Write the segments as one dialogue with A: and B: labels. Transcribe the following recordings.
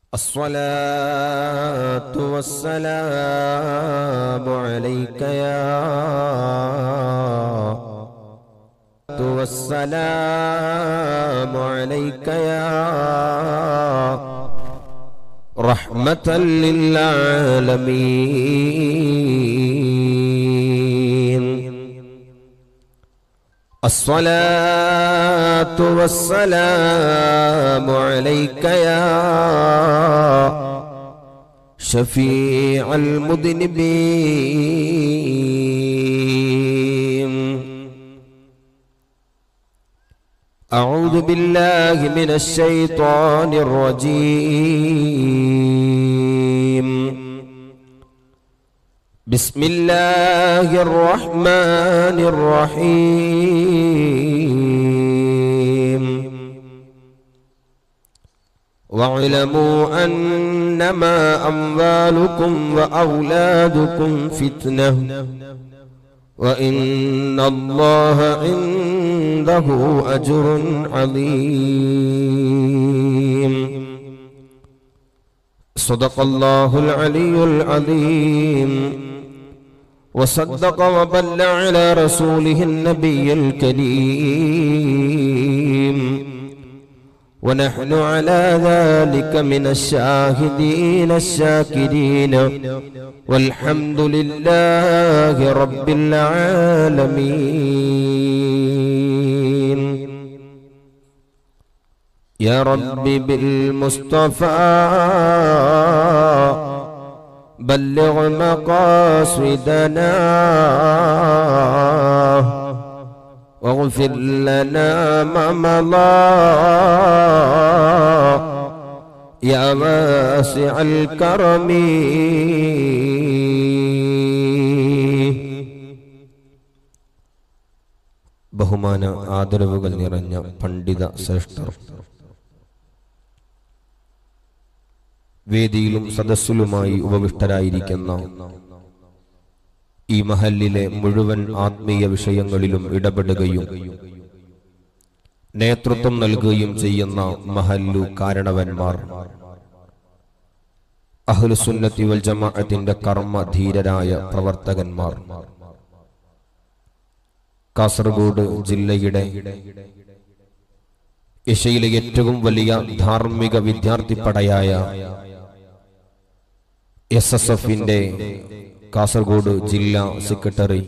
A: الصلاة والسلام عليك يا والسلام عليك يا رحمة للعالمين الصلاة والسلام عليك يا شفيع المذنبين أعوذ بالله من الشيطان الرجيم بسم الله الرحمن الرحيم واعلموا أنما أموالكم وأولادكم فتنة وإن الله عنده أجر عظيم صدق الله العلي العظيم وصدق وبل على رسوله النبي الكريم ونحن على ذلك من الشاهدين الشاكرين والحمد لله رب العالمين يا رب بالمصطفى بلغ مقاصدنا واغفر لنا ما مضى يا واسع الكرم ബഹുമാന ആദരവുകൾ നിറഞ്ഞ പണ്ഡിത ശ്രേഷ്ഠർ വേദിയിലും സദസ്സിലുമായി ഉപവിഷ്ടരായിരിക്കുന്ന ഈ മഹലിലെ മുഴുവൻ ആത്മീയ വിഷയങ്ങളിലും ഇടപെടുകയും നേതൃത്വം നൽകുകയും ചെയ്യുന്ന മഹല്ലു കാരണവന്മാർ അഹ്ലുസുന്നത്തി വൽ ജമാഅത്തിന്റെ കർമ്മധീരരായ പ്രവർത്തകന്മാർ കാസർഗോഡ് ജില്ലയുടെ ഏഷ്യയിലെ ഏറ്റവും വലിയ ധാർമ്മിക വിദ്യാർത്ഥി പടയായ എസ് എസ് എഫിന്റെ കാസർഗോഡ് ജില്ലാ സെക്രട്ടറി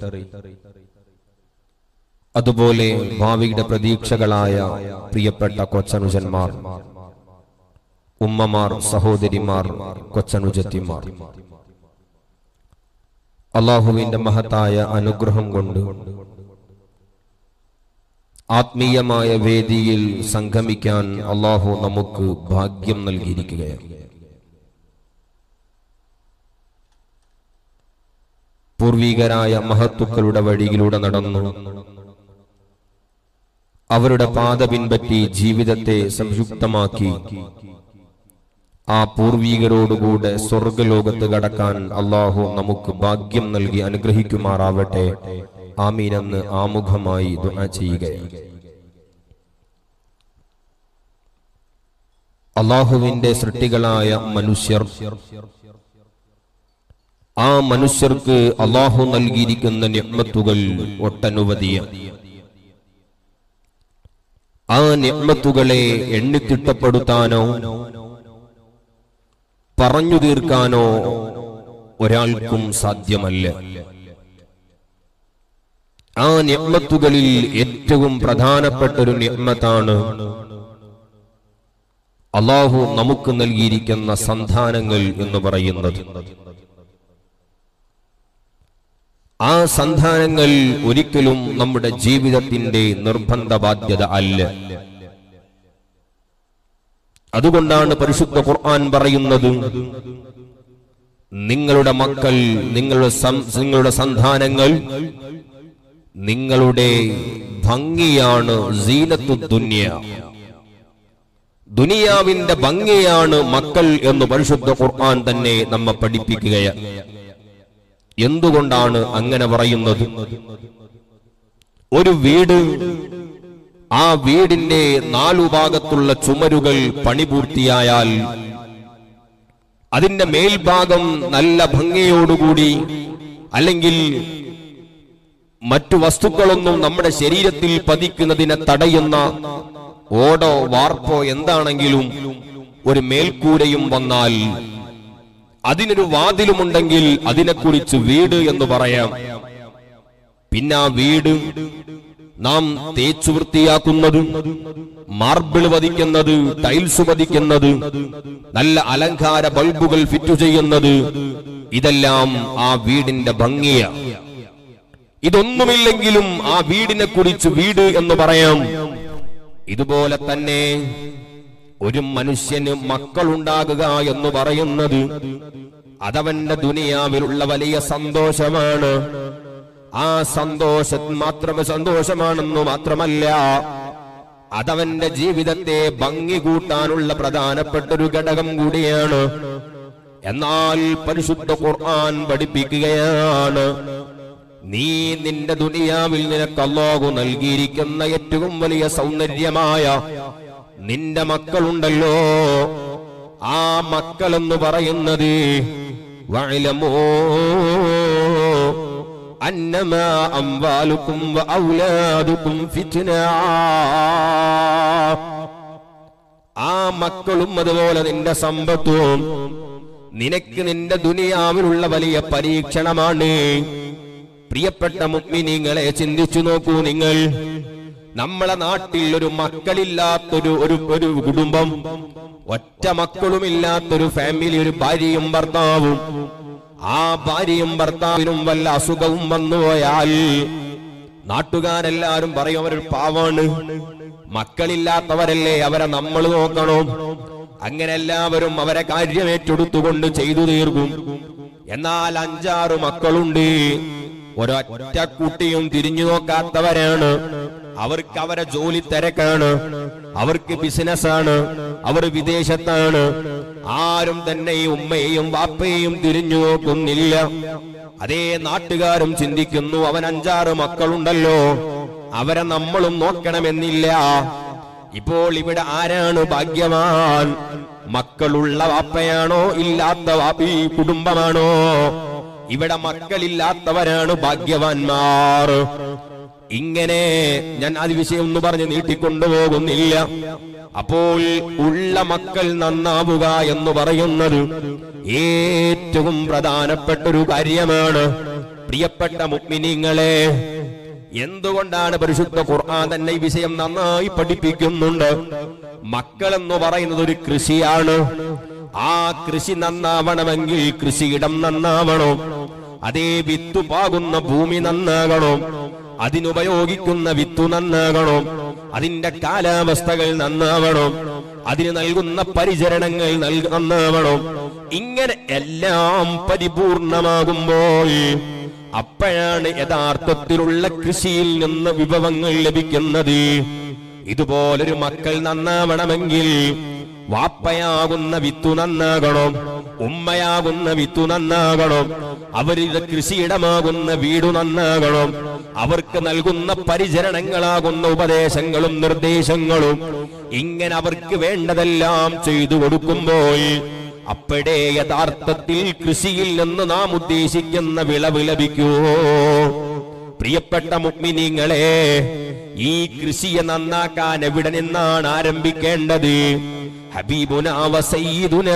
A: അതുപോലെ ഭാവിയുടെ പ്രതീക്ഷകളായ പ്രിയപ്പെട്ട കൊച്ചനുജന്മാർ ഉമ്മമാർ സഹോദരിമാർ കൊച്ചനുജത്തിമാർ അള്ളാഹുവിന്റെ മഹത്തായ അനുഗ്രഹം കൊണ്ട് ആത്മീയമായ വേദിയിൽ സംഗമിക്കാൻ അള്ളാഹു നമുക്ക് ഭാഗ്യം നൽകിയിരിക്കുകയാണ് പൂർവികരായ മഹത്തുക്കളുടെ വഴിയിലൂടെ നടന്നു അവരുടെ പാത പിൻപറ്റി ജീവിതത്തെ സംയുക്തമാക്കി ആ പൂർവീകരോടുകൂടെ സ്വർഗലോകത്ത് കടക്കാൻ അള്ളാഹു നമുക്ക് ഭാഗ്യം നൽകി അനുഗ്രഹിക്കുമാറാവട്ടെ ആമീനെന്ന് ആമുഖമായി ദുആ ചെയ്യുകയാണ് അള്ളാഹുവിന്റെ സൃഷ്ടികളായ മനുഷ്യർ ആ മനുഷ്യർക്ക് അള്ളാഹു നൽകിയിരിക്കുന്ന നിഅ്മത്തുകൾ ഒട്ടനവധിയാണ് ആ നിഅ്മത്തുകളെ എണ്ണിത്തിട്ടപ്പെടുത്താനോ പറഞ്ഞു തീർക്കാനോ ഒരാൾക്കും സാധ്യമല്ല ആ നിഅ്മത്തുകളിൽ ഏറ്റവും പ്രധാനപ്പെട്ട ഒരു നിഅ്മത്താണ് അള്ളാഹു നമുക്ക് നൽകിയിരിക്കുന്ന സന്താനങ്ങൾ എന്ന് പറയുന്നത് ആ സന്താനങ്ങൾ ഒരിക്കലും നമ്മുടെ ജീവിതത്തിന്റെ നിർബന്ധ ബാധ്യത അല്ല അതുകൊണ്ടാണ് പരിശുദ്ധ ഖുർആൻ പറയുന്നത് നിങ്ങളുടെ മക്കൾ നിങ്ങളുടെ സം- നിങ്ങളുടെ സന്താനങ്ങൾ നിങ്ങളുടെ ഭംഗിയാണ് സീനത്തു ദുന്യ ദുനിയാവിന്റെ ഭംഗിയാണ് മക്കൾ എന്ന് പരിശുദ്ധ ഖുർആൻ തന്നെ നമ്മെ പഠിപ്പിക്കുകയാണ് എന്തുകൊണ്ടാണ് അങ്ങനെ പറയുന്നത് ഒരു വീട് ആ വീടിന്റെ നാലു ഭാഗത്തുള്ള ചുമരുകൾ പണിപൂർത്തിയായാൽ അതിന്റെ മേൽഭാഗം നല്ല ഭംഗിയോടുകൂടി അല്ലെങ്കിൽ മറ്റു വസ്തുക്കളൊന്നും നമ്മുടെ ശരീരത്തിൽ പതിക്കുന്നതിനെ തടയുന്ന ഓടോ വാർപ്പോ എന്താണെങ്കിലും ഒരു മേൽക്കൂരയും വന്നാൽ അതിനൊരു വാതിലുമുണ്ടെങ്കിൽ അതിനെക്കുറിച്ച് വീട് എന്ന് പറയാം പിന്നെ ആ വീട് നാം തേച്ചു വൃത്തിയാക്കുന്നത് മാർബിൾ പതിക്കുന്നത് ടൈൽസ് പതിക്കുന്നത് നല്ല അലങ്കാര ബൾബുകൾ ഫിറ്റ് ചെയ്യുന്നത് ഇതെല്ലാം ആ വീടിന്റെ ഭംഗിയാണ് ഇതൊന്നുമില്ലെങ്കിലും ആ വീടിനെ കുറിച്ച് വീട് എന്ന് പറയാം ഇതുപോലെ തന്നെ ഒരു മനുഷ്യന് മക്കളുണ്ടാകുക എന്ന് പറയുന്നത് അതവന്റെ ദുനിയാവിലുള്ള വലിയ സന്തോഷമാണ് ആ സന്തോഷം മാത്രമേ സന്തോഷമാണെന്ന് മാത്രമല്ല അതവന്റെ ജീവിതത്തെ ഭംഗി കൂട്ടാനുള്ള പ്രധാനപ്പെട്ട ഒരു ഘടകം കൂടിയാണ് എന്നാൽ പരിശുദ്ധ ഖുർആൻ പഠിപ്പിക്കുകയാണ് നീ നിന്റെ ദുനിയാവിൽ നിനക്ക് അല്ലാഹു നൽകിയിരിക്കുന്ന ഏറ്റവും വലിയ സൗന്ദര്യമായ നിന്റെ മക്കളുണ്ടല്ലോ ആ മക്കളെന്ന് പറയുന്നത് വഅലമൂ അന്നമാ അംവാലുക്കും വഔലാദുക്കും ഫിത്ന ആ മക്കളും അതുപോലെ നിന്റെ സമ്പത്തും നിനക്ക് നിന്റെ ദുനിയാവിലുള്ള വലിയ പരീക്ഷണമാണ് പ്രിയപ്പെട്ട മുഗ്മിനിങ്ങളെ ചിന്തിച്ചു നോക്കൂ നിങ്ങൾ നമ്മളെ നാട്ടിൽ ഒരു മക്കളില്ലാത്തൊരു ഒരു ഒരു കുടുംബം ഒറ്റ മക്കളുമില്ലാത്തൊരു ഫാമിലി ഒരു ഭാര്യയും ഭർത്താവും ആ ഭാര്യയും ഭർത്താവിനും വല്ല അസുഖവും വന്നുപോയാൽ നാട്ടുകാരെല്ലാരും പറയും അവരൊരു പാവാണ് മക്കളില്ലാത്തവരല്ലേ അവരെ നമ്മൾ നോക്കണം അങ്ങനെ എല്ലാവരും അവരെ കാര്യം ഏറ്റെടുത്തുകൊണ്ട് ചെയ്തു തീർക്കും എന്നാൽ അഞ്ചാറ് മക്കളുണ്ട് ഒരൊറ്റ കുട്ടിയും തിരിഞ്ഞു നോക്കാത്തവരാണ് അവർക്ക് അവരെ ജോലി തിരക്കാണ് അവർക്ക് ബിസിനസ്സാണ് അവർ വിദേശത്താണ് ആരും തന്നെ ഈ ഉമ്മയെയും വാപ്പയെയും തിരിഞ്ഞു നോക്കുന്നില്ല അതേ നാട്ടുകാരും ചിന്തിക്കുന്നു അവൻ അഞ്ചാറ് മക്കളുണ്ടല്ലോ അവരെ നമ്മളും നോക്കണമെന്നില്ല ഇപ്പോൾ ഇവിടെ ആരാണ് ഭാഗ്യവാൻ മക്കളുള്ള വാപ്പയാണോ ഇല്ലാത്ത വാപ്പ ഈ കുടുംബമാണോ ഇവിടെ മക്കളില്ലാത്തവരാണ് ഭാഗ്യവാന്മാർ ഇങ്ങനെ ഞാൻ അത് വിഷയം ഒന്ന് പറഞ്ഞ് നീട്ടിക്കൊണ്ടുപോകുന്നില്ല അപ്പോൾ ഉള്ള മക്കൾ നന്നാവുക എന്ന് പറയുന്നത് ഏറ്റവും പ്രധാനപ്പെട്ട ഒരു കാര്യമാണ് പ്രിയപ്പെട്ട മുഗ്മിനിങ്ങളെ എന്തുകൊണ്ടാണ് പരിശുദ്ധ ഖുർആൻ തന്നെ ഈ വിഷയം നന്നായി പഠിപ്പിക്കുന്നുണ്ട് മക്കൾ എന്ന് പറയുന്നത് ഒരു കൃഷിയാണ് ആ കൃഷി നന്നാവണമെങ്കിൽ കൃഷിയിടം നന്നാവണം അതേ വിത്തു പാകുന്ന ഭൂമി നന്നാകണം അതിനുപയോഗിക്കുന്ന വിത്തു നന്നാകണം അതിന്റെ കാലാവസ്ഥകൾ നന്നാവണം അതിന് നൽകുന്ന പരിചരണങ്ങൾ നൽക നന്നാവണം ഇങ്ങനെ എല്ലാം പരിപൂർണമാകുമ്പോൾ അപ്പോഴാണ് യഥാർത്ഥത്തിലുള്ള കൃഷിയിൽ നിന്ന് വിഭവങ്ങൾ ലഭിക്കുന്നത് ഇതുപോലൊരു മക്കൾ നന്നാവണമെങ്കിൽ വാപ്പയാകുന്ന വിത്തു നന്നാകണം ഉമ്മയാകുന്ന വിത്തു നന്നാകണം അവരുടെ കൃഷിയിടമാകുന്ന വീടു നന്നാകണം അവർക്ക് നൽകുന്ന പരിചരണങ്ങളാകുന്ന ഉപദേശങ്ങളും നിർദ്ദേശങ്ങളും ഇങ്ങനെ അവർക്ക് വേണ്ടതെല്ലാം ചെയ്തു കൊടുക്കുമ്പോൾ അപ്പോഴേ യഥാർത്ഥത്തിൽ കൃഷിയിൽ നിന്ന് നാം ഉദ്ദേശിക്കുന്ന വിളവ് ലഭിക്കുവോ പ്രിയപ്പെട്ട മുഗ്മിനിങ്ങളെ ഈ കൃഷിയെ നന്നാക്കാൻ എവിടെ നിന്നാണ് ആരംഭിക്കേണ്ടത് ഹബീബുന വസയ്യിദുന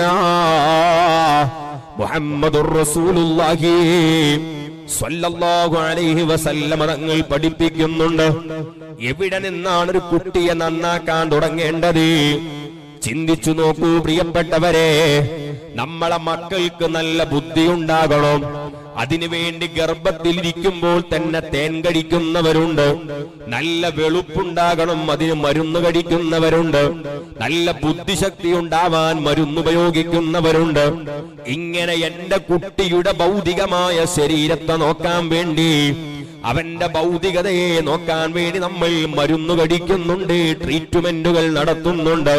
A: മുഹമ്മദുർ റസൂലുള്ളാഹി സ്വല്ലല്ലാഹു അലൈഹി വസല്ലമ തങ്ങൾ പഠിപ്പിക്കുന്നുണ്ട് എവിടെ നിന്നാണ് ഒരു കുട്ടിയെ നന്നാക്കാൻ തുടങ്ങേണ്ടത് ചിന്തിച്ചു നോക്കൂ പ്രിയപ്പെട്ടവരെ നമ്മളെ മക്കൾക്ക് നല്ല ബുദ്ധി ഉണ്ടാകണം അതിനുവേണ്ടി ഗർഭത്തിലിരിക്കുമ്പോൾ തന്നെ തേൻ കടിക്കുന്നവരുണ്ട് നല്ല വെളുപ്പുണ്ടാകണം അതിന് മരുന്ന് കടിക്കുന്നവരുണ്ട് നല്ല ബുദ്ധിശക്തി ഉണ്ടാവാൻ മരുന്ന് ഉപയോഗിക്കുന്നവരുണ്ട് ഇങ്ങനെ എന്റെ കുട്ടിയുടെ ഭൗതികമായ ശരീരത്തെ നോക്കാൻ വേണ്ടി അവന്റെ ഭൗതികതയെ നോക്കാൻ വേണ്ടി നമ്മൾ മരുന്ന് കടിക്കുന്നുണ്ട് ട്രീറ്റ്മെന്റുകൾ നടത്തുന്നുണ്ട്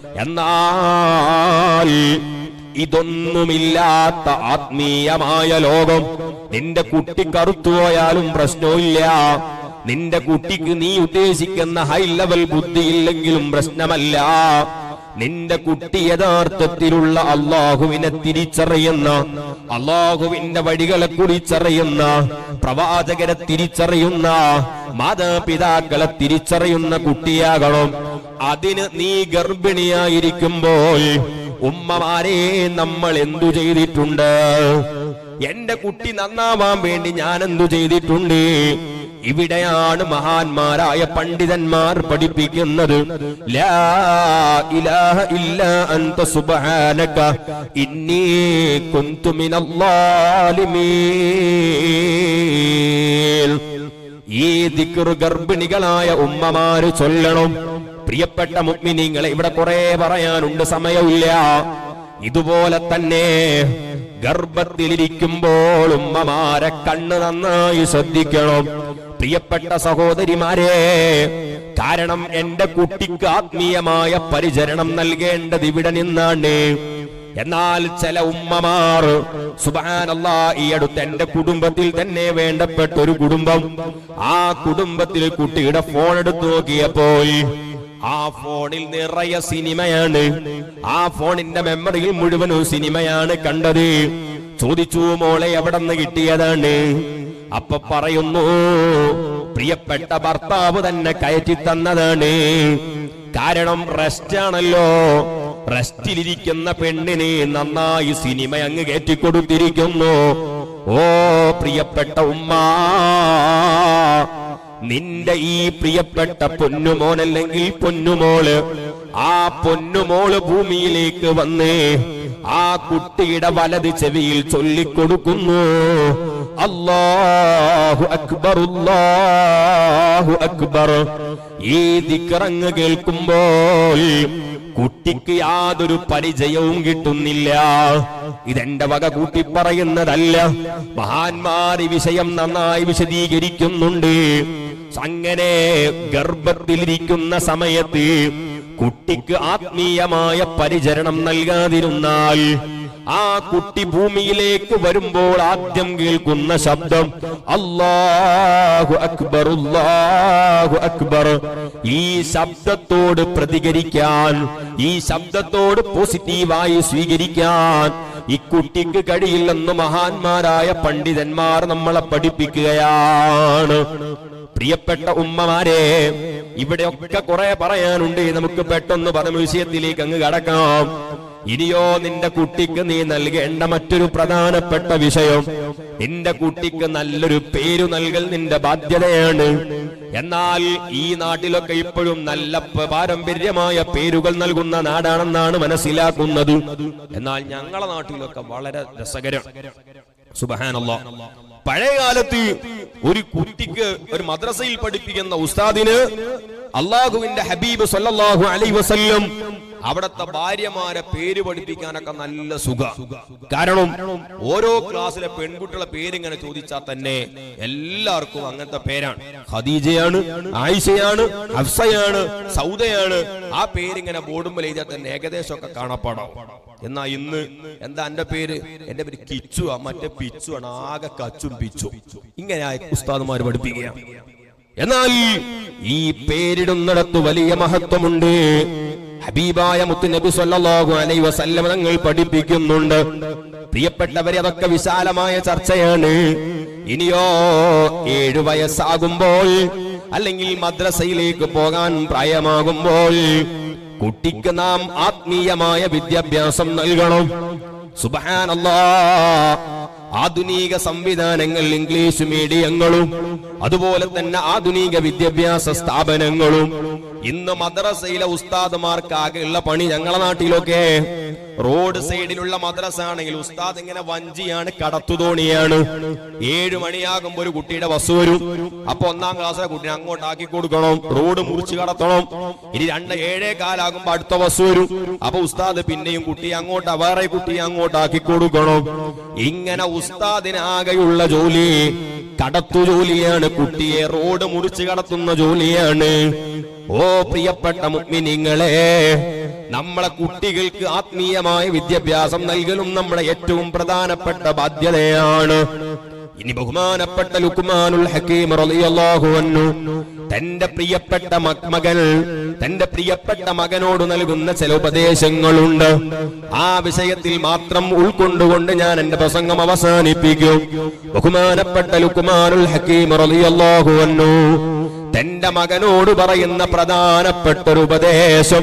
A: എന്നാൽ ഇതൊന്നുമില്ലാത്ത ആത്മീയമായ ലോകം നിന്റെ കുട്ടി കറുത്തുപോയാലും പ്രശ്നമില്ല നിന്റെ കുട്ടിക്ക് നീ ഉദ്ദേശിക്കുന്ന ഹൈ ലെവൽ ബുദ്ധിയില്ലെങ്കിലും പ്രശ്നമല്ല നിന്റെ കുട്ടി യഥാർത്ഥത്തിലുള്ള അള്ളാഹുവിനെ തിരിച്ചറിയുന്ന അള്ളാഹുവിന്റെ വഴികളെ കുറിച്ചറിയുന്ന പ്രവാചകരെ തിരിച്ചറിയുന്ന മാതാപിതാക്കളെ തിരിച്ചറിയുന്ന കുട്ടിയാകണം അതിന് നീ ഗർഭിണിയായിരിക്കുമ്പോൾ ഉമ്മമാരെ നമ്മൾ എന്തു ചെയ്തിട്ടുണ്ട് എന്റെ കുട്ടി നന്നാവാൻ വേണ്ടി ഞാൻ എന്തു ചെയ്തിട്ടുണ്ട് ഇവിടെയാണ് മഹാന്മാരായ പണ്ഡിതന്മാർ പഠിപ്പിക്കുന്നത് ലാ ഇലാഹ ഇല്ലാ അൻത സുബ്ഹാനക ഇന്നി കുന്തു മിനൽ ളാലിമീൻ ഈ ദിക്റ് ഗർഭിണികളായ ഉമ്മമാര് ചൊല്ലണം പ്രിയപ്പെട്ട മുഗ്മിനീങ്ങളെ ഇവിടെ കുറെ പറയാനുണ്ട് സമയമില്ല ഇതുപോലെ തന്നെ ഗർഭത്തിലിരിക്കുമ്പോൾ ഉമ്മമാരെ കണ്ണ് നന്നായി ശ്രദ്ധിക്കണം പ്രിയപ്പെട്ട സഹോദരിമാരെ കാരണം എന്റെ കുട്ടിക്ക് ആത്മീയമായ പരിചരണം നൽകേണ്ടത് ഇവിടെ നിന്നാണ് എന്നാൽ ചില ഉമ്മമാർ സുബാനല്ല ഈ അടുത്ത് എന്റെ കുടുംബത്തിൽ തന്നെ വേണ്ടപ്പെട്ട ഒരു കുടുംബം ആ കുടുംബത്തിൽ കുട്ടിയുടെ ഫോൺ എടുത്തു നോക്കിയപ്പോൾ ആ ഫോണിൽ നിറയെ സിനിമയാണ് ആ ഫോണിന്റെ മെമ്മറിയിൽ മുഴുവനും സിനിമയാണ് കണ്ടത് ചോദിച്ചു മോളെ എവിടെ നിന്ന് കിട്ടിയതാണ് അപ്പൊ പറയുന്നു പ്രിയപ്പെട്ട ഭർത്താവ് തന്നെ കയറ്റി തന്നതാണ് കാരണം റെസ്റ്റ് ആണല്ലോ റെസ്റ്റിലിരിക്കുന്ന പെണ്ണിനെ നന്നായി സിനിമ അങ്ങ് കയറ്റിക്കൊടുത്തിരിക്കുന്നു ഓ പ്രിയപ്പെട്ട ഉമ്മ നിന്റെ ഈ പ്രിയപ്പെട്ട പൊന്നുമോനല്ലെങ്കിൽ പൊന്നുമോള് ആ പൊന്നുമോള് ഭൂമിയിലേക്ക് വന്ന് ആ കുട്ടിയുടെ വലത് ചെവിയിൽ ചൊല്ലിക്കൊടുക്കുന്നു അല്ലാഹു അക്ബർ അല്ലാഹു അക്ബർ ഈ ദിക്കറങ്ങ് കേൾക്കുമ്പോൾ കുട്ടിക്ക് യാതൊരു പരിചയവും കിട്ടുന്നില്ല ഇതെന്റെ വക കൂട്ടി പറയുന്നതല്ല മഹാന്മാർ ഈ വിഷയം നന്നായി വിശദീകരിക്കുന്നുണ്ട് അങ്ങനെ ഗർഭത്തിലിരിക്കുന്ന സമയത്ത് കുട്ടിക്ക് ആത്മീയമായ പരിചരണം നൽകാതിരുന്നാൽ ആ കുട്ടി ഭൂമിയിലേക്ക് വരുമ്പോൾ ആദ്യം കേൾക്കുന്ന ശബ്ദം അല്ലാഹു അക്ബർ അല്ലാഹു അക്ബർ ഈ ശബ്ദത്തോട് പ്രതികരിക്കാൻ ഈ ശബ്ദത്തോട് പോസിറ്റീവായി സ്വീകരിക്കാൻ ഈ കുട്ടിക്ക് കഴിയില്ലെന്ന് മഹാന്മാരായ പണ്ഡിതന്മാർ നമ്മളെ പഠിപ്പിക്കുകയാണ് പ്രിയപ്പെട്ട ഉമ്മമാരെ ഇവിടെയൊക്കെ കുറെ പറയാനുണ്ട് നമുക്ക് പെട്ടെന്ന് പറഞ്ഞ വിഷയത്തിലേക്ക് അങ്ങ് കടക്കാം ഇനിയോ നിന്റെ കുട്ടിക്ക് നീ നൽകേണ്ട മറ്റൊരു പ്രധാനപ്പെട്ട വിഷയം നിന്റെ കുട്ടിക്ക് നല്ലൊരു പേരു നൽകൽ നിന്റെ ബാധ്യതയാണ് എന്നാൽ ഈ നാട്ടിലൊക്കെ ഇപ്പോഴും നല്ല പ- പാരമ്പര്യമായ പേരുകൾ നൽകുന്ന നാടാണെന്നാണ് മനസ്സിലാക്കുന്നത് എന്നാൽ ഞങ്ങളെ നാട്ടിലൊക്കെ വളരെ രസകരം സുബഹാനല്ലാ പഴയ കാലത്ത് ഒരു കുട്ടിക്ക് ഒരു മദ്രസയിൽ പഠിപ്പിക്കുന്ന ഉസ്താദിന് അള്ളാഹുവിന്റെ ഹബീബ് സല്ലല്ലാഹു അലൈഹി വസല്ലം അവിടത്തെ ഭാര്യമാരെ പേര് പഠിപ്പിക്കാനൊക്കെ നല്ല സുഖ കാരണം ഓരോ ക്ലാസ്സിലെ പെൺകുട്ടികളെ പേരിങ്ങനെ ചോദിച്ചാൽ തന്നെ എല്ലാവർക്കും അങ്ങനത്തെ പേരാണ് ഖദീജയാണ് ആയിഷയാണ് ഹഫ്സയാണ് സൗദയാണ് ആ പേരിങ്ങനെ ബോർഡുമ്പോൾ എഴുതിയാൽ തന്നെ ഏകദേശം ഒക്കെ കാണപ്പെടാം എന്നാ ഇന്ന് എന്താ എന്റെ പേര് എന്റെ പേര് കിച്ചു ആ മറ്റേ പിച്ചു ആണ് ആകെ കച്ചും പിച്ചു ഇങ്ങനെ ഉസ്താദുമാർ പഠിപ്പിക്കുക എന്നാൽ ഈ പേരിടുന്നിടത്ത് വലിയ മഹത്വമുണ്ട് ഹബീബായ മുത്തു നബി സല്ലല്ലാഹു അലൈഹി വസല്ലം തങ്ങൾ പഠിപ്പിക്കുന്നുണ്ട് പ്രിയപ്പെട്ടവരെ അതൊക്കെ വിശാലമായ ചർച്ചയാണ് ഇനിയോ ഏഴു വയസ്സാകുമ്പോൾ അല്ലെങ്കിൽ മദ്രസയിലേക്ക് പോകാൻ പ്രായമാകുമ്പോൾ കുട്ടിക്ക് നാം ആത്മീയമായ വിദ്യാഭ്യാസം നൽകണം സുബഹാനല്ലാ ആധുനിക സംവിധാനങ്ങൾ ഇംഗ്ലീഷ് മീഡിയങ്ങളും അതുപോലെ തന്നെ ആധുനിക വിദ്യാഭ്യാസ സ്ഥാപനങ്ങളും ഇന്ന് മദ്രസയിലെ ഉസ്താദുമാർക്കാകെയുള്ള പണി ഞങ്ങളെ നാട്ടിലൊക്കെ റോഡ് സൈഡിലുള്ള മദ്രസ ആണെങ്കിൽ ഉസ്താദ് ഇങ്ങനെ വഞ്ചിയാണ് കടത്തുതോണിയാണ് ഏഴു മണിയാകുമ്പോ ഒരു കുട്ടിയുടെ ബസ് വരും അപ്പൊ ഒന്നാം ക്ലാസ്സിലെ കുട്ടിനെ അങ്ങോട്ട് ആക്കി കൊടുക്കണം റോഡ് മുറിച്ച് കടത്തണം ഇനി രണ്ട് ഏഴേ കാലാകുമ്പോ അടുത്ത ബസ് വരും അപ്പൊ ഉസ്താദ് പിന്നെയും കുട്ടിയെ അങ്ങോട്ട് വേറെ കുട്ടിയെ അങ്ങോട്ട് ആക്കി കൊടുക്കണം ഇങ്ങനെ ഉസ്താദിനാകെയുള്ള ജോലി കടത്തു ജോലിയാണ് കുട്ടിയെ റോഡ് മുറിച്ച് കടത്തുന്ന ജോലിയാണ് ഓ പ്രിയപ്പെട്ട മുഗ്മിനിങ്ങളെ നമ്മളെ കുട്ടികൾക്ക് ആത്മീയമായ വിദ്യാഭ്യാസം നൽകലും നമ്മുടെ ഏറ്റവും പ്രധാനപ്പെട്ട ബാധ്യതയാണ് ഇനി ബഹുമാനപ്പെട്ട ലുക്മാനുൽ ഹക്കീം റളിയല്ലാഹു അൻഹു തന്റെ പ്രിയപ്പെട്ട മ- മകൻ തന്റെ പ്രിയപ്പെട്ട മകനോട് നൽകുന്ന ചില ഉപദേശങ്ങളുണ്ട് ആ വിഷയത്തിൽ മാത്രം ഉൾക്കൊണ്ടുകൊണ്ട് ഞാൻ എന്റെ പ്രസംഗം അവസാനിപ്പിക്കും ബഹുമാനപ്പെട്ട ലുക്മാനുൽ ഹക്കീം റളിയല്ലാഹു അൻഹു തന്റെ മകനോട് പറയുന്ന പ്രധാനപ്പെട്ട ഒരു ഉപദേശം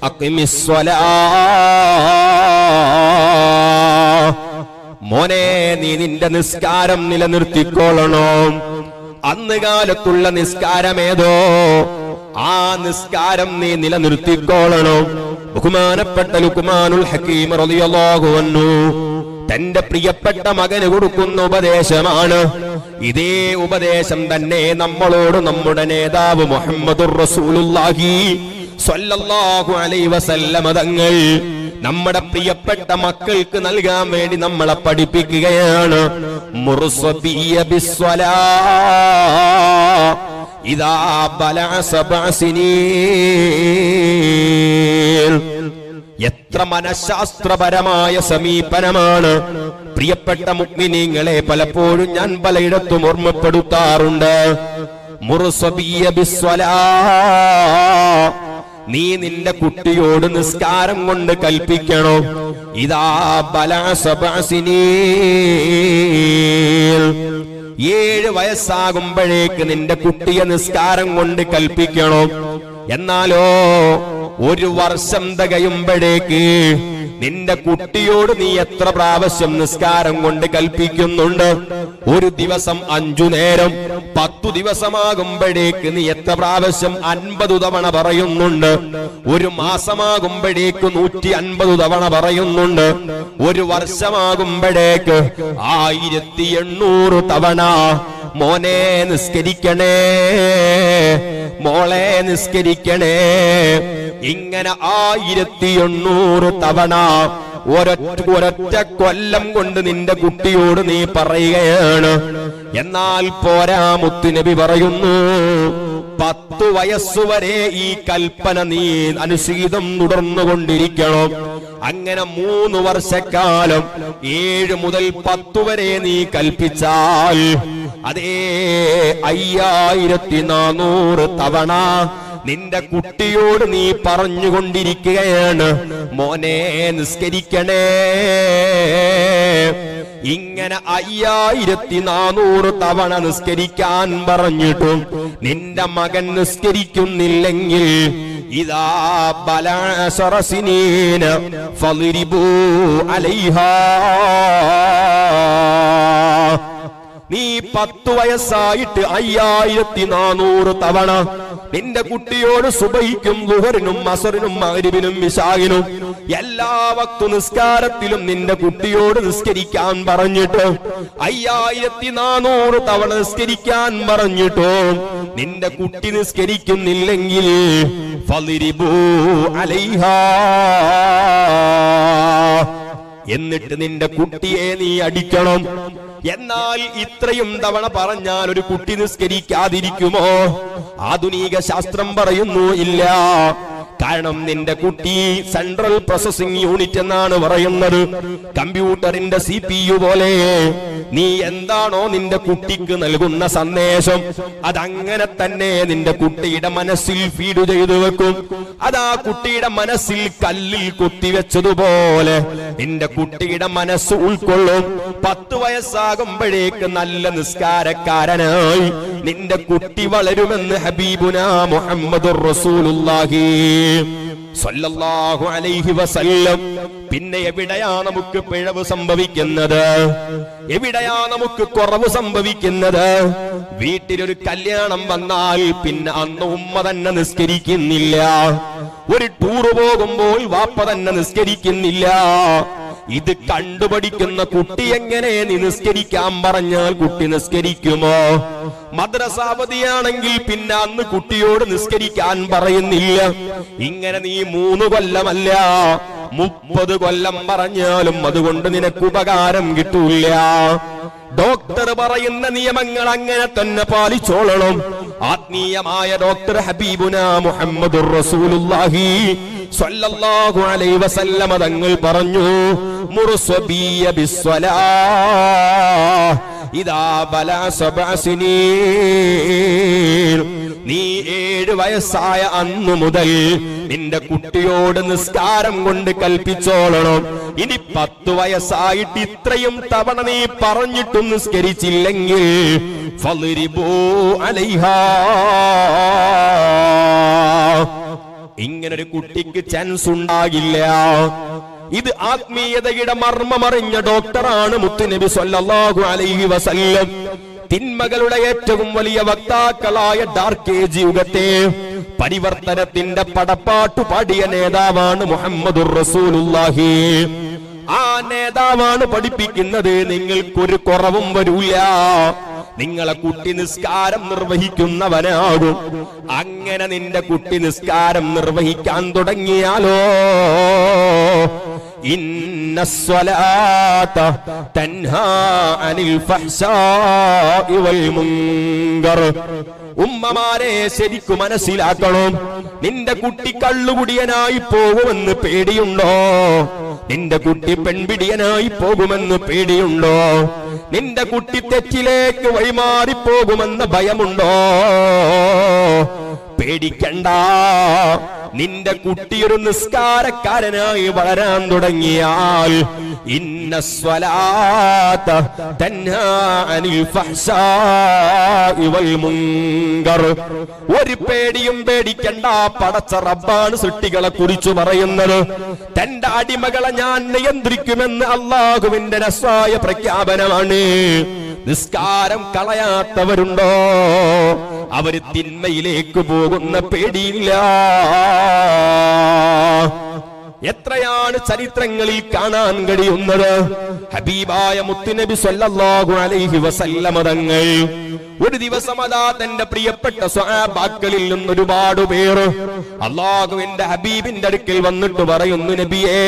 A: അക്കിമിസ്വലാ മോനെ നീ നിന്റെ നിസ്കാരം നിലനിർത്തിക്കൊള്ളണം അന്ന് കാലത്തുള്ള നിസ്കാരമേതോ ആ നിസ്കാരം നീ നിലനിർത്തിക്കൊള്ളണം ബഹുമാനപ്പെട്ട ലുക്മാനുൽ ഹക്കീം റളിയല്ലാഹു അൻഹു തന്റെ പ്രിയപ്പെട്ട മകന് കൊടുക്കുന്ന ഉപദേശമാണ് ഇതേ ഉപദേശം തന്നെ നമ്മളോട് നമ്മുടെ നേതാവ് മുഹമ്മദുർ റസൂലുള്ളാഹി സ്വല്ലല്ലാഹു അലൈഹി വസല്ലമ തങ്ങൾ നമ്മുടെ പ്രിയപ്പെട്ട മക്കൾക്ക് നൽകാൻ വേണ്ടി നമ്മളെ പഠിപ്പിക്കുകയാണ് മുർസബിയ ബിസ്വലാ ഇദാ ബലഅ സബഅ സിനീൻ എത്ര മനഃശാസ്ത്രപരമായ സമീപനമാണ് പ്രിയപ്പെട്ട മുഗ്മിനീങ്ങളെ പലപ്പോഴും ഞാൻ പലയിടത്തും ഓർമ്മപ്പെടുത്താറുണ്ട് മുർസബിയ ബിസ്വലാ നീ നിന്റെ കുട്ടിയോട് നിസ്കാരം കൊണ്ട് കൽപ്പിക്കണോ ഇതാ ബലാസബാസിനീൽ ഏഴ് വയസ്സാകുമ്പോഴേക്ക് നിന്റെ കുട്ടിയെ നിസ്കാരം കൊണ്ട് കൽപ്പിക്കണോ എന്നാലോ ഒരു വർഷം തികയുമ്പോഴേക്ക് നിന്റെ കുട്ടിയോട് നീ എത്ര പ്രാവശ്യം നിസ്കാരം കൊണ്ട് കൽപ്പിക്കുന്നുണ്ട് ഒരു ദിവസം അഞ്ചു നേരം പത്തു ദിവസമാകുമ്പോഴേക്ക് നീ എത്ര പ്രാവശ്യം അൻപത് തവണ പറയുന്നുണ്ട് ഒരു മാസമാകുമ്പോഴേക്ക് നൂറ്റി അൻപത് തവണ പറയുന്നുണ്ട് ഒരു വർഷമാകുമ്പോഴേക്ക് ആയിരത്തി എണ്ണൂറ് തവണ മോനെ നിസ്കരിക്കണേ മോളെ നിസ്കരിക്കണേ ഇങ്ങനെ ആയിരത്തി എണ്ണൂറ് തവണ ഒരൊറ്റ ഒരൊറ്റ കൊല്ലം കൊണ്ട് നിന്റെ കുട്ടിയോട് നീ പറയുകയാണ് എന്നാൽ പോരാ മുത്തുനബി പറയുന്നു പത്തു വയസ്സുവരെ ഈ കൽപ്പന നീ അനുസീതം തുടർന്നുകൊണ്ടിരിക്കണം അങ്ങനെ മൂന്ന് വർഷക്കാലം ഏഴ് മുതൽ പത്തു വരെ നീ കൽപ്പിച്ചാൽ അതേ അയ്യായിരത്തി നാനൂറ് തവണ നിന്റെ കുട്ടിയോട് നീ പറഞ്ഞുകൊണ്ടിരിക്കുകയാണ് മോനെ നിസ്കരിക്കണേ ഇങ്ങനെ അയ്യായിരത്തി നാനൂറ് തവണ നിസ്കരിക്കാൻ പറഞ്ഞിട്ടും നിന്റെ മകൻ നിസ്കരിക്കുന്നില്ലെങ്കിൽ ഇതാ ബലാസറസിനീന ഫളിരിബൂ അലൈഹാ നീ പത്തു വയസ്സായിട്ട് അയ്യായിരത്തി നാനൂറ് തവണ നിന്റെ കുട്ടിയോട് സുബൈക്കും ലുഹറിനും മസറിനും മകരിബിനും വിശാഖിനും എല്ലാ വക്തു നിസ്കാരത്തിലും നിന്റെ കുട്ടിയോട് നിസ്കരിക്കാൻ പറഞ്ഞിട്ട് അയ്യായിരത്തി നാനൂറ് തവണ നിസ്കരിക്കാൻ പറഞ്ഞിട്ടോ നിന്റെ കുട്ടി നിസ്കരിക്കുന്നില്ലെങ്കിൽ ഫളിരിബൂ അലൈഹാ എന്നിട്ട് നിന്റെ കുട്ടിയെ നീ അടിക്കണം എന്നാൽ ഇത്രയും തവണ പറഞ്ഞാൽ ഒരു കുട്ടി നിസ്കരിക്കാതിരിക്കുമോ ആധുനിക ശാസ്ത്രം പറയുന്നു ഇല്ല കാരണം നിന്റെ കുട്ടി സെൻട്രൽ പ്രോസസിംഗ് യൂണിറ്റ് എന്നാണ് പറയുന്നത് കമ്പ്യൂട്ടറിന്റെ സി പി യു പോലെ നീ എന്താണോ നിന്റെ കുട്ടിക്ക് നൽകുന്ന സന്ദേശം അതങ്ങനെ തന്നെ നിന്റെ കുട്ടിയുടെ മനസ്സിൽ ഫീഡ് ചെയ്തു വെക്കും അതാ കുട്ടിയുടെ മനസ്സിൽ കല്ലിൽ കുത്തിവെച്ചതുപോലെ നിന്റെ കുട്ടിയുടെ മനസ്സ് ഉൾക്കൊള്ളും പത്ത് വയസ്സാകുമ്പോഴേക്ക് നല്ല നിസ്കാരക്കാരനായി നിന്റെ കുട്ടി വളരുമെന്ന് ഹബീബുന മുഹമ്മദുർ റസൂലുള്ളാഹി സ്വല്ലല്ലാഹു അലൈഹി വസല്ലം പിന്നെ എവിടെയാ നമുക്ക് പിഴവ് സംഭവിക്കുന്നത് എവിടെയാ നമുക്ക് കുറവ് സംഭവിക്കുന്നത് വീട്ടിലൊരു കല്യാണം വന്നാൽ പിന്നെ അന്ന് ഉമ്മ തന്നെ നിസ്കരിക്കുന്നില്ല ഒരു ടൂറ് പോകുമ്പോൾ വാപ്പ തന്നെ നിസ്കരിക്കുന്നില്ല ഇത് കണ്ടുപഠിക്കുന്ന കുട്ടി എങ്ങനെ നീ നിസ്കരിക്കാൻ പറഞ്ഞാൽ കുട്ടി നിസ്കരിക്കുമോ മദ്രസ അവധിയാണെങ്കിൽ പിന്നെ അന്ന് കുട്ടിയോട് നിസ്കരിക്കാൻ പറയുന്നില്ല ഇങ്ങനെ നീ മൂന്ന് കൊല്ലമല്ല മുപ്പത് കൊല്ലം പറഞ്ഞാലും അതുകൊണ്ട് നിനക്ക് ഉപകാരം കിട്ടൂല ഡോക്ടർ പറയുന്ന നിയമങ്ങൾ അങ്ങനെ തന്നെ പാലിച്ചോളണം ആത്മീയമായ ഡോക്ടർ ഹബീബുന മുഹമ്മദുർ റസൂലുള്ളാഹി സ്വല്ലല്ലാഹു അലൈഹി വസല്ലമ തങ്ങൾ പറഞ്ഞു മുർസബിയ ബിസ്വലാ ഇതാ ബല സബഅസിനീൻ നീ ഏഴ് വയസ്സായ അന്നു മുതൽ നിന്റെ കുട്ടിയോട് നിസ്കാരം കൊണ്ട് കൽപ്പിച്ചോളണം ഇനി പത്ത് വയസ്സായിട്ട് ഇത്രയും തവണ നീ പറഞ്ഞിട്ടും നിസ്കരിച്ചില്ലെങ്കിൽ ഫളിരിബൂ അലൈഹാ ഇങ്ങനൊരു കുട്ടിക്ക് ചാൻസ് ഉണ്ടാകില്ല ഇത് ആത്മീയതയുടെ മർമ്മമറിഞ്ഞ ഡോക്ടറാണ് മുത്തുനബി സല്ലല്ലാഹു അലൈഹി വസല്ലം തിന്മകളുടെ ഏറ്റവും വലിയ വക്താക്കളായ ഡാർക്ക് ഏജ് യുഗത്തെ പരിവർത്തനത്തിന്റെ പടപ്പാട്ടു പാടിയ നേതാവാണ് മുഹമ്മദുർ റസൂലുള്ളാഹി ആ നേതാവാണ് പഠിപ്പിക്കുന്നത് നിങ്ങൾക്കൊരു കുറവും വരൂല നിങ്ങളെ കുട്ടി നിസ്കാരം നിർവഹിക്കുന്നവനാകും അങ്ങനെ നിന്റെ കുട്ടി നിസ്കാരം നിർവഹിക്കാൻ തുടങ്ങിയാലോ ഇന്ന സ്വലാത്ത തൻഹാ അനിൽ ഫഹ്ശാഇ വൽ മുങ്കർ ഉമ്മമാരെ ശരിക്കു മനസ്സിലാക്കണം നിന്റെ കുട്ടി കള്ളുകുടിയനായി പോകുമെന്ന് പേടിയുണ്ടോ നിന്റെ കുട്ടി പെൺപിടിയനായി പോകുമെന്ന് പേടിയുണ്ടോ നിന്റെ കുട്ടി തെറ്റിലേക്ക് വഴിമാറിപ്പോകുമെന്ന് ഭയമുണ്ടോ പേടിക്കണ്ട നിന്റെ കുട്ടി ഒരു നിസ്കാരക്കാരനായി വളരാൻ തുടങ്ങിയാൽ ഇന്ന സ്വലാത്ത തൻഹാ അനിൽ ഫഹ്ശാഇ വൽ മുങ്കർ ഒരു പേടിയും പേടിക്കണ്ട പടച്ച റബ്ബാണ് സൃഷ്ടികളെ കുറിച്ച് പറയുന്നത് തന്റെ അടിമകളെ ഞാൻ നിയന്ത്രിക്കുമെന്ന് അള്ളാഹുവിന്റെ രസായ പ്രഖ്യാപനമാണ് നിസ്കാരം കളയാത്തവരുണ്ടോ അവര് തിന്മയിലേക്ക് പോകുന്ന പേടിയില്ല എത്രയാണ് ചരിത്രങ്ങളിൽ കാണാൻ കഴിയുന്നത് ഹബീബായ മുത്തുനബി സല്ലല്ലാഹു അലൈഹി വസല്ലമ തങ്ങൾ ഒരു ദിവസം അതാ തന്റെ പ്രിയപ്പെട്ട സ്വഹാബാക്കളിൽ നിന്ന് ഒരുപാട് പേർ അള്ളാഹുവിന്റെ ഹബീബിന്റെ അടുക്കൽ വന്നിട്ട് പറയുന്നു നബിയേ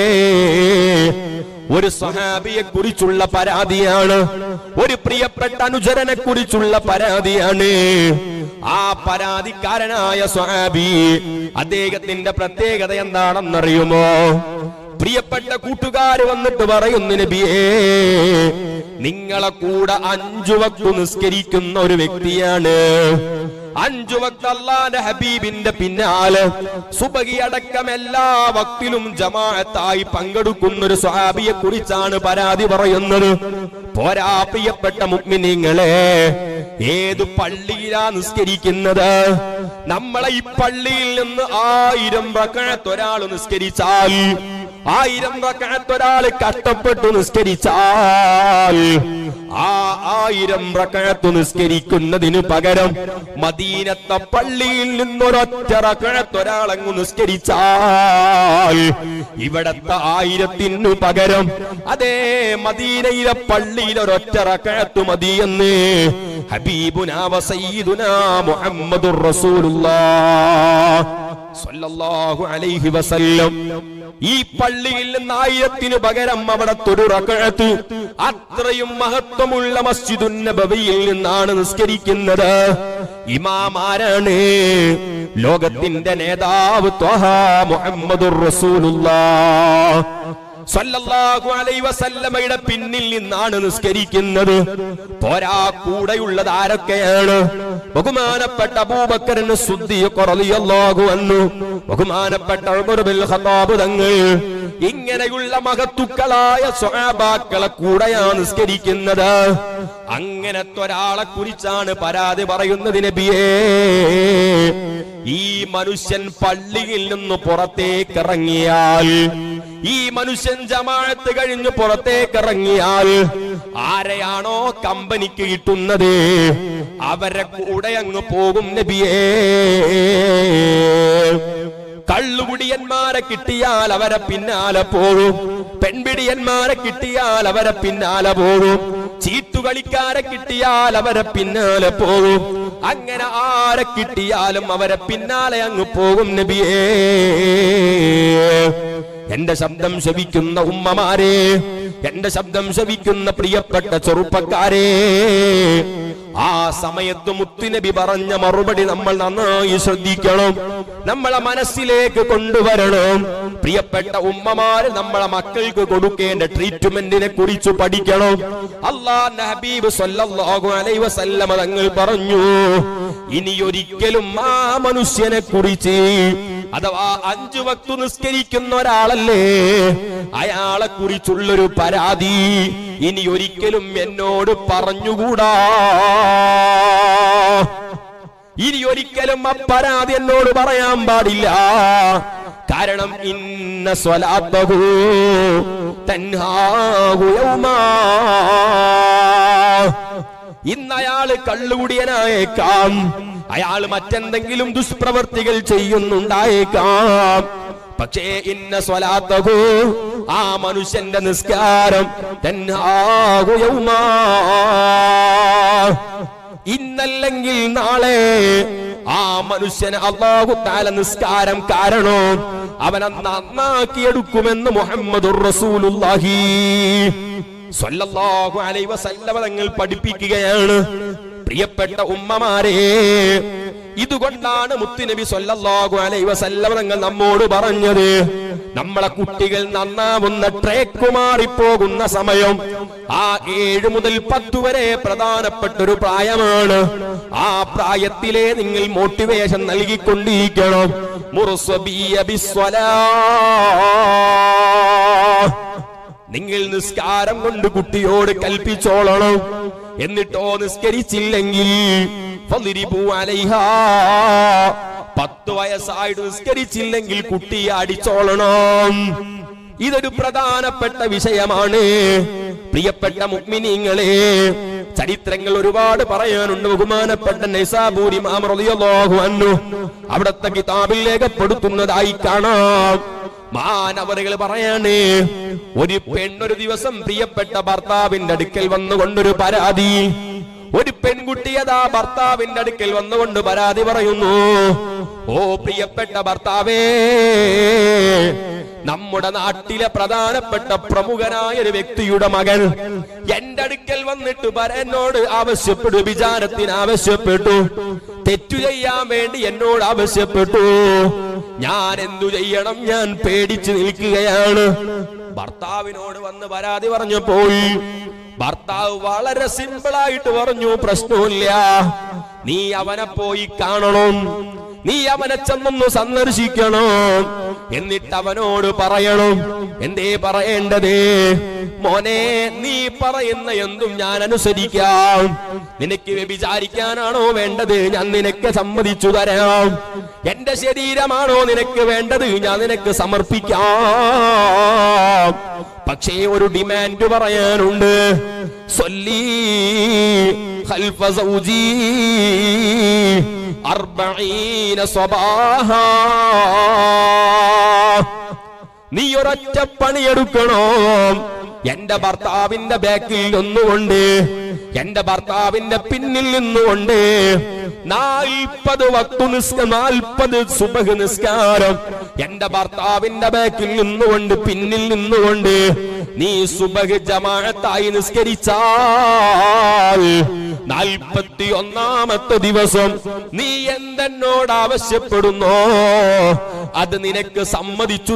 A: ഒരു സഹാബിയെ കുറിച്ചുള്ള പരാതിയാണ് ഒരു പ്രിയപ്പെട്ട അനുചരനെ കുറിച്ചുള്ള പരാതിയാണ് ആ പരാതിക്കാരനായ സ്വഹാബി അദ്ദേഹത്തിന്റെ പ്രത്യേകത എന്താണെന്നറിയുമോ പ്രിയപ്പെട്ട കൂട്ടുകാര് വന്നിട്ട് പറയുന്നു നബിയേ നിങ്ങളെ കൂടെ അഞ്ചു വക്തു നിസ്കരിക്കുന്ന ഒരു വ്യക്തിയാണ് അഞ്ചു വക്ത് അള്ളാന്റെ ഹബീബിന്റെ പിന്നാലെ സുബഹി അടക്കം എല്ലാ വക്തിലും ജമാഅത്തായി പങ്കെടുക്കുന്ന ഒരു സ്വഹാബിയെ കുറിച്ചാണ് പരാതി പറയുന്നത് പോരാ പ്രിയപ്പെട്ട മുഗ്മിനിങ്ങളെ ഏത് പള്ളിയിലാ നിസ്കരിക്കുന്നത് നമ്മളെ ഈ പള്ളിയിൽ നിന്ന് ആയിരം റക്അത്ത് ഒരാൾ നിസ്കരിച്ചാൽ ആയിരം റക്അത്ത് ഒരാൾ കഷ്ടപ്പെട്ടു നിസ്കരിച്ചാൽ ആ ആയിരം റക്അത്ത് നിസ്കരിക്കുന്നതിന് പകരം മദീനത്തെ പള്ളിയിൽ നിന്നൊരൊറ്റ റക്അത്ത് ഒരാളങ്ങ് നിസ്കരിച്ചാൽ ഇവിടത്തെ ആയിരത്തിനു പകരം അതേ മദീനയിലെ പള്ളിയിൽ ഒരൊറ്റ റക്അത്ത് മതിയെന്ന് ഹബീബുനാ വസയ്യിദുനാ മുഹമ്മദുർ റസൂലുള്ളാഹ് സ്വല്ലല്ലാഹു അലൈഹി വസല്ലം ഈ പള്ളിയിൽ നിന്ന് ആയിരത്തിന് പകരം അവിടത്തൊരു റകഴത്ത് അത്രയും മഹത്വമുള്ള മസ്ജിദുൻ നബവിയിൽ നിന്നാണ് നിസ്കരിക്കുന്നത് ഇമാമാരാണ് ലോകത്തിന്റെ നേതാവ് ത്വഹ മുഹമ്മദുർ റസൂലുള്ളാഹ് സല്ലല്ലാഹു അലൈഹി വസല്ലമയുടെ പിന്നിൽ നിന്നാണ് നിസ്കരിക്കുന്നത് പോരാ കൂടെയുള്ളത് ആരൊക്കെയാണ് ബഹുമാനപ്പെട്ട അബൂബക്കറിന് സുദ്ദീഖ് റളിയല്ലാഹു അൻഹു ബഹുമാനപ്പെട്ട ഉമർ ബിൻ ഖത്താബ് തങ്ങൾ ഇങ്ങനെയുള്ള മഹത്തുക്കളായ സ്വഹാബാക്കളെ കൂടെയാണ് നിസ്കരിക്കുന്നത് അങ്ങനത്തെ ഒരാളെ കുറിച്ചാണ് പരാതി പറയുന്നത് നബിയേ ഈ മനുഷ്യൻ പള്ളിയിൽ നിന്ന് പുറത്തേക്ക് ഇറങ്ങിയാൽ ഈ മനുഷ്യൻ ജമാഅത്ത് കഴിഞ്ഞ് പുറത്തേക്ക് ഇറങ്ങിയാൽ ആരെയാണോ കമ്പനിക്ക് കിട്ടുന്നത് അവരെ കൂടെ അങ്ങ് പോകും നബിയേ കള്ളുകുടിയന്മാരെ കിട്ടിയാൽ അവരെ പിന്നാലെ പോകും പെൺപിടിയന്മാരെ കിട്ടിയാൽ അവരെ പിന്നാലെ പോകും ചീട്ടുകളിക്കാരെ കിട്ടിയാൽ അവരെ പിന്നാലെ പോകും അങ്ങനെ ആരെ കിട്ടിയാലും അവരെ പിന്നാലെ അങ്ങ് പോകും നബിയേ എന്റെ ശബ്ദം ശവിക്കുന്ന ഉമ്മമാരെ എന്റെ ശബ്ദം ശവിക്കുന്ന പ്രിയപ്പെട്ട ചെറുപ്പക്കാരെ ആ സമയത്ത് മുത്തുനബി പറഞ്ഞ മറുപടി നമ്മൾ നന്നായി ശ്രദ്ധിക്കണം നമ്മളെ മനസ്സിലേക്ക് കൊണ്ടുവരണം പ്രിയപ്പെട്ട ഉമ്മമാര് നമ്മളെ മക്കൾക്ക് കൊടുക്കേണ്ട ട്രീറ്റ്മെന്റിനെ കുറിച്ച് പഠിക്കണം അള്ളാന്റെ ഹബീബ് സല്ലല്ലാഹു അലൈഹി വസല്ലമ തങ്ങൾ പറഞ്ഞു ഇനി ഒരിക്കലും ആ മനുഷ്യനെ കുറിച്ച് അഥവാ അഞ്ചു വക്തു നിസ്കരിക്കുന്ന ഒരാളല്ലേ അയാളെ കുറിച്ചുള്ളൊരു പരാതി ഇനി ഒരിക്കലും എന്നോട് പറഞ്ഞുകൂടാ ഇനി ഒരിക്കലും ആ പരാതി എന്നോട് പറയാൻ പാടില്ല കാരണം ഇന്ന സ്വലാത്തഹു തൻഹാഹു യൗമാ ഇന്ന് അയാള് കള്ളുകുടിയനായേക്കാം അയാൾ മറ്റെന്തെങ്കിലും ദുഷ്പ്രവർത്തികൾ ചെയ്യുന്നുണ്ടായേക്കാം പക്ഷേ ഇന്ന സ്വലാത്തഹു ആ മനുഷ്യന്റെ നിസ്കാരം തൻഹാഹു യൗമാ ഇന്നല്ലെങ്കിൽ നാളെ ആ മനുഷ്യന് അള്ളാഹു താല നിസ്കാരം കാരണം അവനെ നന്നാക്കിയെടുക്കുമെന്ന് മുഹമ്മദുർ റസൂലുള്ളാഹി സ്വല്ലല്ലാഹു അലൈഹി വസല്ലമ തങ്ങൾ പഠിപ്പിക്കുകയാണ് പ്രിയപ്പെട്ട ഉമ്മമാരെ ഇതുകൊണ്ടാണ് മുത്തുനബി സ്വല്ലല്ലാഹു അലൈഹി വസല്ലമ തങ്ങൾ നമ്മോട് പറഞ്ഞത് നമ്മളെ കുട്ടികൾ നന്നാവുന്ന ട്രേക്ക് മാറിപ്പോകുന്ന സമയം ആ ഏഴ് മുതൽ പത്ത് വരെ പ്രധാനപ്പെട്ട ഒരു പ്രായമാണ് ആ പ്രായത്തിലെ നിങ്ങൾ മോട്ടിവേഷൻ നൽകിക്കൊണ്ടിരിക്കണം മുറുസ്വബിയ ബിസ്വലാ നിങ്ങൾ നിസ്കാരം കൊണ്ട് കുട്ടിയോട് കൽപ്പിച്ചോളണം എന്നിട്ടോ നിസ്കരിച്ചില്ലെങ്കിൽ ഫളിരിബു അലൈഹാ. പത്ത് വയസ്സായിട്ട് നിസ്കരിച്ചില്ലെങ്കിൽ കുട്ടിയെ അടിച്ചോളണം ഇതൊരു പ്രധാനപ്പെട്ട വിഷയമാണ് പ്രിയപ്പെട്ട മുഗ്മിനീങ്ങളെ ചരിത്രങ്ങൾ ഒരുപാട് പറയാനുണ്ട് ബഹുമാനപ്പെട്ട നൈസാബൂരി മാമറിയാഹു അന്നു അവിടത്തെ കിതാബിൽ രേഖപ്പെടുത്തുന്നതായി കാണാം മാനവറുകൾ പറയാണ് ഒരു പെണ്ണൊരു ദിവസം പ്രിയപ്പെട്ട ഭർത്താവിന്റെ അടുക്കൽ വന്നുകൊണ്ടൊരു പരാതി ഒരു പെൺകുട്ടി അതാ ഭർത്താവിന്റെ അടുക്കൽ വന്നുകൊണ്ട് പരാതി പറയുന്നു ഓ പ്രിയപ്പെട്ട ഭർത്താവേ നമ്മുടെ നാട്ടിലെ പ്രധാനപ്പെട്ട പ്രമുഖനായ ഒരു വ്യക്തിയുടെ മകൻ എന്റെ അടുക്കൽ വന്നിട്ട് പറ എന്നോട് ആവശ്യപ്പെട്ടു വിചാരത്തിന് ആവശ്യപ്പെട്ടു തെറ്റു ചെയ്യാൻ വേണ്ടി എന്നോട് ആവശ്യപ്പെട്ടു ഞാൻ എന്തു ചെയ്യണം ഞാൻ പേടിച്ചു നിൽക്കുകയാണ് ഭർത്താവിനോട് വന്ന് പരാതി പറഞ്ഞപ്പോൾ ഭർത്താവ് വളരെ സിമ്പിളായിട്ട് പറഞ്ഞു പ്രശ്നമില്ല നീ അവനെ പോയി കാണണം നീ അവനെ ചെന്നൊന്ന് സന്ദർശിക്കണം എന്നിട്ട് അവനോട് പറയണം എന്തേ പറയേണ്ടത് മോനെ നീ പറയുന്ന എന്തും ഞാൻ അനുസരിക്കാം നിനക്ക് വ്യഭിചാരിക്കാനാണോ വേണ്ടത് ഞാൻ നിനക്ക് സമ്മതിച്ചു തരാം എന്റെ ശരീരമാണോ നിനക്ക് വേണ്ടത് ഞാൻ നിനക്ക് സമർപ്പിക്കാം പക്ഷേ ഒരു ഡിമാൻഡ് പറയാനുണ്ട് സൊല്ലി ഖൽഫ സൗജി അർബഈന സ്വബാഹാ നീ ഒരൊറ്റ പണിയെടുക്കണോ എന്റെ ഭർത്താവിന്റെ ബാക്കിൽ നിന്നുകൊണ്ട് എന്റെ ഭർത്താവിന്റെ പിന്നിൽ നിന്നുകൊണ്ട് നാൽപ്പത് വക്തു നിസ്ക നാൽപ്പത് സുബഹ് നിസ്കാരം എന്റെ ഭർത്താവിന്റെ ബാക്കിൽ നിന്നുകൊണ്ട് പിന്നിൽ നിന്നുകൊണ്ട് നീ സുബഹ് ജമാഅത്തായി നിസ്കരിച്ചാൽ നാൽപ്പത്തി ഒന്നാമത്തെ ദിവസം നീ എന്തെന്നോട് ആവശ്യപ്പെടുന്നോ അത് നിനക്ക് സമ്മതിച്ചു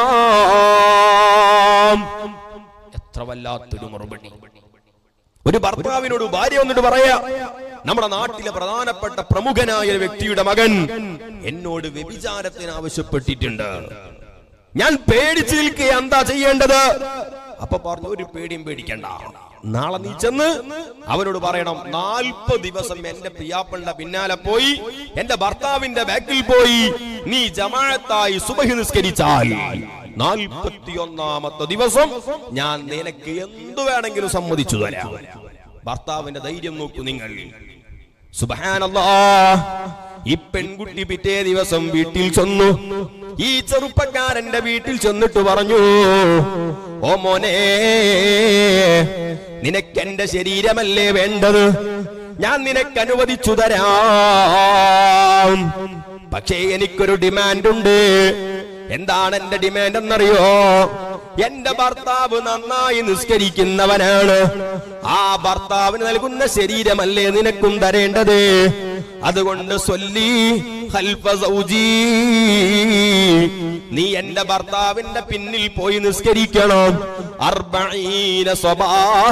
A: തരാം എത്ര വല്ലാത്തൊരു മറുപടി ഒരു ഭർത്താവിനോട് ഭാര്യ വന്നിട്ട് പറയാ നമ്മുടെ നാട്ടിലെ പ്രധാനപ്പെട്ട പ്രമുഖനായ ഒരു വ്യക്തിയുടെ മകൻ എന്നോട് വ്യഭിചാരത്തിന് ആവശ്യപ്പെട്ടിട്ടുണ്ട് ഞാൻ പേടിച്ചു നിൽക്കുക എന്താ ചെയ്യേണ്ടത് അപ്പൊ പറഞ്ഞു ഒരു പേടിയും പേടിക്കണ്ട നാളെ നീ ചെന്ന് അവനോട് പറയണം നാൽപ്പത് ദിവസം എന്റെ പ്രിയാപ്പളുടെ പിന്നാലെ പോയി എന്റെ ഭർത്താവിന്റെ ബാക്കിൽ പോയി നീ ജമാഅത്തായി സുബഹി നിസ്കരിച്ചാൽ നാൽപ്പത്തിയൊന്നാമത്തെ ദിവസം ഞാൻ നിനക്ക് എന്തു വേണമെങ്കിലും സമ്മതിച്ചു തരാം ഭർത്താവിന്റെ ധൈര്യം നോക്കൂ നിങ്ങൾ സുബഹാനല്ലാ ഈ പെൺകുട്ടി പിറ്റേ ദിവസം വീട്ടിൽ ചെന്നു ഈ ചെറുപ്പക്കാരന്റെ വീട്ടിൽ ചെന്നിട്ട് പറഞ്ഞു ഓ മോനെ നിനക്ക് എന്റെ ശരീരമല്ലേ വേണ്ടത് ഞാൻ നിനക്ക് അനുവദിച്ചു തരാം പക്ഷേ എനിക്കൊരു ഡിമാൻഡ് ഉണ്ട് എന്താണ് എന്റെ ഡിമാൻഡ് എന്നറിയോ എന്റെ ഭർത്താവ് നന്നായി നിസ്കരിക്കുന്നവനാണ് ആ ഭർത്താവിന് നൽകുന്ന ശരീരമല്ലേ നിനക്കും തരേണ്ടത് അതുകൊണ്ട് സൊല്ലി ഖൽഫ സൗജി നീ എന്റെ ഭർത്താവിന്റെ പിന്നിൽ പോയി നിസ്കരിക്കണം അർബഈന സ്വബാഹ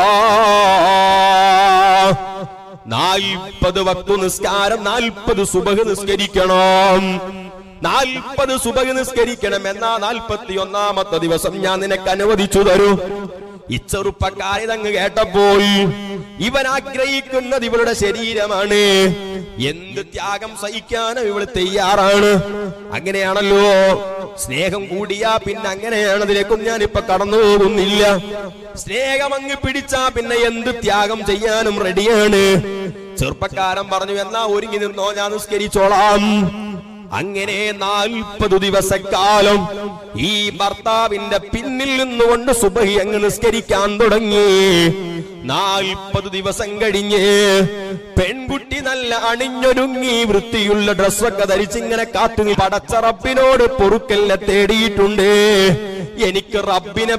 A: നാൽപ്പത് വക്തു നിസ്കാരം നാൽപ്പത് സുബഹ് നിസ്കരിക്കണം നാൽപ്പത് സുബഹ് നിസ്കരിക്കണം എന്നാ നാൽപ്പത്തി ഒന്നാമത്തെ ദിവസം ഞാൻ നിനക്ക് അനുവദിച്ചു തരൂ ഇച്ചെറുപ്പക്കാരിതങ്ങ് കേട്ടപ്പോൾ ഇവൻ ആഗ്രഹിക്കുന്നത് ഇവളുടെ ശരീരമാണ് എന്ത് ത്യാഗം സഹിക്കാനും ഇവൾ തയ്യാറാണ് അങ്ങനെയാണല്ലോ സ്നേഹം കൂടിയാ പിന്നെ അങ്ങനെയാണ് അതിലേക്കും ഞാൻ ഇപ്പൊ കടന്നു പോകുന്നില്ല സ്നേഹം അങ്ങ് പിടിച്ചാ പിന്നെ എന്ത് ത്യാഗം ചെയ്യാനും റെഡിയാണ് ചെറുപ്പക്കാരൻ പറഞ്ഞു എന്നാ ഒരുങ്ങി നിന്നോ ഞാൻ നിസ്കരിച്ചോളാം അങ്ങനെ നാൽപ്പത് ദിവസക്കാലം ഈ ഭർത്താവിന്റെ പിന്നിൽ നിന്നുകൊണ്ട് സുബഹി അങ്ങ് നിസ്കരിക്കാൻ തുടങ്ങി നാൽപ്പത് ദിവസം കഴിഞ്ഞ് പെൺകുട്ടി നല്ല അണിഞ്ഞൊരുങ്ങി വൃത്തിയുള്ള ഡ്രസ്സൊക്കെ ധരിച്ചിങ്ങനെ കാത്തു നി- പടച്ച റബ്ബിനോട് പൊറുക്കലിനെ തേടിയിട്ടുണ്ട് എനിക്ക് റബ്ബിനെ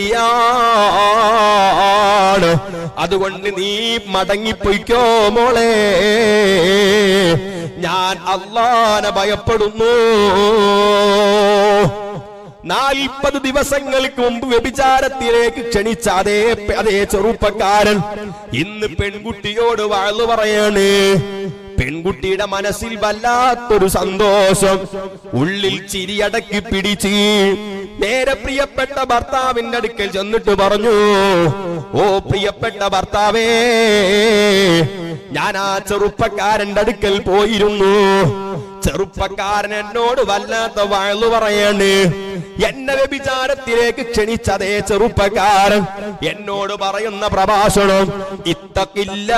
A: പേടിയാണ് അതുകൊണ്ട് നീ മടങ്ങിപ്പോയിക്കോ മോളെ ഞാൻ അള്ളാനെ ഭയപ്പെടുന്നു നാൽപ്പത് ദിവസങ്ങൾക്ക് മുമ്പ് വ്യഭിചാരത്തിലേക്ക് ക്ഷണിച്ച അതേ അതേ ചെറുപ്പക്കാരൻ ഇന്ന് പെൺകുട്ടിയോട് വാഴ്ന്നു പറയാണ് പെൺകുട്ടിയുടെ മനസ്സിൽ വല്ലാത്തൊരു സന്തോഷം ഉള്ളിൽ ചിരിയടക്കി പിടിച്ച് നേരെ പ്രിയപ്പെട്ട ഭർത്താവിന്റെ അടുക്കൽ ചെന്നിട്ട് പറഞ്ഞു ഓ പ്രിയപ്പെട്ട ഭർത്താവേ ഞാൻ ആ ചെറുപ്പക്കാരന്റെ അടുക്കൽ പോയിരുന്നു ചെറുപ്പക്കാരൻ എന്നോട് വല്ലാത്ത വയലു പറയാണ് എന്നെ വ്യഭിചാരത്തിലേക്ക് ക്ഷണിച്ചതേ ചെറുപ്പക്കാരൻ എന്നോട് പറയുന്ന പ്രഭാഷണം ഇത്തക്കില്ല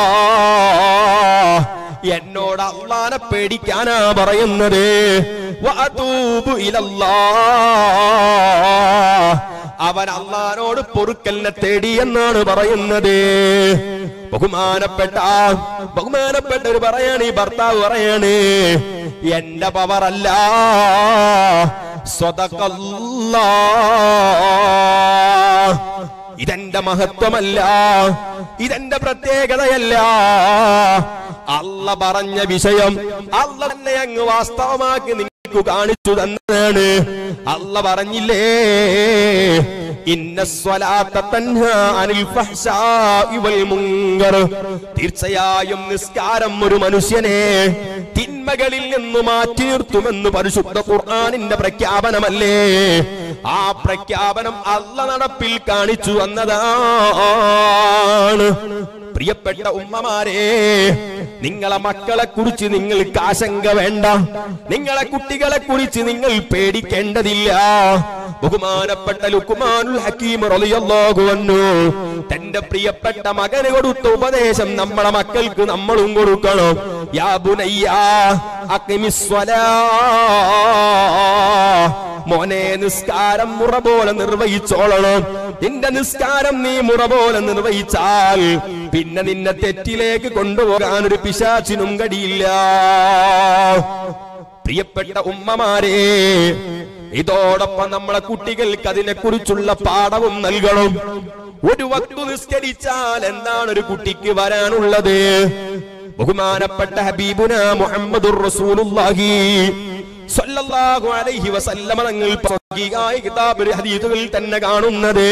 A: എന്നോട് അള്ളാനെ പേടിക്കാനാ പറയുന്നത് വഅതൂബു ഇലല്ലാ. അവൻ അള്ളാനോട് പൊറുക്കലിനെ തേടി എന്നാണ് പറയുന്നത് ബഹുമാനപ്പെട്ട ബഹുമാനപ്പെട്ട ഒരു പറയാണ് ഈ ഭർത്താവ് പറയാണ് എന്റെ പവറല്ല സ്വതക്കല്ലാ ഇതെന്റെ മഹത്വമല്ല ഇതെന്റെ പ്രത്യേകതയല്ല അല്ല പറഞ്ഞ വിഷയം അല്ല തന്നെ അങ്ങ് വാസ്തവമാക്കി നിങ്ങൾക്ക് കാണിച്ചു തന്നതാണ് അല്ല പറഞ്ഞില്ലേ ഇന്ന സ്വലാത്ത തൻഹാ അനിൽ ഫഹ്ശാഇ വൽ മുങ്കർ തീർച്ചയായും നിസ്കാരം ഒരു മനുഷ്യനെ തിന്മകളിൽ നിന്ന് മാറ്റി നിർത്തുമെന്ന് പരിശുദ്ധ ഖുർആനിന്റെ പ്രഖ്യാപനമല്ലേ ആ പ്രഖ്യാപനം അല്ല നടപ്പിൽ കാണിച്ചു വന്നതാണ് പ്രിയപ്പെട്ട ഉമ്മമാരെ നിങ്ങളെ മക്കളെ കുറിച്ച് നിങ്ങൾക്ക് ആശങ്ക വേണ്ട നിങ്ങളെ കുട്ടികളെ കുറിച്ച് നിങ്ങൾ പേടിക്കേണ്ടതില്ല ബഹുമാനപ്പെട്ട ലുക്കുമാനുൽ ഹക്കീം റളിയല്ലാഹു അൻഹു തന്റെ പ്രിയപ്പെട്ട മകന് കൊടുത്ത ഉപദേശം നമ്മളെ മക്കൾക്ക് നമ്മളും കൊടുക്കണം യാ ബുനയ്യ അഖിമിസ്വലാ മോനെ നിസ്കാരം മുറ പോലെ നിർവഹിച്ചോളണം നിന്റെ നിസ്കാരം നീ മുറ പോലെ നിർവഹിച്ചാൽ പിന്നെ നിന്നെ തെറ്റിലേക്ക് കൊണ്ടുപോകാൻ ഒരു പിശാച്ചിനും കടിയില്ല പ്രിയപ്പെട്ട ഉമ്മമാരെ ഇതോടൊപ്പം നമ്മളെ കുട്ടികൾക്ക് അതിനെ കുറിച്ചുള്ള പാഠവും നൽകണം ഒരു വക്തു നിസ്കരിച്ചാൽ എന്താണ് ഒരു കുട്ടിക്ക് വരാനുള്ളത് ബഹുമാനപ്പെട്ട ഹബീബുന മുഹമ്മദുർ റസൂലുള്ളാഹി സല്ലല്ലാഹു അലൈഹി വസല്ലമ തങ്ങൾ സ്വകീയായ കിതാബ് ഹദീസുകളിൽ തന്നെ കാണുന്നത്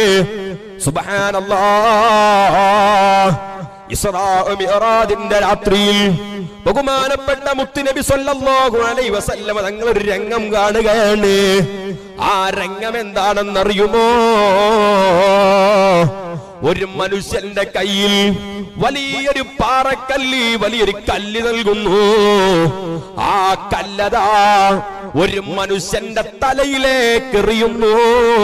A: സുബ്ഹാനല്ലാഹ് ഇസ്രാ മിഅ്റാജിന്റെ രാത്രിയിൽ ബഹുമാനപ്പെട്ട മുത്തുനബി സല്ലല്ലാഹു അലൈഹി വസല്ലമ തങ്ങൾ ഒരു രംഗം കാണുകയാണ് ആ രംഗം എന്താണെന്നറിയുമോ ഒരു മനുഷ്യന്റെ കയ്യിൽ വലിയൊരു പാറക്കല്ല് വലിയൊരു കല്ല് നൽകുന്നു ആ കല്ലതാ ഒരു മനുഷ്യന്റെ തലയിലേക്ക് എറിയുന്നു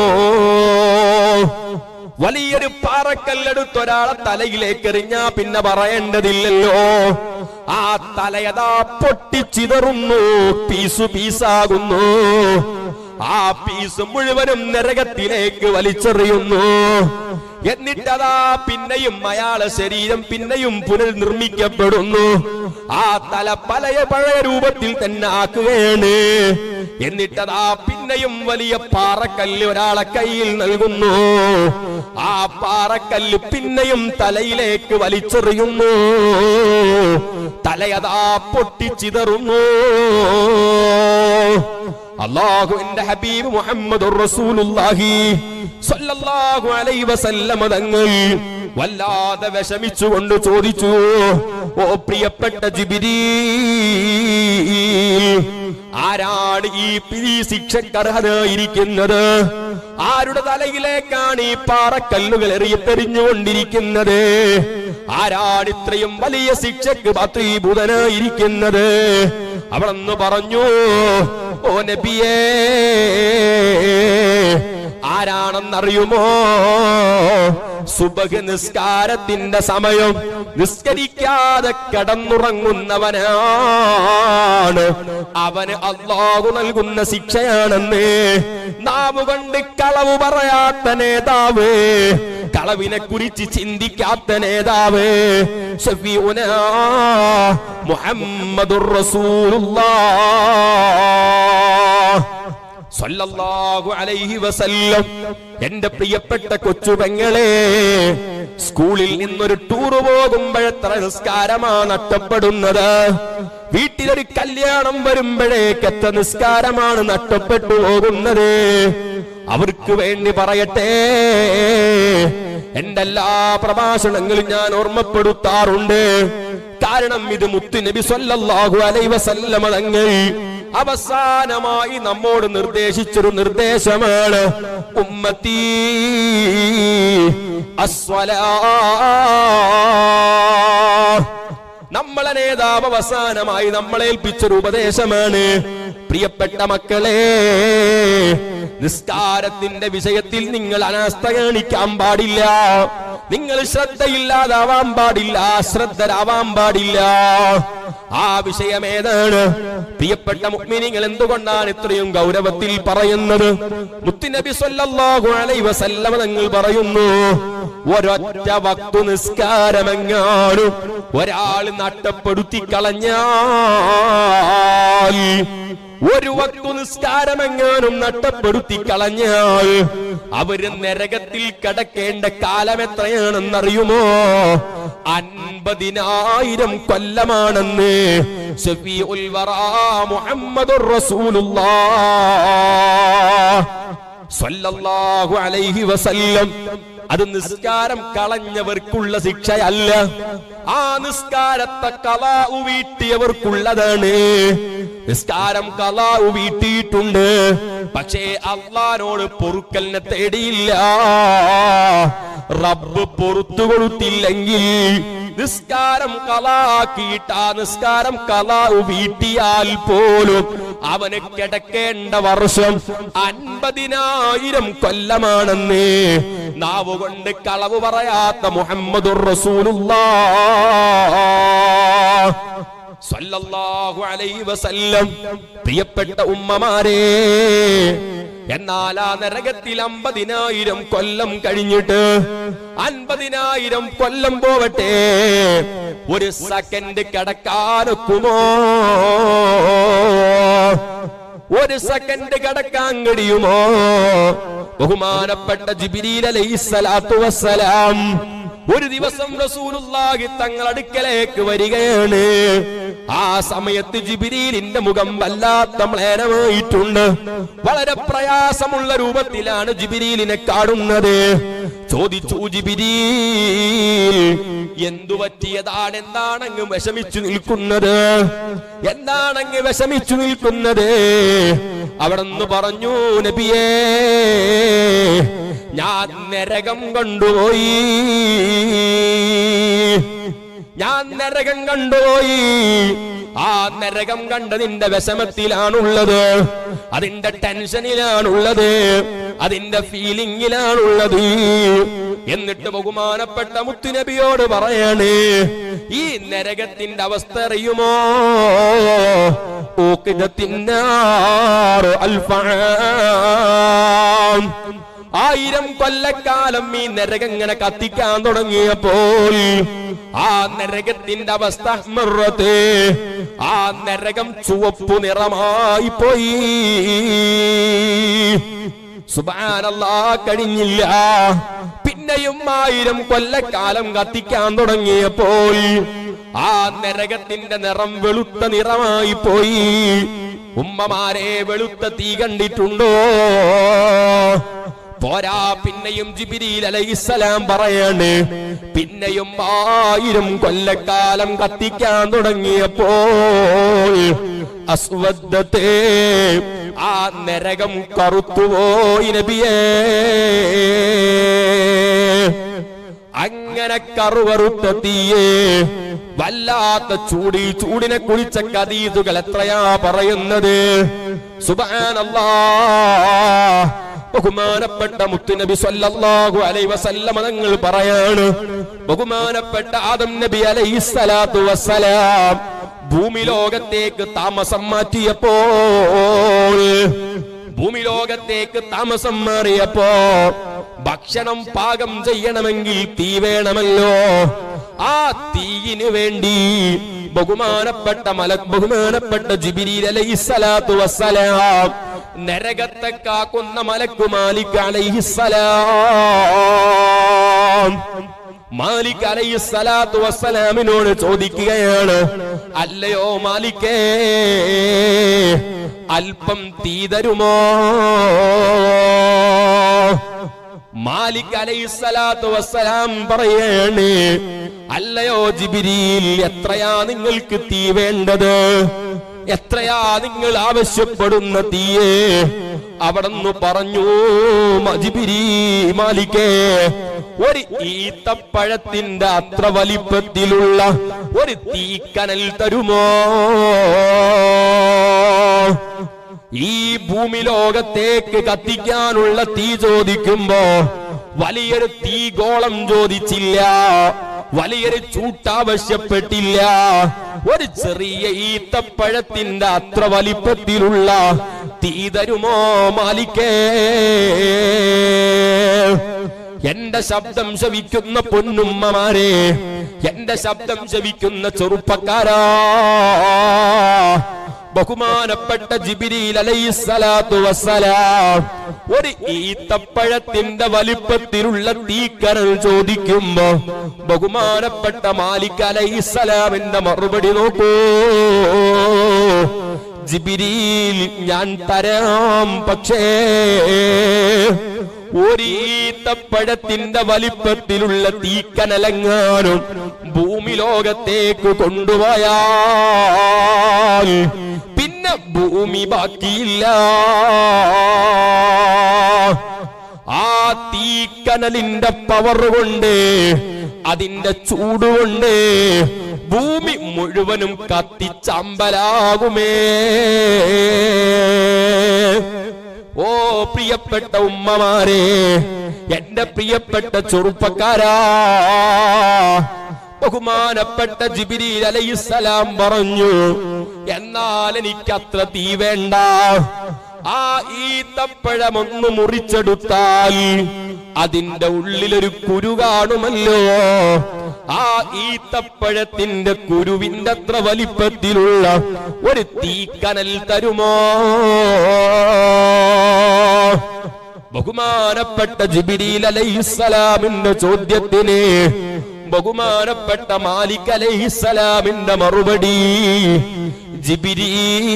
A: വലിയൊരു പാറക്കല്ലെടുത്ത് ഒരാളെ തലയിലേക്ക് എറിഞ്ഞാ പിന്നെ പറയേണ്ടതില്ലല്ലോ ആ തലയതാ പൊട്ടിച്ചിതറുന്നു പീസു പീസാകുന്നു ആ പീസ് മുഴുവനും നരകത്തിലേക്ക് വലിച്ചെറിയുന്നു എന്നിട്ടതാ പിന്നെയും അയാളെ ശരീരം പിന്നെയും പുനർനിർമ്മിക്കപ്പെടുന്നു ആ തല പലയ പഴയ രൂപത്തിൽ തന്നെ ആക്കുകയാണ് എന്നിട്ടതാ പിന്നെ പിന്നെയും വലിയ പാറക്കല്ല് ഒരാളെ കയ്യിൽ നൽകുന്നു ആ പാറക്കല്ല് പിന്നെയും തലയിലേക്ക് വലിച്ചെറിയുന്നു തലയതാ പൊട്ടിച്ചിതറുന്നു അള്ളാഹുവിന്റെ ഹബീബ് മുഹമ്മദ് റസൂലുള്ളാഹി സ്വല്ലല്ലാഹു അലൈഹി വസല്ലമ തങ്ങൾ വല്ലാതെ വിഷമിച്ചുകൊണ്ട് ചോദിച്ചു ഓ പ്രിയപ്പെട്ട ജിബിരീൽ ആരാണ് ഈ ഈ ശിക്ഷക്കർഹതയിരിക്കുന്നത് ആരുടെ തലയിലേക്കാണ് ഈ പാറക്കല്ലുകൾ എറിയത്തെറിഞ്ഞുകൊണ്ടിരിക്കുന്നത് ആരാണ് ഇത്രയും വലിയ ശിക്ഷക്ക് പത്രീഭൂതനായിരിക്കുന്നത് അവളെന്ന് പറഞ്ഞു ഓ നബിയേ ആരാണെന്നറിയുമോ സുബഹ് നിസ്കാരത്തിന്റെ സമയം നിസ്കരിക്കാതെ കിടന്നുറങ്ങുന്നവനാണ് അവന് അള്ളാഹു നൽകുന്ന ശിക്ഷയാണെന്ന് നാവ് കൊണ്ട് കളവ് പറയാത്ത നേതാവ് കളവിനെ കുറിച്ച് ചിന്തിക്കാത്ത നേതാവ് ഷഫീഉന മുഹമ്മദുർ റസൂലുള്ളാഹ് സല്ലല്ലാഹു അലൈഹി വസല്ലം എന്റെ പ്രിയപ്പെട്ട കൊച്ചു പെങ്ങളെ സ്കൂളിൽ നിന്നൊരു ടൂർ പോകുമ്പോഴെത്ര നിസ്കാരമാ നഷ്ടപ്പെടുന്നത് വീട്ടിലൊരു കല്യാണം വരുമ്പോഴേക്ക് എത്ര നിസ്കാരമാണ് നഷ്ടപ്പെട്ടു പോകുന്നത് അവർക്ക് വേണ്ടി പറയട്ടെ എന്റെ എല്ലാ പ്രഭാഷണങ്ങളും ഞാൻ ഓർമ്മപ്പെടുത്താറുണ്ട് കാരണം ഇത് മുത്തു നബി സല്ലല്ലാഹു അലൈഹി വസല്ലമ തങ്ങൾ അവസാനമായി നമ്മോട് നിർദ്ദേശിച്ചൊരു നിർദ്ദേശമാണ് ഉമ്മത്തി അസ്വലാ നമ്മളെ നേതാവ് അവസാനമായി നമ്മളെ ഏൽപ്പിച്ചൊരു ഉപദേശമാണ് പ്രിയപ്പെട്ട മക്കളെ നിസ്കാരത്തിന്റെ വിഷയത്തിൽ നിങ്ങൾ അനാസ്ഥ കാണിക്കാൻ പാടില്ല നിങ്ങൾ ശ്രദ്ധയില്ലാതാവാൻ പാടില്ല ശ്രദ്ധരാവാൻ പാടില്ല ആ വിഷയം ഏതാണ് പ്രിയപ്പെട്ട മുഗ്മിനിങ്ങൾ എന്തുകൊണ്ടാണ് ഇത്രയും ഗൗരവത്തിൽ പറയുന്നത് മുത്തുനബി സല്ലല്ലാഹു അലൈഹി വസല്ലമ തങ്ങൾ പറയുന്നു ഒരൊറ്റ വക്തു നിസ്കാരമെങ്ങാനും ഒരാൾ നഷ്ടപ്പെടുത്തി കളഞ്ഞാൽ ഒരു വക്തു നിസ്കാരമെങ്ങാനും നഷ്ടപ്പെടുത്തി കളഞ്ഞാൽ അവര് നരകത്തിൽ കടക്കേണ്ട കാലം എത്രയാണെന്നറിയുമോ അൻപതിനായിരം കൊല്ലമാണെന്ന് ഷഫീഉൽ വറാ മുഹമ്മദുർ റസൂലുള്ളാഹ് സ്വല്ലല്ലാഹു അലൈഹി വസല്ലം അത് നിസ്കാരം കളഞ്ഞവർക്കുള്ള ശിക്ഷയല്ല ആ നിസ്കാരത്തെ കലാഉ വീട്ടിയവർക്കുള്ളതാണ് നിസ്കാരം കലാഉ വീട്ടിയിട്ടുണ്ട് പക്ഷേ അള്ളാനോട് പൊറുക്കലിനെ തേടിയില്ല റബ്ബ് പൊറത്തു കൊടുത്തില്ലെങ്കിൽ നിസ്കാരം കലാക്കിയിട്ട് ആ നിസ്കാരം കലാവ് വീട്ടിയാൽ പോലും അവന് കിടക്കേണ്ട വർഷം അൻപതിനായിരം കൊല്ലമാണെന്ന് നാവ് കൊണ്ട് കളവ് പറയാത്ത മുഹമ്മദുർ റസൂലുള്ളാഹ് സല്ലല്ലാഹു അലൈഹി വസല്ലം പ്രിയപ്പെട്ട ഉമ്മമാരെ എന്നാൽ ആ നരകത്തിൽ അമ്പതിനായിരം കൊല്ലം കഴിഞ്ഞിട്ട് അൻപതിനായിരം കൊല്ലം പോവട്ടെ ഒരു സെക്കൻഡ് കിടക്കാനൊക്കുമോ ഒരു സെക്കൻഡ് കിടക്കാൻ കഴിയുമോ ബഹുമാനപ്പെട്ട ജിബിരിൽ അലൈഹിസ്സലാത്തു വസ്സലാം ഒരു ദിവസം റസൂലുള്ളാഹി തങ്ങൾ അടുക്കലേക്ക് വരികയാണ് ആ സമയത്ത് ജിബിരിലിന്റെ മുഖം വല്ലാത്ത മ്ലേനമായിട്ടുണ്ട് വളരെ പ്രയാസമുള്ള രൂപത്തിലാണ് ജിബിരിലിനെ കാണുന്നത് ചോദിച്ചു ജിബിരീൽ എന്തു പറ്റിയതാണ് എന്താണങ്ങ് വിഷമിച്ചു നിൽക്കുന്നത് എന്താണങ്ങ് വിഷമിച്ചു നിൽക്കുന്നത് അവിടെ നിന്ന് പറഞ്ഞു നബിയേ ഞാൻ നരകം കൊണ്ടുപോയി ഞാൻ നരകം കണ്ടുപോയി ആ നരകം കണ്ടതിന്റെ വിഷമത്തിലാണുള്ളത് അതിന്റെ ടെൻഷനിലാണുള്ളത് അതിന്റെ ഫീലിംഗിലാണുള്ളത് എന്നിട്ട് ബഹുമാനപ്പെട്ട മുത്തുനബിയോട് പറയാണ് ഈ നരകത്തിന്റെ അവസ്ഥ അറിയുമോ ഊക്കിതത്തിന്നാറ് അൽഫാം ആയിരം കൊല്ലക്കാലം ഈ നരകങ്ങനെ കത്തിക്കാൻ തുടങ്ങിയപ്പോൾ ആ നരകത്തിന്റെ അവസ്ഥ അഹ്മറത്ത് ആ നരകം ചുവപ്പു നിറമായി പോയി സുബാനല്ലാ കഴിഞ്ഞില്ല പിന്നെയും ആയിരം കൊല്ലക്കാലം കത്തിക്കാൻ തുടങ്ങിയപ്പോൾ ആ നരകത്തിന്റെ നിറം വെളുത്ത നിറമായി പോയി ഉമ്മമാരെ വെളുത്ത തീ കണ്ടിട്ടുണ്ടോ പോരാ പിന്നെയും ജിബിരിൽ അലൈഹിസ്സലാം പറയാണ് പിന്നെയും ആയിരം കൊല്ലക്കാലം കത്തിക്കാൻ തുടങ്ങിയപ്പോൾ അസ്വദ്ധത്തെ ആ നരകം കറുത്തുപോയി നബിയേ അങ്ങനെ കറുവറുത്ത തീയേ വല്ലാത്ത ചൂടി ചൂടിനെ കുറിച്ച കതീതുകൾ എത്രയാ പറയുന്നത് സുബാനല്ലാ ബഹുമാനപ്പെട്ട മുത്തുനബി സല്ലല്ലാഹു അലൈഹി വസല്ലമ തങ്ങൾ പറയാണ് ബഹുമാനപ്പെട്ട ആദം നബി അലൈഹി സ്വലാത്തു വസ്സലാം ഭൂമി ലോകത്തേക്ക് താമസം മാറ്റിയപ്പോൾ ഭൂമി ലോകത്തേക്ക് താമസം മാറിയപ്പോ ഭക്ഷണം പാകം ചെയ്യണമെങ്കിൽ തീ വേണമല്ലോ ആ തീയിന് വേണ്ടി ബഹുമാനപ്പെട്ട മല ബഹുമാനപ്പെട്ട ജിബിരി അലൈഹിസ്സലാത്തു വസ്സലാം നരകത്തെ കാക്കുന്ന മലക്കു മാലിക് അലൈഹിസ്സലാം മാലിക് അലൈഹി സ്വലാത്തു വസ്സലാമിനോട് ചോദിക്കുകയാണ് അല്ലയോ മാലിക്കേ അല്പം തീ തരുമോ മാലിക് അലൈഹി സ്വലാത്തു വസ്സലാം പറയാണ് അല്ലയോ ജിബിരിയിൽ എത്രയാ നിങ്ങൾക്ക് തീ വേണ്ടത് എത്രയാ നിങ്ങൾ ആവശ്യപ്പെടുന്ന തീയെ അവിടെന്ന് പറഞ്ഞു മജിബിരി മാലിക്കേ ഒരു ഈത്തപ്പഴത്തിന്റെ അത്ര വലിപ്പത്തിലുള്ള ഒരു തീക്കനൽ തരുമോ ഈ ഭൂമി ലോകത്തേക്ക് കത്തിക്കാനുള്ള തീ ചോദിക്കുമ്പോ വലിയൊരു തീഗോളം ചോദിച്ചില്ല വലിയൊരു ചൂട്ടാവശ്യപ്പെട്ടില്ല ഒരു ചെറിയ ഈത്തപ്പഴത്തിന്റെ അത്ര വലിപ്പത്തിലുള്ള തീ തരുമോ മാലിക്കേ എന്റെ ശബ്ദം ശവിക്കുന്ന പൊന്നുമ്മമാരെ എന്റെ ശബ്ദം ശവിക്കുന്ന ചെറുപ്പക്കാരാ ബഹുമാനപ്പെട്ട ജിബിരിൽ അലൈഹിസ്സലാത്തു വസ്സലാം ഒരു ഈത്തപ്പഴത്തിന്റെ വലിപ്പത്തിലുള്ള തീക്കരൽ ചോദിക്കുമ്പോ ബഹുമാനപ്പെട്ട മാലിക് അലൈഹിസ്സലാമിന്റെ മറുപടി നോക്കൂ ജിബിരിൽ ഞാൻ തരാം പക്ഷേ ഒരീത്തപ്പഴത്തിന്റെ വലിപ്പത്തിലുള്ള തീക്കനലങ്ങാനും ഭൂമി ലോകത്തേക്ക് കൊണ്ടുപോയാൽ പിന്നെ ഭൂമി ബാക്കിയില്ല ആ തീക്കനലിന്റെ പവർ കൊണ്ട് അതിന്റെ ചൂടുകൊണ്ട് ഭൂമി മുഴുവനും കത്തിച്ചമ്പലാകുമേ ഓ പ്രിയപ്പെട്ട ഉമ്മമാരെ എന്റെ പ്രിയപ്പെട്ട ചെറുപ്പക്കാരാ ബഹുമാനപ്പെട്ട ജിബിരി അലൈഹിസ്സലാം പറഞ്ഞു എന്നാൽ എനിക്ക് അത്ര തീ വേണ്ട ആ ഈത്തപ്പഴമൊന്ന് മുറിച്ചെടുത്താൽ അതിന്റെ ഉള്ളിലൊരു കുരു കാണുമല്ലോ ആ ഈത്തപ്പഴത്തിന്റെ കുരുവിന്റെ അത്ര വലിപ്പത്തിലുള്ള ഒരു തീക്കനൽ തരുമോ ബഹുമാനപ്പെട്ട ജിബിരിൽ അലൈഹിസ്സലാമിന്റെ ചോദ്യത്തിന് ബഹുമാനപ്പെട്ട മാലിക് അലൈഹിസ്സലാമിന്റെ മറുപടി ജിബിരീ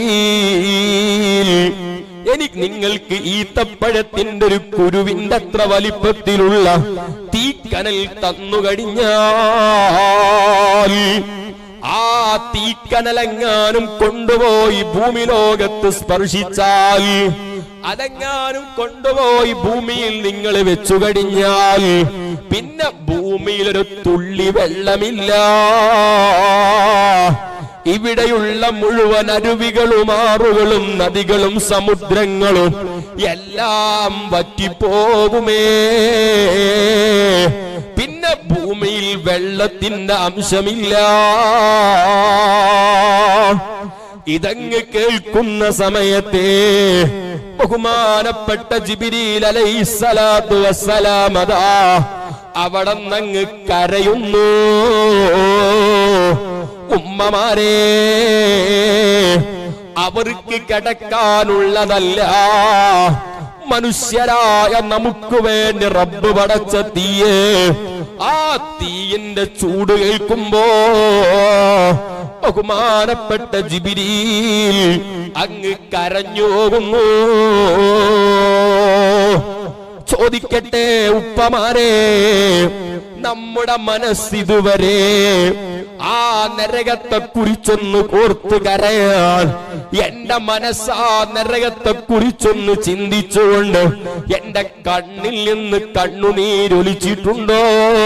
A: എനിക്ക് നിങ്ങൾക്ക് ഈത്തപ്പഴത്തിന്റെ ഒരു കുരുവിന്റെ അത്ര വലിപ്പത്തിലുള്ള തീക്കനൽ തന്നു കഴിഞ്ഞാൽ ആ തീക്കനലെങ്ങാനും കൊണ്ടുപോയി ഭൂമി ലോകത്ത് സ്പർശിച്ചാൽ അതെങ്ങാനും കൊണ്ടുപോയി ഭൂമിയിൽ നിങ്ങൾ വെച്ചു കഴിഞ്ഞാൽ പിന്നെ ഭൂമിയിൽ ഒരു തുള്ളി വെള്ളമില്ല ഇവിടെയുള്ള മുഴുവൻ അരുവികളും ആറുകളും നദികളും സമുദ്രങ്ങളും എല്ലാം വറ്റിപ്പോകുമേ പിന്നെ ഭൂമിയിൽ വെള്ളത്തിന്റെ അംശമില്ല ഇതങ്ങ് കേൾക്കുന്ന സമയത്തെ ബഹുമാനപ്പെട്ട ജിബിരിൽ അലൈഹിസ്സലാത്തു വസ്സലാം അതാ അവിടെ നങ്ങ് കരയുന്നു ഉമ്മമാരെ അവർക്ക് കിടക്കാനുള്ളതല്ല മനുഷ്യരായ നമുക്ക് വേണ്ടി റബ്ബ് പടച്ച തീയെ ആ തീയിന്റെ ചൂട് കേൾക്കുമ്പോ ബഹുമാനപ്പെട്ട ജിബിരിയിൽ അങ്ങ് കരഞ്ഞു പോകുന്നു ചോദിക്കട്ടെ ഉപ്പമാരെ നമ്മുടെ മനസ്സിതുവരെ ആ നരകത്തെ കുറിച്ചൊന്ന് ഓർത്ത് കരയാൻ എന്റെ മനസ്സ് ആ നരകത്തെ കുറിച്ചൊന്ന് ചിന്തിച്ചുകൊണ്ട് എന്റെ കണ്ണിൽ നിന്ന് കണ്ണുനീരൊലിച്ചിട്ടുണ്ടോ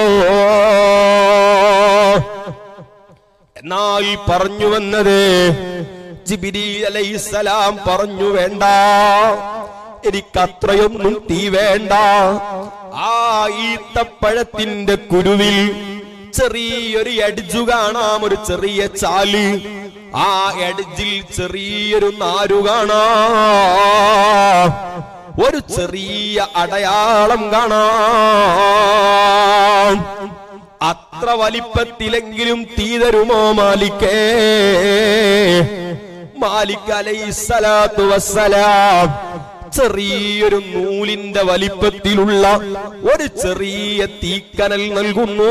A: എന്നാൽ പറഞ്ഞു വന്നത് ജിബിരി അലൈസലാം പറഞ്ഞു വേണ്ട എനിക്കത്രയൊന്നും തീ വേണ്ട ആ ഈത്തപ്പഴത്തിന്റെ കുരുവിൽ ചെറിയൊരു എഡ്ജു കാണാം ഒരു ചെറിയ ചാല് ആ എഡ്ജിൽ ചെറിയൊരു നാരു കാണാം ഒരു ചെറിയ അടയാളം കാണാം അത്ര വലിപ്പത്തിലെങ്കിലും തീ തരുമോ മാലിക്കേ മാലിക് അലൈസലാത്തു വസ്സലാം ചെറിയൊരു നൂലിന്റെ വലിപ്പത്തിലുള്ള ഒരു ചെറിയ തീക്കനൽ നൽകുന്നു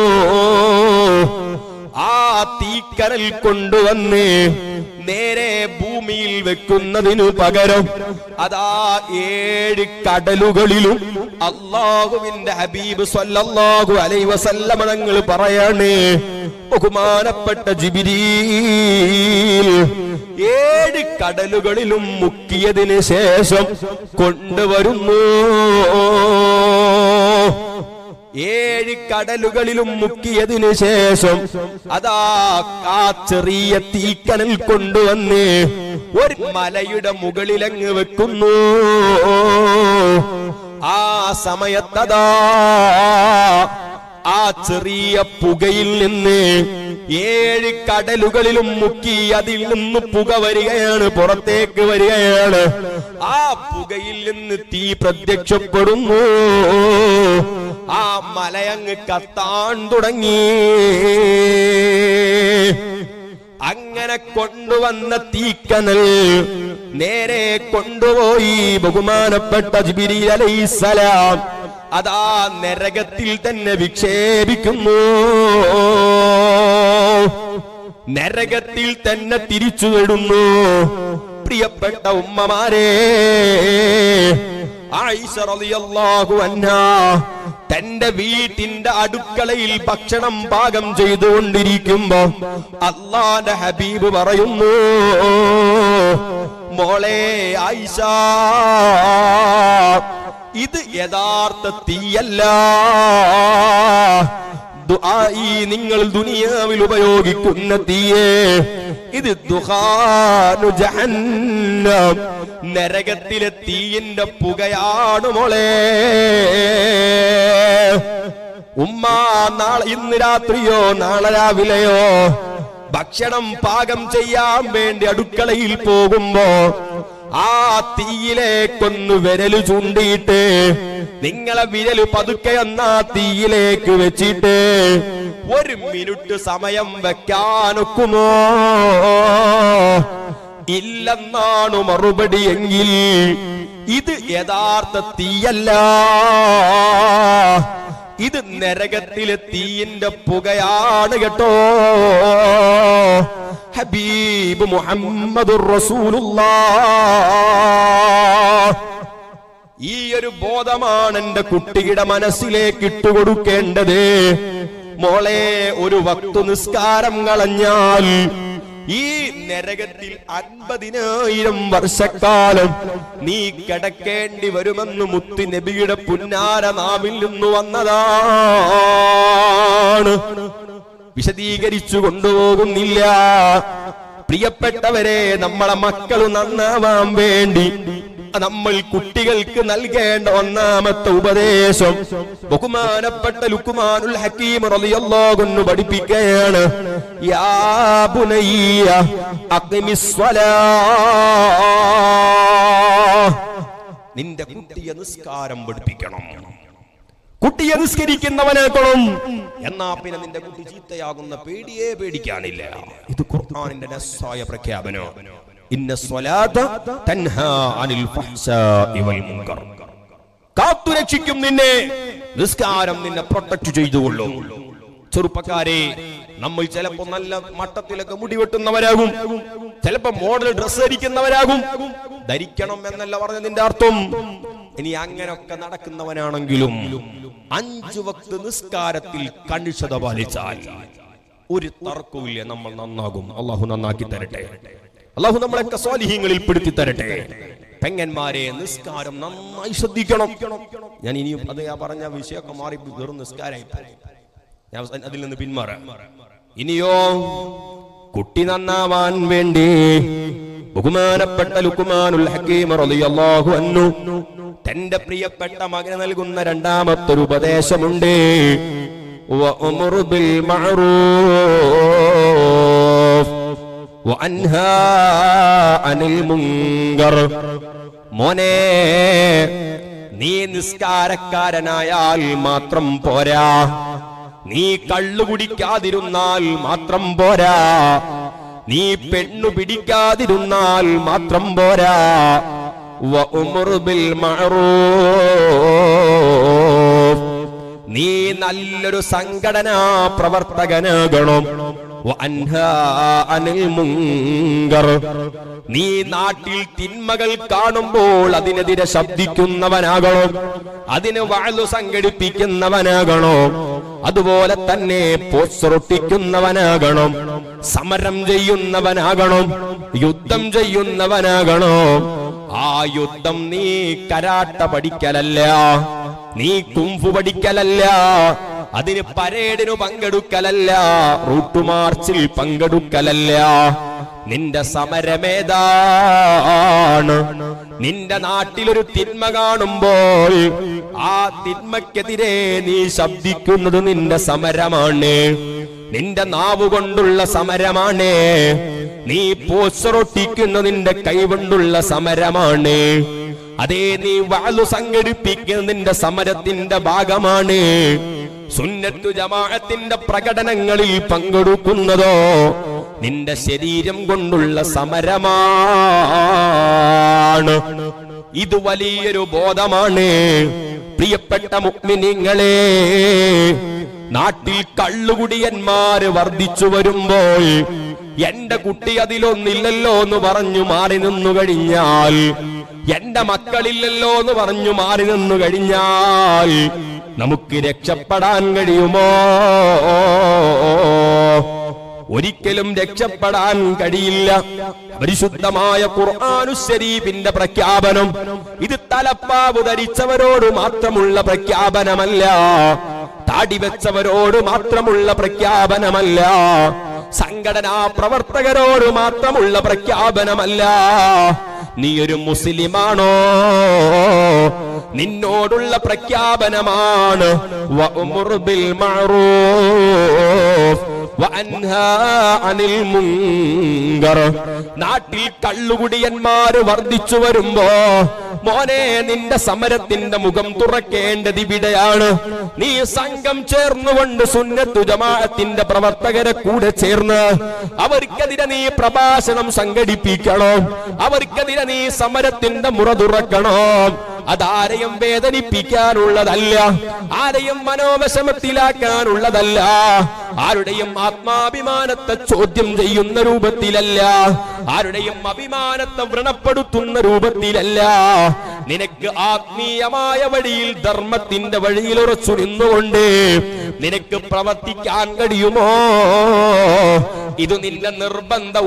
A: ആ തീക്കനൽ കൊണ്ടുവന്ന് നേരെ ഭൂമിയിൽ വെക്കുന്നതിനു പകരം അതാ ഏഴ് കടലുകളിലും അള്ളാഹുവിന്റെ ഹബീബ് സ്വല്ലല്ലാഹു അലൈ വസല്ലമ തങ്ങൾ പറയാണ് ബഹുമാനപ്പെട്ട ജിബിരീൽ ഏഴ് കടലുകളിലും മുക്കിയതിന് ശേഷം കൊണ്ടുവരുന്നു ഏഴ് കടലുകളിലും മുക്കിയതിനു ശേഷം അതാ ആ ചെറിയ തീക്കനൽ കൊണ്ടുവന്ന് ഒരു മലയുടെ മുകളിലങ്ങ് വെക്കുന്നു ആ സമയത്തതാ ആ ചെറിയ പുകയിൽ നിന്ന് ഏഴ് കടലുകളിലും മുക്കി അതിൽ നിന്ന് പുക വരികയാണ് പുറത്തേക്ക് വരികയാണ് ആ പുകയിൽ നിന്ന് തീ പ്രത്യക്ഷപ്പെടുന്നു ആ മലയങ്ങ് കത്താൻ തുടങ്ങി അങ്ങനെ കൊണ്ടുവന്ന തീക്കനൽ നേരെ കൊണ്ടുപോയി ബഹുമാനപ്പെട്ട ജിബിരി അലൈസലാം അതാ നരകത്തിൽ തന്നെ വിക്ഷേപിക്കുന്നു നരകത്തിൽ തന്നെ തിരിച്ചു വിടുന്നു പ്രിയപ്പെട്ട ഉമ്മമാരെ ആയിഷ റളിയല്ലാഹു അൻഹാ തന്റെ വീട്ടിന്റെ അടുക്കളയിൽ ഭക്ഷണം പാകം ചെയ്തുകൊണ്ടിരിക്കുമ്പോ അള്ളാന്റെ ഹബീബ് പറയുന്നു മോളെ ആയിഷ ഇത് യഥാർത്ഥ തീയല്ല ദുആയി നിങ്ങൾ ദുനിയാവിൽ ഉപയോഗിക്കുന്ന തീയെ ഇത് ദുഹാനു ജഹന്നം നരകത്തിലെ തീയിന്റെ പുകയാണ് മോളെ ഉമ്മ നാളെ ഇന്ന് രാത്രിയോ നാളെ രാവിലെയോ ഭക്ഷണം പാകം ചെയ്യാൻ വേണ്ടി അടുക്കളയിൽ പോകുമ്പോ ആ തീയിലേക്കൊന്ന് വിരല് ചൂണ്ടിയിട്ട് നിങ്ങളെ വിരല് പതുക്കെ എന്നാ തീയിലേക്ക് വെച്ചിട്ട് ഒരു മിനിറ്റ് സമയം വെക്കാനൊക്കുമോ ഇല്ലെന്നാണ് മറുപടി എങ്കിൽ ഇത് യഥാർത്ഥ തീയല്ല ഇത് നരകത്തിലെ തീയിന്റെ പുകയാണ് കേട്ടോ ഹബീബ് മുഹമ്മദുർ റസൂലുള്ളാഹ് ഈ ഒരു ബോധമാണ് എന്റെ കുട്ടിയുടെ മനസ്സിലേക്ക് ഇട്ടുകൊടുക്കേണ്ടത് മോളെ ഒരു വക്തു നിസ്കാരം കളഞ്ഞാൽ ഈ നരകത്തിൽ അൻപതിനായിരം വർഷക്കാലം നീ കിടക്കേണ്ടി വരുമെന്ന് മുത്തി നബിയുടെ പുന്നാര നാവിൽ നിന്ന് വന്നതാണ് വിശദീകരിച്ചു കൊണ്ടുപോകുന്നില്ല പ്രിയപ്പെട്ടവരെ നമ്മളെ മക്കൾ നന്നാവാൻ വേണ്ടി നമ്മൾ കുട്ടികൾക്ക് നൽകേണ്ട ഒന്നാമത്തെ ഉപദേശം ബഹുമാനപ്പെട്ട ലുക്കുമാനുൽ ഹക്കീം റളിയല്ലാഹു അൻഹു പഠിപ്പിക്കുകയാണ് യാ ബുനയ്യ അഖിമിസ് സ്വലാ നിന്റെ കുട്ടിയെ നിസ്കാരം പഠിപ്പിക്കണം കുട്ടിയെ നിസ്കരിക്കുന്നവനാക്കണം എന്നാ പിന്നെ നിന്റെ കുട്ടി ചീത്തയാകുന്ന പേടിയേ പേടിക്കാനില്ല ഇത് ഖുർആനിന്റെ നസ്സായ പ്രഖ്യാപനം ഇന്ന സ്വലാത്ത തൻഹാ അനിൽ ഫഹ്ശാഇ വൽ മുൻകർ കാത്തുരക്ഷിക്കും നിന്നെ നിസ്കാരം നിന്നെ പ്രൊട്ടക്ട് ചെയ്തുകൊള്ളും ചെറുപ്പക്കാരെ നമ്മൾ ചിലപ്പോ നല്ല മട്ടത്തിലൊക്കെ മുടി വെട്ടുന്നവരാകും ചിലപ്പോ മോഡൽ ഡ്രസ് ധരിക്കുന്നവരാകും ധരിക്കണം എന്നല്ല പറഞ്ഞതിന്റെ അർത്ഥം ഇനി അങ്ങനൊക്കെ നടക്കുന്നവനാണെങ്കിലും അഞ്ചു വക്ത് നിസ്കാരത്തിൽ കണിശത പാലിച്ചാൽ ഒരു തർക്കവുമില്ല നമ്മൾ നന്നാകും അള്ളാഹു നന്നാക്കി തരട്ടെ അള്ളാഹു നമ്മളൊക്കെ സ്വാലിഹ്യങ്ങളിൽ പെടുത്തി തരട്ടെ പെങ്ങന്മാരെ നിസ്കാരം നന്നായി ശ്രദ്ധിക്കണം ഞാൻ ഇനിയും അത് ഞാൻ പറഞ്ഞ വിഷയമൊക്കെ മാറി വെറും നിസ്കാരമായി പോയി. ഞാൻ അതിൽ നിന്ന് പിന്മാറാം ഇനിയോ കുട്ടി നന്നാവാൻ വേണ്ടി ബഹുമാനപ്പെട്ട ലുക്കുമാനുൽ ഹക്കീം റളിയല്ലാഹു അൻഹു തന്റെ പ്രിയപ്പെട്ട മകന് നൽകുന്ന രണ്ടാമത്തൊരു ഉപദേശമുണ്ട് വഅ്മുർ ബിൽ മഅറൂഫ് വഅൻഹാ അനിൽ മുങ്കർ മോനെ നീ നിസ്കാരക്കാരനായാൽ മാത്രം പോരാ നീ കള്ളു കുടിക്കാതിരുന്നാൽ മാത്രം പോരാ നീ പെണ്ണു പിടിക്കാതിരുന്നാൽ മാത്രം പോരാ വഉമുർ ബിൽ മഅറൂഫ് നീ നല്ലൊരു സംഘടനാ പ്രവർത്തകനാകണം വഅൻഹാ അനിൽ മുങ്കർ നീ നാട്ടിൽ തിന്മകൾ കാണുമ്പോൾ അതിനെതിരെ ശബ്ദിക്കുന്നവനാകണം അതിന് വാഴു സംഘടിപ്പിക്കുന്നവനാകണോ അതുപോലെ തന്നെ പോസ്റ്ററൊട്ടിക്കുന്നവനാകണം സമരം ചെയ്യുന്നവനാകണം യുദ്ധം ചെയ്യുന്നവനാകണോ ആ യുദ്ധം നീ കരാട്ട പഠിക്കലല്ല നീ കുംഫു പഠിക്കലല്ല അതിന് പരേഡിനു പങ്കെടുക്കലല്ല റൂട്ട് മാർച്ചിൽ പങ്കെടുക്കലല്ല നിന്റെ സമരമേതാണ് നിന്റെ നാട്ടിലൊരു തിന്മ കാണുമ്പോൾ ആ തിന്മക്കെതിരെ നീ ശബ്ദിക്കുന്നത് നിന്റെ സമരമാണ് നിന്റെ നാവ് കൊണ്ടുള്ള സമരമാണ് നീ പോസ്റ്ററൊട്ടിക്കുന്ന നിന്റെ കൈകൊണ്ടുള്ള സമരമാണ് അതേ നീ വാളു സംഘടിപ്പിക്കുന്ന നിന്റെ സമരത്തിന്റെ ഭാഗമാണ് സുന്നത്തു ജമാഅത്തിന്റെ പ്രകടനങ്ങളിൽ പങ്കെടുക്കുന്നതോ നിന്റെ ശരീരം കൊണ്ടുള്ള സമരമാണ് ഇത് വലിയൊരു ബോധമാണ് പ്രിയപ്പെട്ട മുക്മിനിങ്ങളെ നാട്ടിൽ കള്ളുകുടിയന്മാര് വർദ്ധിച്ചു വരുമ്പോൾ എന്റെ കുട്ടി അതിലൊന്നില്ലല്ലോ എന്ന് പറഞ്ഞു മാറി നിന്നു കഴിഞ്ഞാൽ എന്റെ മക്കളില്ലല്ലോ എന്ന് പറഞ്ഞു മാറി നിന്നു കഴിഞ്ഞാൽ നമുക്ക് രക്ഷപ്പെടാൻ കഴിയുമോ ഒരിക്കലും രക്ഷപ്പെടാൻ കഴിയില്ല പരിശുദ്ധമായ ഖുർആാനു ശരീഫിന്റെ പ്രഖ്യാപനം ഇത് തലപ്പാവ് ധരിച്ചവരോട് മാത്രമുള്ള പ്രഖ്യാപനമല്ല താടി വെച്ചവരോട് മാത്രമുള്ള പ്രഖ്യാപനമല്ല സംഘടനാ പ്രവർത്തകരോട് മാത്രമുള്ള പ്രഖ്യാപനമല്ല നീ ഒരു മുസ്ലിമാണോ നിന്നോടുള്ള പ്രഖ്യാപനമാണ് വഅ്മുർ ബിൽ മഅറൂഫ് വഅൻഹാ അനിൽ മുങ്കർ നാട്ടിൽ കള്ളുകുടിയന്മാര് വർദ്ധിച്ചു വരുമ്പോ മോനെ നിന്റെ സമരത്തിന്റെ മുഖം തുറക്കേണ്ടത് ഇവിടെയാണ് നീ സംഘം ചേർന്നുകൊണ്ട് സുന്നത്തു ജമാഅത്തിന്റെ പ്രവർത്തകരെ കൂടെ ചേർന്ന് അവർക്കെതിരെ നീ പ്രഭാഷണം സംഘടിപ്പിക്കണോ അവർക്കെതിരെ നീ സമരത്തിന്റെ മുറ തുറക്കണോ അതാരെയും വേദനിപ്പിക്കാനുള്ളതല്ല ആരെയും മനോവിഷമത്തിലാക്കാനുള്ളതല്ല ആരുടെയും ആത്മാഭിമാനത്തെ ചോദ്യം ചെയ്യുന്ന രൂപത്തിലല്ല ആരുടെയും അഭിമാനത്തെ വ്രണപ്പെടുത്തുന്ന രൂപത്തിലല്ല നിനക്ക് ആത്മീയമായ വഴിയിൽ ധർമ്മത്തിന്റെ വഴിയിൽ ഉറച്ചു നിന്നുകൊണ്ട് നിനക്ക് പ്രവർത്തിക്കാൻ കഴിയുമോ ഇത് നിന്റെ നിർബന്ധ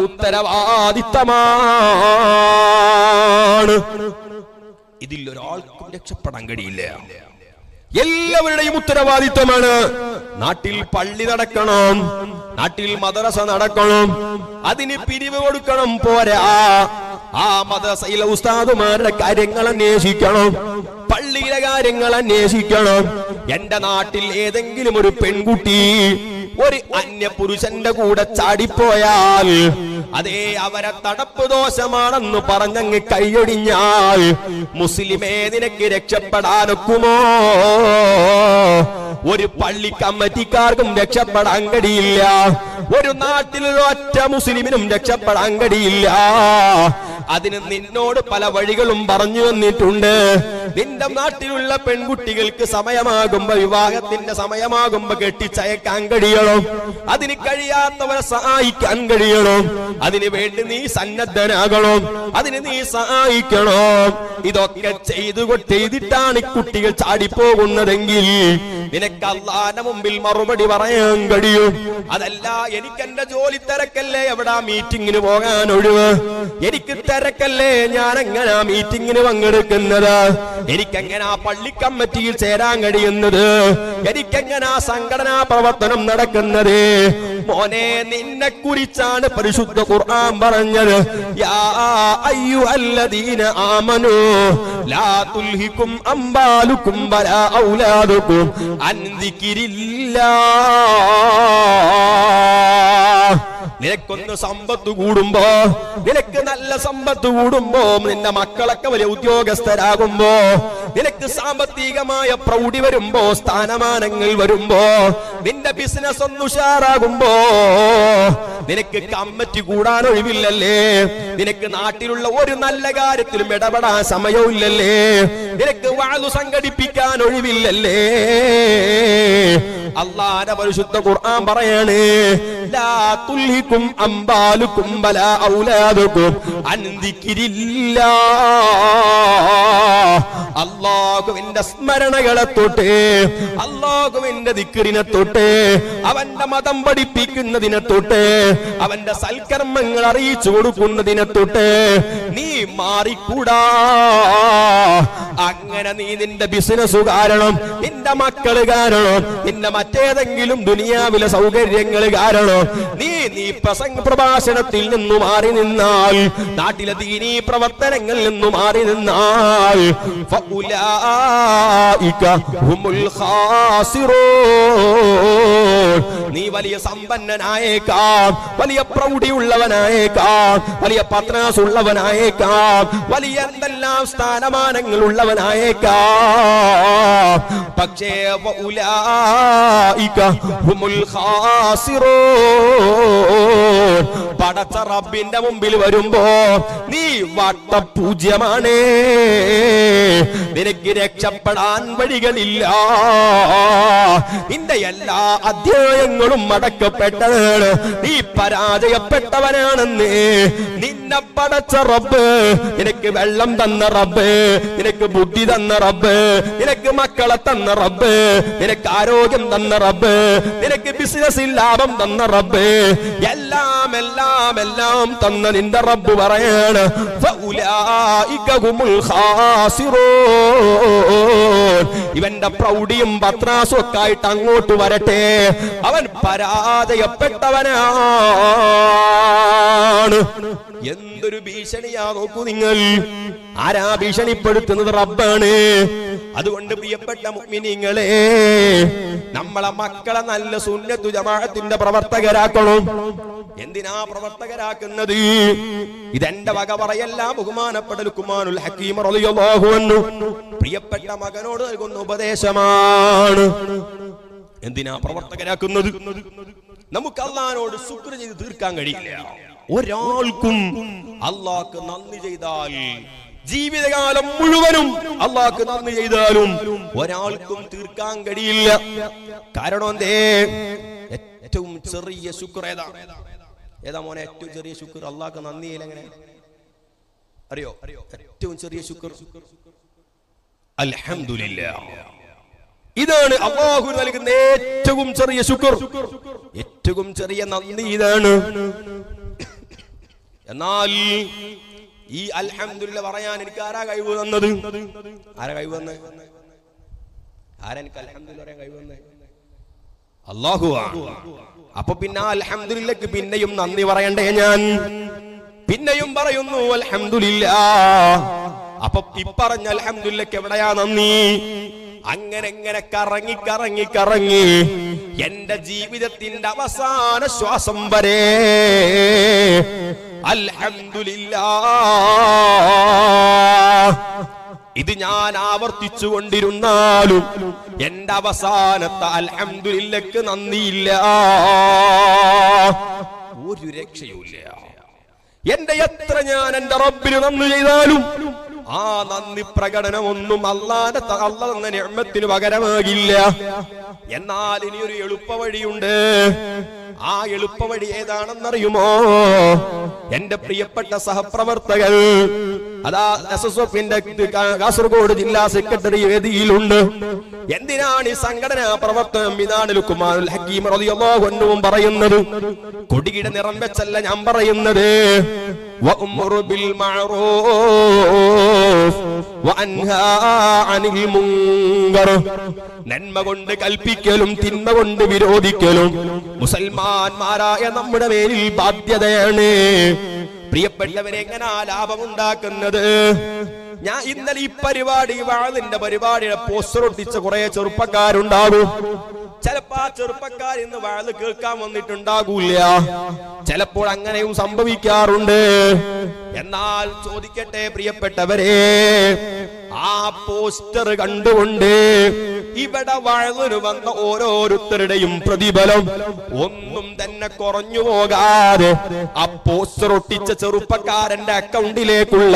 A: ഉത്തരവാദിത്തമാണ് ഇതിൽ ഒരാൾക്കും രക്ഷപ്പെടാൻ കഴിയില്ല എല്ലാവരുടെയും ഉത്തരവാദിത്വമാണ് നാട്ടിൽ പള്ളി നടക്കണം നാട്ടിൽ മദ്രസ നടക്കണം അതിന് പിരിവ് കൊടുക്കണം പോരാ ആ മദ്രസയിലെ ഉസ്താദുമാരുടെ കാര്യങ്ങൾ അന്വേഷിക്കണം പള്ളിയിലെ കാര്യങ്ങൾ അന്വേഷിക്കണം എന്റെ നാട്ടിൽ ഏതെങ്കിലും ഒരു പെൺകുട്ടി ഒരു അന്യ പുരുഷന്റെ കൂടെ ചാടിപ്പോയാൽ അതേ അവരെ തടപ്പ് ദോഷമാണെന്ന് പറഞ്ഞങ്ങ് കൈയൊടിഞ്ഞാൽ മുസ്ലിമേ നിനക്ക് രക്ഷപ്പെടാനൊക്കുമോ ഒരു പള്ളി കമ്മിറ്റിക്കാർക്കും രക്ഷപ്പെടാൻ കഴിയില്ല ഒരു നാട്ടിലൊരു ഒറ്റ മുസ്ലിമിനും രക്ഷപ്പെടാൻ കഴിയില്ല അതിന് നിന്നോട് പല വഴികളും പറഞ്ഞു തന്നിട്ടുണ്ട് നിന്റെ നാട്ടിലുള്ള പെൺകുട്ടികൾക്ക് സമയമാകുമ്പോ വിവാഹത്തിന്റെ സമയമാകുമ്പോ കെട്ടിച്ചയക്കാൻ കഴിയണം അതിന് കഴിയാത്തവരെ സഹായിക്കാൻ കഴിയണം അതിനു വേണ്ടി നീ സന്നദ്ധനാകണം അതിന് നീ സഹായിക്കണം ഇതൊക്കെ ചെയ്തു ചെയ്തിട്ടാണ് ഈ കുട്ടികൾ ചാടിപ്പോകുന്നതെങ്കിൽ നിനക്ക് അള്ളാന്റെ മുമ്പിൽ മറുപടി പറയാൻ കഴിയും അതല്ല എനിക്ക് എന്റെ ജോലി തിരക്കല്ലേ എവിടാ മീറ്റിങ്ങിന് പോകാൻ ഒഴിവ് എനിക്ക് തിരക്കല്ലേ ഞാൻ എങ്ങനാ മീറ്റിങ്ങിന് പങ്കെടുക്കുന്നത് എനിക്കെങ്ങനാ പള്ളി കമ്മിറ്റിയിൽ ചേരാൻ കഴിയുന്നത് എനിക്കെങ്ങനാ സംഘടനാ പ്രവർത്തനം നടക്കുന്നത് മോനെ നിന്നെ കുറിച്ചാണ് പരിശുദ്ധ ഖുർആൻ പറഞ്ഞത് യാ അയ്യുഹല്ലദീന ആമനു ലാ തുൽഹിക്കും അംബാലുക്കും വലാ ഔലാദുക്കും അൻ ദിക്രില്ലാ നിനക്കൊന്ന് സമ്പത്ത് കൂടുമ്പോ നിനക്ക് നല്ല സമ്പത്ത് കൂടുമ്പോ നിന്റെ മക്കളൊക്കെ വലിയ ഉദ്യോഗസ്ഥരാകുമ്പോ നിനക്ക് സാമ്പത്തികമായ പ്രൗഢി വരുമ്പോ സ്ഥാനമാനങ്ങൾ വരുമ്പോ നിന്റെ ബിസിനസ് ഒന്ന് ഉഷാറാകുമ്പോ നിനക്ക് കമ്മിറ്റി കൂടാൻ ഒഴിവില്ലല്ലേ നിനക്ക് നാട്ടിലുള്ള ഒരു നല്ല കാര്യത്തിലും ഇടപെടാൻ സമയമില്ലല്ലേ നിനക്ക് വാഴു സംഘടിപ്പിക്കാൻ ഒഴിവില്ലല്ലേ അള്ളാന്റെ പരിശുദ്ധ ഖുർആൻ പറയാണ് ലാ തുൽഹിക്കും അംബാലുക്കും ബലാ ഔലാദുക്കും അൻ ദിക്രില്ലാ അള്ളാഹുവിന്റെ സ്മരണകളെ തൊട്ട് അള്ളാഹുവിന്റെ ദിക്റിനെ തൊട്ട് അവന്റെ മതം പഠിപ്പിക്കുന്നതിനെ തൊട്ട് അവന്റെ സൽക്കർമ്മങ്ങൾ അറിയിച്ചു കൊടുക്കുന്നതിനെ തൊട്ട് നീ മാറിക്കൂടാ അങ്ങനെ നീ നിന്റെ ബിസിനസ് കാരണം നിന്റെ മക്കള് കാരണം നിന്റെ മറ്റേതെങ്കിലും ദുനിയാവിലെ സൗകര്യങ്ങൾ കാരണം നീ നീ പ്രസംഗ പ്രഭാഷണത്തിൽ നിന്നു മാറി നിന്നാൽ നാട്ടിലെ ദീനീ പ്രവർത്തനങ്ങളിൽ നിന്നു മാറി നിന്നാൽ ഫഉലായിക ഹുമുൽ ഖാസിറൂൻ നീ വലിയ സമ്പന്നനായേക്കാം വലിയ പ്രൗഢിയുള്ളവനായേക്കാം വലിയ പത്രാസ് ഉള്ളവനായേക്കാം വലിയ എന്തെല്ലാം സ്ഥാനമാനങ്ങൾ ഉള്ളവനായേക്കാം പക്ഷേ വഉലായിക ഹുമുൽ ഖാസിറൂൻ പടച്ച റബ്ബിന്റെ മുമ്പിൽ വരുമ്പോ നീ വട്ടപൂജ്യമാണ് നിനക്ക് രക്ഷപ്പെടാൻ വഴികളില്ല നിന്റെ എല്ലാ അധ്യായങ്ങളും അടക്കപ്പെട്ടതാണ് നീ പരാജയപ്പെട്ടവനാണെന്ന് നിന്നെ പടച്ച റബ്ബ് നിനക്ക് വെള്ളം തന്ന റബ്ബ് നിനക്ക് ബുദ്ധി തന്ന റബ്ബ് നിനക്ക് മക്കളെ തന്ന റബ്ബ് നിനക്ക് ആരോഗ്യം തന്ന റബ്ബ് നിനക്ക് ബിസിനസ്സിൽ ലാഭം തന്ന റബ്ബ് എല്ലാം എല്ലാം എല്ലാം തന്ന നിന്റെ റബ്ബ് പറയാണ് ഫഉലായിക ഹുമുൽ ഖാസിറൂൻ. ഇവന്റെ പ്രൗഢിയും പത്രാസും ഒക്കെ ആയിട്ട് അങ്ങോട്ട് വരട്ടെ അവൻ പരാജയപ്പെട്ടവനാണ് എന്തൊരു ഭീഷണിയാ നോക്കൂ നിങ്ങൾ ആരാ ഭീഷണിപ്പെടുത്തുന്നത് റബ്ബാണ് അതുകൊണ്ട് പ്രിയപ്പെട്ട മുഅ്മിനീങ്ങളെ നമ്മളെ മക്കളെ നല്ല സുന്നത്തു ജമാഅത്തിന്റെ പ്രവർത്തകരാക്കണം എന്തിനാ പ്രവർത്തകരാക്കുന്നത് ഇതെന്റെ വക പറയല്ല ബഹുമാനപ്പെട്ട ലുക്കുമാനുൽ ഹക്കീം റളിയല്ലാഹു അൻഹു പ്രിയപ്പെട്ട മകനോട് നൽകുന്ന ഉപദേശമാണ് എന്തിനാ പ്രവർത്തകരാക്കുന്നത് നമുക്ക് അള്ളഹാനോട് ശുക്ർ ചെയ്ത് തീർക്കാൻ കഴിയില്ല ഒരാൾക്കും അള്ളാഹ്ക്ക് നന്ദി ചെയ്താൽ ജീവിതകാലം മുഴുവനും അള്ളാഹ്ക്ക് നന്ദി ചെയ്താലും ഒരാൾക്കും തീർക്കാൻ കഴിയില്ല കാരണം എന്തേ ഏറ്റവും ചെറിയ ശുക്ർ ഏതാ ഏതാ മോനെ ഏറ്റവും ചെറിയ ശുക്ർ അള്ളാഹ്ക്ക് നന്ദിയില്ല എങ്ങനെ അറിയോ ഏറ്റവും ചെറിയ ശുക്ർ അൽഹംദുലില്ലാ ഇതാണ് അള്ളാഹു നൽകുന്ന ഏറ്റവും ചെറിയ ശുക്ർ ഏറ്റവും ചെറിയ നന്ദി ഇതാണ് എന്നാൽ ഈ അൽഹംദുലില്ല പറയാൻ എനിക്ക് ആരാ കഴിവ് തന്നത് ആരാ കഴിവ് തന്നെ ആരാ എനിക്ക് അൽഹംദുലില്ല പറയാൻ കഴിവ് തന്നെ അള്ളാഹു അപ്പൊ പിന്നെ അൽഹംദുലില്ലക്ക് പിന്നെയും നന്ദി പറയണ്ടേ ഞാൻ പിന്നെയും പറയുന്നു അൽഹംദുലില്ല അപ്പൊ ഇപ്പറഞ്ഞ അൽഹംദുലില്ലക്ക് എവിടെയാ നന്ദി അങ്ങനെ എങ്ങനെ കറങ്ങി കറങ്ങി കറങ്ങി എന്റെ ജീവിതത്തിന്റെ അവസാന ശ്വാസം വരെ അൽഹംദുലില്ലാ ഇത് ഞാൻ ആവർത്തിച്ചു കൊണ്ടിരുന്നാലും എന്റെ അവസാനത്തെ അൽഹംദുലില്ലക്ക് നന്ദിയില്ല ഒരു രക്ഷയുമില്ല എന്റെ എത്ര ഞാൻ എന്റെ റബ്ബിന് നന്ദി ചെയ്താലും ആ നന്ദി പ്രകടനമൊന്നും അള്ളാന്റെ ത- അള്ള തന്ന നിഅമത്തിന് പകരമാകില്ല എന്നാൽ ഇനി ഒരു എളുപ്പ വഴിയുണ്ട് ആ എളുപ്പ വഴി ഏതാണെന്നറിയുമോ എന്റെ പ്രിയപ്പെട്ട സഹപ്രവർത്തകർ അതാ എസ് എസ് എഫിന്റെ കാസർഗോഡ് ജില്ലാ സെക്രട്ടറി വേദിയിലുണ്ട് എന്തിനാണ് ഈ സംഘടനാ പ്രവർത്തനം ഇതാണ് ലുക്കുമാനുൽ ഹക്കീം റളിയല്ലാഹു അൻഹുവും പറയുന്നത് കൊടിയുടെ നിറം വെച്ചല്ല ഞാൻ പറയുന്നത് വഅ്മുർ ബിൽ മഅറൂഫ് വഅൻഹാ അനിൽ മുങ്കർ നന്മ കൊണ്ട് കൽപ്പിക്കലും തിന്മ കൊണ്ട് വിരോധിക്കലും മുസൽമാന്മാരായ നമ്മുടെ മേലിൽ ബാധ്യതയാണ് പ്രിയപ്പെട്ടവരെ എങ്ങനാ ലാഭമുണ്ടാക്കുന്നത് ഞാൻ ഇന്നലെ ഈ പരിപാടി വാളിന്റെ പരിപാടിയുടെ പോസ്റ്റർ ഒട്ടിച്ച കുറെ ചെറുപ്പക്കാരുണ്ടാകും ചിലപ്പോ ആ ചെറുപ്പക്കാർ ഇന്ന് വാള് കേൾക്കാൻ വന്നിട്ടുണ്ടാകൂല ചിലപ്പോൾ അങ്ങനെയും സംഭവിക്കാറുണ്ട് എന്നാൽ ചോദിക്കട്ടെ പ്രിയപ്പെട്ടവരെ ആ പോസ്റ്റർ കണ്ടുകൊണ്ട് ഇവിടെ വാഴൊരു വന്ന ഓരോരുത്തരുടെയും പ്രതിഫലം ഒന്നും തന്നെ കുറഞ്ഞു പോകാതെ ആ പോസ്റ്റർ ഒട്ടിച്ച ചെറുപ്പക്കാരന്റെ അക്കൗണ്ടിലേക്കുള്ള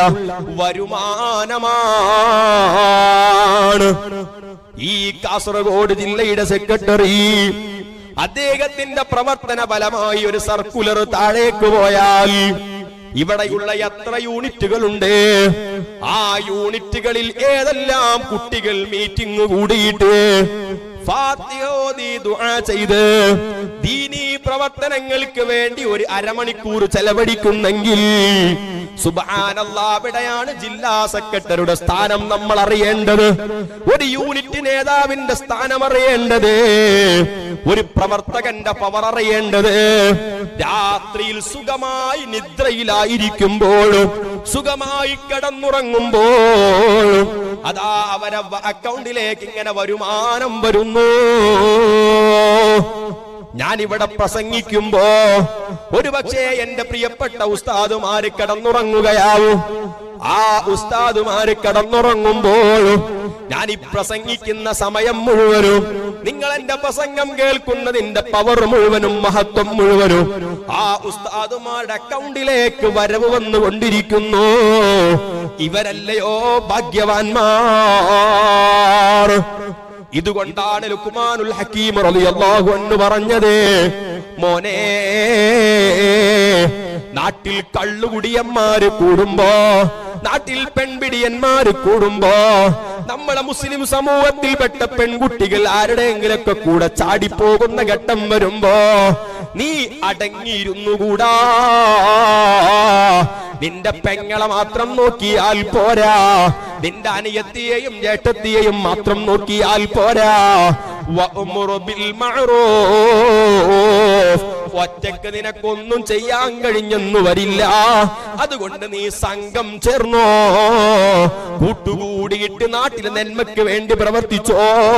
A: വരുമാനമാണ് ഈ കാസർഗോഡ് ജില്ലയുടെ സെക്രട്ടറി അദ്ദേഹത്തിന്റെ പ്രവർത്തന ഫലമായി ഒരു സർക്കുലർ താഴേക്ക് പോയാൽ ഇവിടെയുള്ള എത്ര യൂണിറ്റുകളുണ്ട് ആ യൂണിറ്റുകളിൽ ഏതെല്ലാം കുട്ടികൾ മീറ്റിംഗ് കൂടിയിട്ട് ഫാത്തിഹ ഓതി ദുആ ചെയ്ത് ദീനീ പ്രവർത്തനങ്ങൾക്ക് വേണ്ടി ഒരു അരമണിക്കൂർ ചെലവഴിക്കുന്നെങ്കിൽ സുബാനല്ലാ അവിടെയാണ് ജില്ലാ സെക്രട്ടറിയുടെ സ്ഥാനം നമ്മൾ അറിയേണ്ടത് ഒരു യൂണിറ്റ് നേതാവിന്റെ സ്ഥാനം അറിയേണ്ടത് ഒരു പ്രവർത്തകന്റെ പവർ അറിയേണ്ടത് രാത്രിയിൽ സുഖമായി നിദ്രയിലായിരിക്കുമ്പോൾ സുഖമായി കിടന്നുറങ്ങുമ്പോൾ അതാ അവരെ വ- അക്കൗണ്ടിലേക്ക് ഇങ്ങനെ വരുമാനം വരുന്നു ഞാനിവിടെ പ്രസംഗിക്കുമ്പോ ഒരുപക്ഷെ എന്റെ പ്രിയപ്പെട്ട ഉസ്താദുമാര് കിടന്നുറങ്ങുകയാവും ആ ഉസ്താദുമാര് കിടന്നുറങ്ങുമ്പോൾ ഞാൻ ഈ പ്രസംഗിക്കുന്ന സമയം മുഴുവനും നിങ്ങൾ എന്റെ പ്രസംഗം കേൾക്കുന്നതിന്റെ പവർ മുഴുവനും മഹത്വം മുഴുവനും ആ ഉസ്താദുമാരുടെ അക്കൗണ്ടിലേക്ക് വരവ് വന്നുകൊണ്ടിരിക്കുന്നു ഇവരല്ലയോ ഭാഗ്യവാന്മാർ ഇതുകൊണ്ടാണ് ലുക്മാനുൽ ഹക്കീം റളിയല്ലാഹു അൻഹു പറഞ്ഞത് മോനെ നാട്ടിൽ കള്ളുകുടിയന്മാര് കൂടുമ്പോ നാട്ടിൽ പെൺപിടിയന്മാര് കൂടുമ്പോ നമ്മളെ മുസ്ലിം സമൂഹത്തിൽപ്പെട്ട പെൺകുട്ടികൾ ആരുടെയെങ്കിലൊക്കെ കൂടെ ചാടിപ്പോകുന്ന ഘട്ടം വരുമ്പോ നീ അടങ്ങിയിരുന്നുകൂടാ നിന്റെ പെങ്ങളെ മാത്രം നോക്കിയാൽ പോരാ നിന്റെ അനിയത്തിയെയും ജേട്ടത്തിയെയും മാത്രം നോക്കിയാൽ പോരാ വഅ്മുറു ബിൽ മഅറൂഫ്. ഒറ്റക്ക് നിനക്കൊന്നും ചെയ്യാൻ കഴിഞ്ഞെന്നു വരില്ല അതുകൊണ്ട് നീ സംഘം ചേർന്നോ കൂട്ടുകൂടിയിട്ട് നാട്ടിലെ നന്മയ്ക്ക് വേണ്ടി പ്രവർത്തിച്ചോ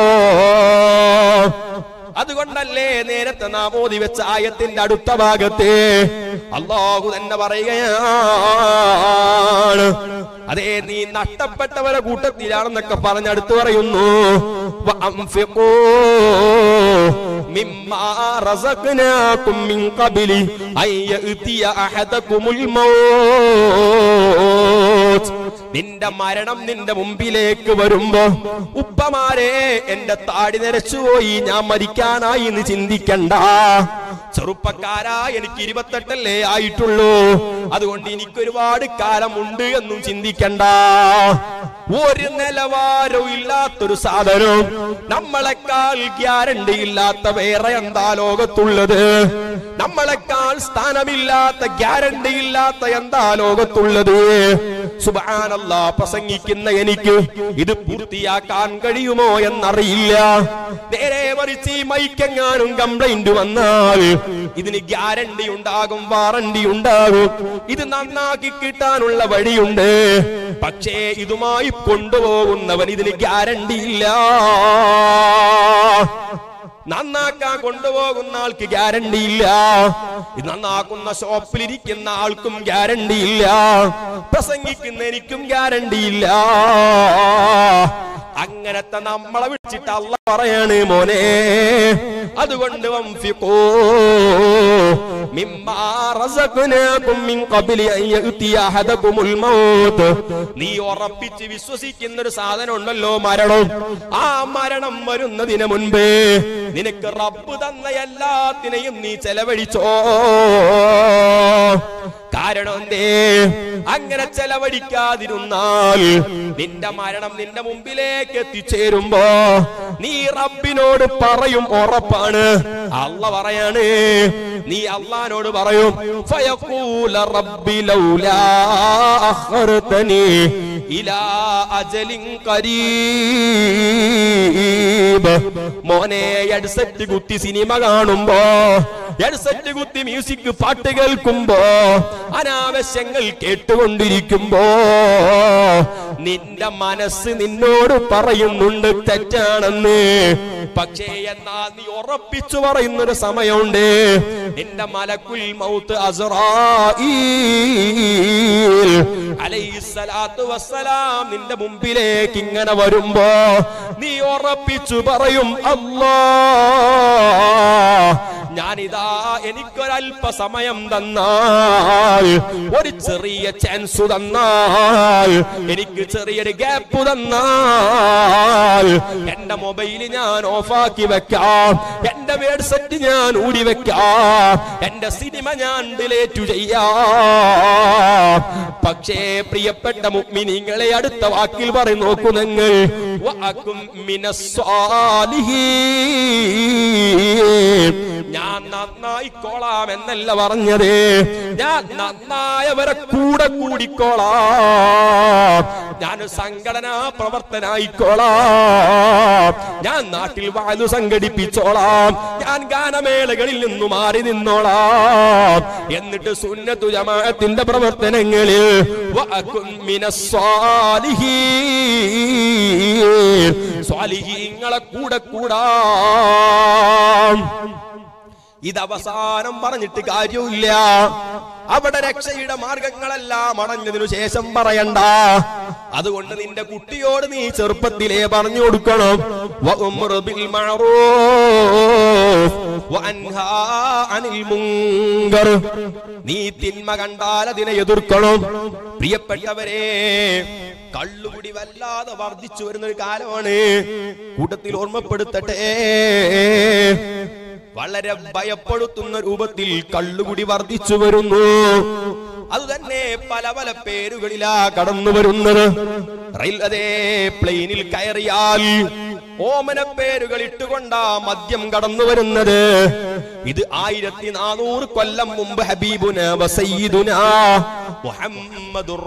A: അതുകൊണ്ടല്ലേ നേരത്തെ നാം ഓതി വെച്ച ആയത്തിന്റെ അടുത്ത ഭാഗത്തെ അള്ളാഹു തന്നെ പറയുകയാണ് അതെ നീ നഷ്ടപ്പെട്ടവരെ കൂട്ടത്തിലാണെന്നൊക്കെ പറഞ്ഞടുത്ത് പറയുന്നു വഅൻഫിഖൂ മിമ്മാ റസഖ്നാകും മിൻ ഖബ്ലി അൻ യഅതിയ അഹദകുമുൽ മൗത്ത് നിന്റെ മരണം നിന്റെ മുമ്പിലേക്ക് വരുമ്പോ ഉപ്പമാരെ എന്റെ താടി നരച്ചുപോയി ഞാൻ മരിക്കാനായി എന്ന് ചിന്തിക്കണ്ട ചെറുപ്പക്കാരാ എനിക്ക് ഇരുപത്തെട്ടല്ലേ ആയിട്ടുള്ളൂ അതുകൊണ്ട് എനിക്ക് ഒരുപാട് കാലമുണ്ട് എന്നും ചിന്തിക്കണ്ട ഒരു നിലവാരവും ഇല്ലാത്തൊരു സാധനം നമ്മളെക്കാൾ ഗ്യാരണ്ടി ഇല്ലാത്ത വേറെ എന്താ ലോകത്തുള്ളത് നമ്മളെക്കാൾ സ്ഥാനമില്ലാത്ത ഗ്യാരണ്ടി ഇല്ലാത്ത എന്താ ലോകത്തുള്ളത് സുബാനല്ലാ പ്രസംഗിക്കുന്ന എനിക്ക് ഇത് പൂർത്തിയാക്കാൻ കഴിയുമോ എന്നറിയില്ല നേരെ മറിച്ച് ഈ മൈക്കെങ്ങാനും കംപ്ലൈന്റ് വന്നാൽ ഇതിന് ഗ്യാരണ്ടി ഉണ്ടാകും വാറണ്ടി ഉണ്ടാകും ഇത് നന്നാക്കി കിട്ടാനുള്ള വഴിയുണ്ട് പക്ഷേ ഇതുമായി കൊണ്ടുപോകുന്നവൻ ഇതിന് ഗ്യാരണ്ടി ഇല്ല നന്നാക്കാൻ കൊണ്ടുപോകുന്ന ആൾക്ക് ഗ്യാരണ്ടി ഇല്ല ഇത് നന്നാക്കുന്ന ഷോപ്പിലിരിക്കുന്ന ആൾക്കും ഗ്യാരണ്ടി ഇല്ല പ്രസംഗിക്കുന്ന എനിക്കും ഗ്യാരണ്ടി ഇല്ല അങ്ങനത്തെ നമ്മളെ വിളിച്ചിട്ട് അല്ല പറയാണ് മോനെ അതുകൊണ്ട് വംഫിഖൂ മിമ്മാ റസഖ്നാകും മിൻ ഖബ്ലി അൻ യഅതിയ അഹദകുമുൽ മൗത്ത് നീ ഉറപ്പിച്ച് വിശ്വസിക്കുന്ന ഒരു സാധനം ഉണ്ടല്ലോ മരണം ആ മരണം വരുന്നതിന് മുൻപേ നിനക്ക് റബ്ബ് തന്ന എല്ലാത്തിനെയും നീ ചെലവഴിച്ചോ കാരണം എന്തേ അങ്ങനെ ചെലവഴിക്കാതിരുന്നാൽ നിന്റെ മരണം നിന്റെ മുമ്പിലേക്ക് എത്തിച്ചേരുമ്പോ നീ റബ്ബിനോട് പറയും ഉറപ്പാണ് അല്ല പറയാണ് നീ അള്ളഹാനോട് പറയും ഫയഖൂല റബ്ബി ലൗലാ അഖർതനി ഇലാ അജലിൻ ഖരീബ് മോനെ ഹെഡ്സെറ്റ് കുത്തി സിനിമ കാണുമ്പോ ഹെഡ്സെറ്റ് കുത്തി മ്യൂസിക് പാട്ട് കേൾക്കുമ്പോ അനാവശ്യങ്ങൾ കേട്ടുകൊണ്ടിരിക്കുമ്പോ നിന്റെ മനസ്സ് നിന്നോട് പറയുന്നുണ്ട് തെറ്റാണെന്ന് പക്ഷേ എന്നാ നീ ഉറപ്പിച്ചു പറയുന്നൊരു സമയമുണ്ട് നിന്റെ മലക്കുൽ മൗത്ത് അസ്റായീൽ അലൈഹിസ്സലാത്തു വസ്സലാം നിന്റെ മുമ്പിലേക്ക് ഇങ്ങനെ വരുമ്പോ നീ ഉറപ്പിച്ചു പറയും അല്ലാ ഞാനിതാ എനിക്കൊരല്പ സമയം തന്നാൽ ഒരു ചെറിയ ചാൻസ് തന്നാൽ എനിക്ക് ചെറിയൊരു ഗ്യാപ്പ് തന്നാൽ എന്റെ മൊബൈൽ ഞാൻ ഓഫാക്കി വെക്കാം എന്റെ വേഡ് സെറ്റ് ഞാൻ ഊരി വെക്കാം എന്റെ സിനിമ ഞാൻ ഡിലേറ്റ് ചെയ്യാം പക്ഷേ പ്രിയപ്പെട്ട മുഗ്മിനിങ്ങളെ അടുത്ത വാക്കിൽ പറയും നോക്കൂ നിങ്ങൾ വഅകും മിനസ്സാലിഹീൻ. ഞാൻ നന്നായിക്കോളാം എന്നല്ല പറഞ്ഞത് ഞാൻ നന്നായവരെ കൂടെ കൂടിക്കോളാം ഞാൻ സംഘടനാ പ്രവർത്തനായിക്കോളാം ഞാൻ നാട്ടിൽ വായു സംഘടിപ്പിച്ചോളാം ഞാൻ ഗാനമേളകളിൽ നിന്നു മാറി നിന്നോളാം എന്നിട്ട് സുന്നത്തു ജമാഅത്തിന്റെ പ്രവർത്തനങ്ങളിൽ വഅകുൻ മിനസ്സാലിഹീൻ. സ്വാലിഹീങ്ങളെ കൂടെ കൂടാം ഇത് അവസാനം പറഞ്ഞിട്ട് കാര്യമില്ല അവിടെ രക്ഷയുടെ മാർഗങ്ങളെല്ലാം അടഞ്ഞതിനു ശേഷം പറയണ്ട അതുകൊണ്ട് നിന്റെ കുട്ടിയോട് നീ ചെറുപ്പത്തിലേ പറഞ്ഞു കൊടുക്കണം വഅ്മുർ ബിൽ മഅറൂഫ് വഅൻഹാ അനിൽ മുങ്കർ നീ തിന്മ കണ്ടാൽ അതിനെ എതിർക്കണം പ്രിയപ്പെട്ടവരെ കള്ളുകുടി വല്ലാതെ വർദ്ധിച്ചു വരുന്ന ഒരു കാലമാണ് കൂട്ടത്തിൽ ഓർമ്മപ്പെടുത്തട്ടെ വളരെ ഭയപ്പെടുത്തുന്ന രൂപത്തിൽ കള്ളുകുടി വർദ്ധിച്ചു വരുന്നു അത് തന്നെ പല പല പേരുകളിലാ കടന്നു വരുന്നത് റെയിൽ അതേ പ്ലെയിനിൽ കയറിയാൽ ഓമന പേരുകൾ ഇട്ടുകൊണ്ടാ മദ്യം കടന്നു വരുന്നത് ഇത് ആയിരത്തി നാനൂറ് കൊല്ലം മുമ്പ് ഹബീബുന വസയ്യിദുന മുഹമ്മദുർ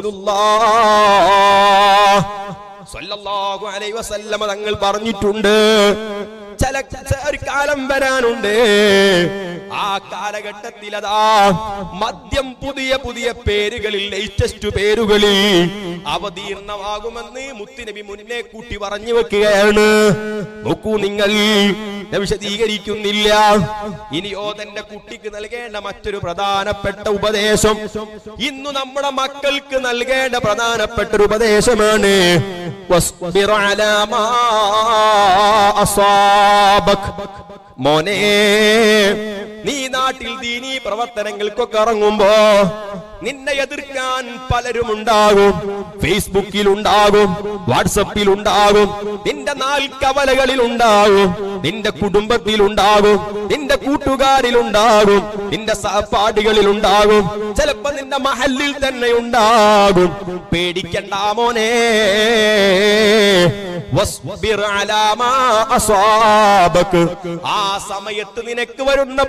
A: റസൂലുള്ളാഹ് സ്വല്ലല്ലാഹു അലൈഹി വസല്ലമ തങ്ങൾ പറഞ്ഞിട്ടുണ്ട് ചില ച- ഒരു കാലം വരാനുണ്ട് ആ കാലഘട്ടത്തിൽ അതാ മദ്യം പുതിയ പുതിയ പേരുകളിൽ ലേറ്റസ്റ്റ് പേരുകളിൽ അവതീർണമാകുമെന്ന് മുത്തുനബി മുന്നേ കൂട്ടി പറഞ്ഞു വെക്കുകയാണ് നോക്കൂ നിങ്ങൾ ഞാൻ വിശദീകരിക്കുന്നില്ല ഇനിയോ തന്റെ കുട്ടിക്ക് നൽകേണ്ട മറ്റൊരു പ്രധാനപ്പെട്ട ഉപദേശം ഇന്നു നമ്മുടെ മക്കൾക്ക് നൽകേണ്ട പ്രധാനപ്പെട്ട ഒരു ഉപദേശമാണ് വസ്ബിർ അലാ മാ അസാബക്. മോനെ നീ നാട്ടിൽ ദീനീ പ്രവർത്തനങ്ങൾക്കൊക്കെ ഇറങ്ങുമ്പോ നിന്നെ എതിർക്കാൻ പലരും ഉണ്ടാകും ഫേസ്ബുക്കിൽ ഉണ്ടാകും വാട്സപ്പിൽ ഉണ്ടാകും നിന്റെ നാൽക്കവലകളിൽ ഉണ്ടാകും നിന്റെ കുടുംബത്തിൽ ഉണ്ടാകും നിന്റെ കൂട്ടുകാരിൽ ഉണ്ടാകും നിന്റെ സഹപാഠികളിൽ ഉണ്ടാകും ചിലപ്പോ നിന്റെ മഹലിൽ തന്നെ ഉണ്ടാകും പേടിക്കണ്ട മോനെ വസ്ബിർ അലാ മാ അസാബക്. ആ സമയത്ത് നിനക്ക് വരുന്ന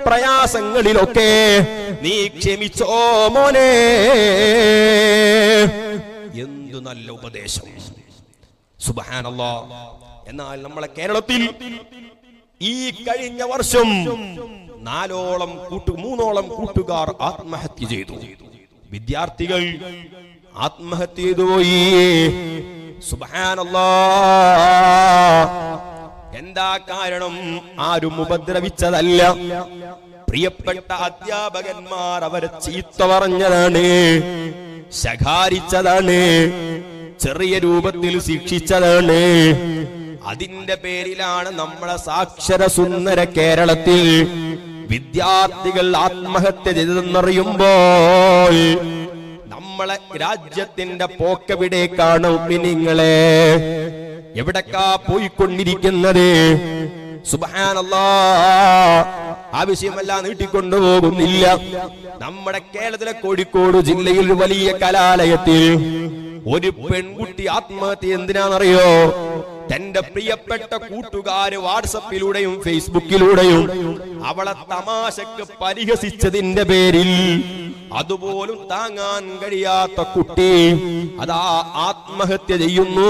A: പ്രയാസങ്ങളിലൊക്കെ നീ ക്ഷമിച്ചോ മോനെ എന്തു നല്ല ഉപദേശം സുബഹാനല്ലാ എന്നാൽ നമ്മളെ കേരളത്തിൽ ഈ കഴിഞ്ഞ വർഷം നാലോളം കൂട്ടു മൂന്നോളം കൂട്ടുകാർ ആത്മഹത്യ ചെയ്തു വിദ്യാർത്ഥികൾ ആത്മഹത്യ ചെയ്തു പോയി സുബഹാനല്ലാ എന്താ കാരണം ആരും ഉപദ്രവിച്ചതല്ല പ്രിയപ്പെട്ട അധ്യാപകന്മാർ അവരെ ചീത്ത പറഞ്ഞതാണ് ശകാരിച്ചതാണ് ചെറിയ രൂപത്തിൽ ശിക്ഷിച്ചതാണ് അതിന്റെ പേരിലാണ് നമ്മളെ സാക്ഷര സുന്ദര കേരളത്തിൽ വിദ്യാർത്ഥികൾ ആത്മഹത്യ ചെയ്തെന്നറിയുമ്പോൾ നമ്മളെ രാജ്യത്തിന്റെ പോക്കെവിടേക്കാണ് നിങ്ങളെ എവിടക്കാ പോയിക്കൊണ്ടിരിക്കുന്നത് സുബാനല്ലാ ആവശ്യമല്ല നീട്ടിക്കൊണ്ടുപോകുന്നില്ല നമ്മുടെ കേരളത്തിലെ കോഴിക്കോട് ജില്ലയിൽ ഒരു വലിയ കലാലയത്തിൽ ഒരു പെൺകുട്ടി ആത്മഹത്യ എന്തിനാണെന്നറിയോ തന്റെ പ്രിയപ്പെട്ട കൂട്ടുകാര് വാട്സപ്പിലൂടെയും ഫേസ്ബുക്കിലൂടെയും അവളെ തമാശക്ക് പരിഹസിച്ചതിന്റെ പേരിൽ അതുപോലും താങ്ങാൻ കഴിയാത്ത കുട്ടി അതാ ആത്മഹത്യ ചെയ്യുന്നു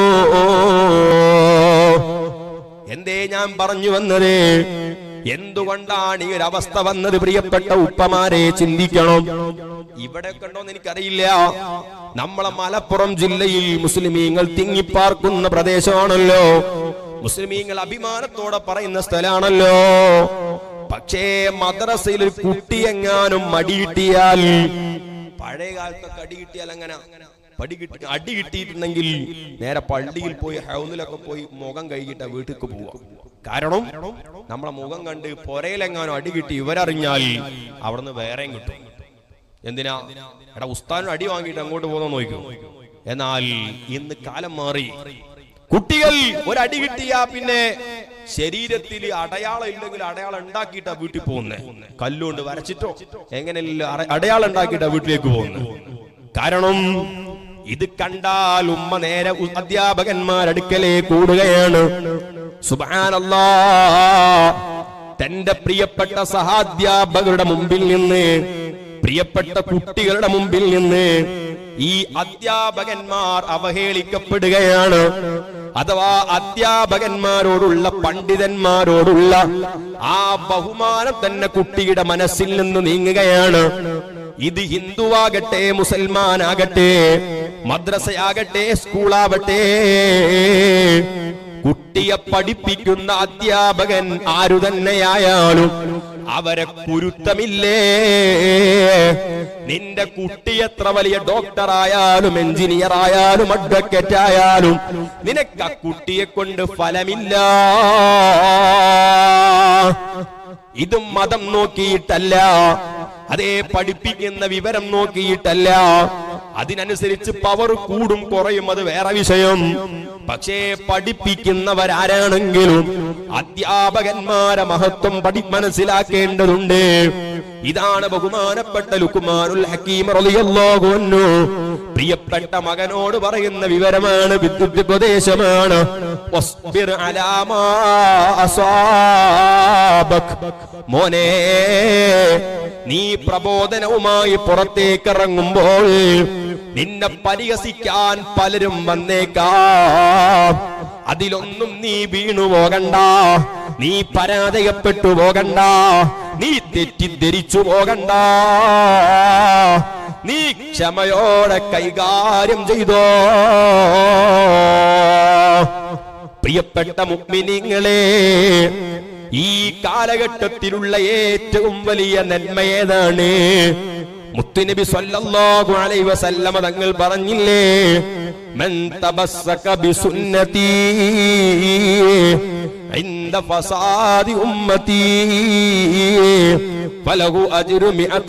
A: എന്തേ ഞാൻ പറഞ്ഞു വന്നത് എന്തുകൊണ്ടാണ് ഈ ഒരു അവസ്ഥ വന്നത് പ്രിയപ്പെട്ട ഉപ്പമാരെ ചിന്തിക്കണം ഇവിടെ കണ്ടോന്ന് എനിക്കറിയില്ല നമ്മളെ മലപ്പുറം ജില്ലയിൽ മുസ്ലിമീങ്ങൾ തിങ്ങിപ്പാർക്കുന്ന പ്രദേശമാണല്ലോ മുസ്ലിമീങ്ങൾ അഭിമാനത്തോടെ പറയുന്ന സ്ഥലമാണല്ലോ പക്ഷേ മദ്രസയിൽ ഒരു കുട്ടി എങ്ങാനും മടികിട്ടിയാൽ പഴയ കാലത്തൊക്കെ അടി കിട്ടിയാൽ അങ്ങനെ പടി കിട്ടി അടി കിട്ടിയിട്ടുണ്ടെങ്കിൽ നേരെ പള്ളിയിൽ പോയി ഹൗസിലൊക്കെ പോയി മുഖം കഴുകിയിട്ട് വീട്ടിലേക്ക് പോവുക കാരണം നമ്മളെ മുഖം കണ്ട് പൊരയിലെങ്ങാനും അടി കിട്ടി ഇവരറിഞ്ഞാൽ അവിടുന്ന് വേറെയും കിട്ടും എന്തിനാ എടാ ഉസ്താനും അടി വാങ്ങിയിട്ട് അങ്ങോട്ട് പോകുന്ന നോക്കും എന്നാൽ ഇന്ന് കാലം മാറി കുട്ടികൾ ഒരടി കിട്ടിയാ പിന്നെ ശരീരത്തിൽ അടയാളം ഇല്ലെങ്കിൽ അടയാളം ഉണ്ടാക്കിയിട്ടാ വീട്ടിൽ പോകുന്നത് കല്ലുകൊണ്ട് വരച്ചിട്ടോ എങ്ങനെയല്ലോ അട- അടയാളം ഉണ്ടാക്കിയിട്ടാ വീട്ടിലേക്ക് പോകുന്നത് കാരണം ഇത് കണ്ടാൽ ഉമ്മ നേരെ ഉ- അധ്യാപകന്മാരടുക്കലേ കൂടുകയാണ് സുബാനല്ലാ തന്റെ പ്രിയപ്പെട്ട സഹാധ്യാപകരുടെ മുമ്പിൽ നിന്ന് പ്രിയപ്പെട്ട കുട്ടികളുടെ മുമ്പിൽ നിന്ന് ഈ അധ്യാപകന്മാർ അവഹേളിക്കപ്പെടുകയാണ് അഥവാ അധ്യാപകന്മാരോടുള്ള പണ്ഡിതന്മാരോടുള്ള ആ ബഹുമാനം തന്നെ കുട്ടിയുടെ മനസ്സിൽ നിന്ന് നീങ്ങുകയാണ് ഇത് ഹിന്ദുവാകട്ടെ മുസൽമാനാകട്ടെ മദ്രസയാകട്ടെ സ്കൂളാവട്ടെ കുട്ടിയെ പഠിപ്പിക്കുന്ന അധ്യാപകൻ ആരു തന്നെയായാലും അവരെ കുരുത്തമില്ലേ നിന്റെ കുട്ടി എത്ര വലിയ ഡോക്ടറായാലും എഞ്ചിനീയർ ആയാലും അഡ്വക്കേറ്റ് ആയാലും നിനക്ക് ആ കുട്ടിയെ കൊണ്ട് ഫലമില്ല ഇത് മതം നോക്കിയിട്ടല്ല അതേ പഠിപ്പിക്കുന്ന വിവരം നോക്കിയിട്ടല്ല അതിനനുസരിച്ച് പവർ കൂടും കുറയും അത് വേറെ വിഷയം പക്ഷേ പഠിപ്പിക്കുന്നവരാരാണെങ്കിലും അധ്യാപകന്മാരെ മഹത്വം പഠി മനസ്സിലാക്കേണ്ടതുണ്ട് ഇതാണ് ബഹുമാനപ്പെട്ട ലുക്കുമാനുൽ ഹക്കീം റളിയല്ലാഹു അൻഹു പ്രിയപ്പെട്ട മകനോട് പറയുന്ന വിവരമാണ് വിദ്യുപദേശമാണ് വസ്ബിർ അലാമാ അസാബക് മോനെ നീ പ്രബോധനവുമായി പുറത്തേക്ക് ഇറങ്ങുമ്പോൾ നിന്നെ പരിഹസിക്കാൻ പലരും വന്നേക്കാം അതിലൊന്നും നീ വീണു പോകണ്ട നീ പരാജയപ്പെട്ടു പോകണ്ട നീ തെറ്റിദ്ധരിച്ചു പോകണ്ട നീ ക്ഷമയോടെ കൈകാര്യം ചെയ്തോ പ്രിയപ്പെട്ട മുക്മിനിങ്ങളെ ഈ കാലഘട്ടത്തിലുള്ള ഏറ്റവും വലിയ നന്മ ഏതാണ് മുത്തുനബി സല്ലല്ലാഹു അലൈഹി വസല്ലമ തങ്ങൾ പറഞ്ഞില്ലേ മൻ തബസ്സക ബിസുന്നതി عند فساد أمتي فله أجر مئة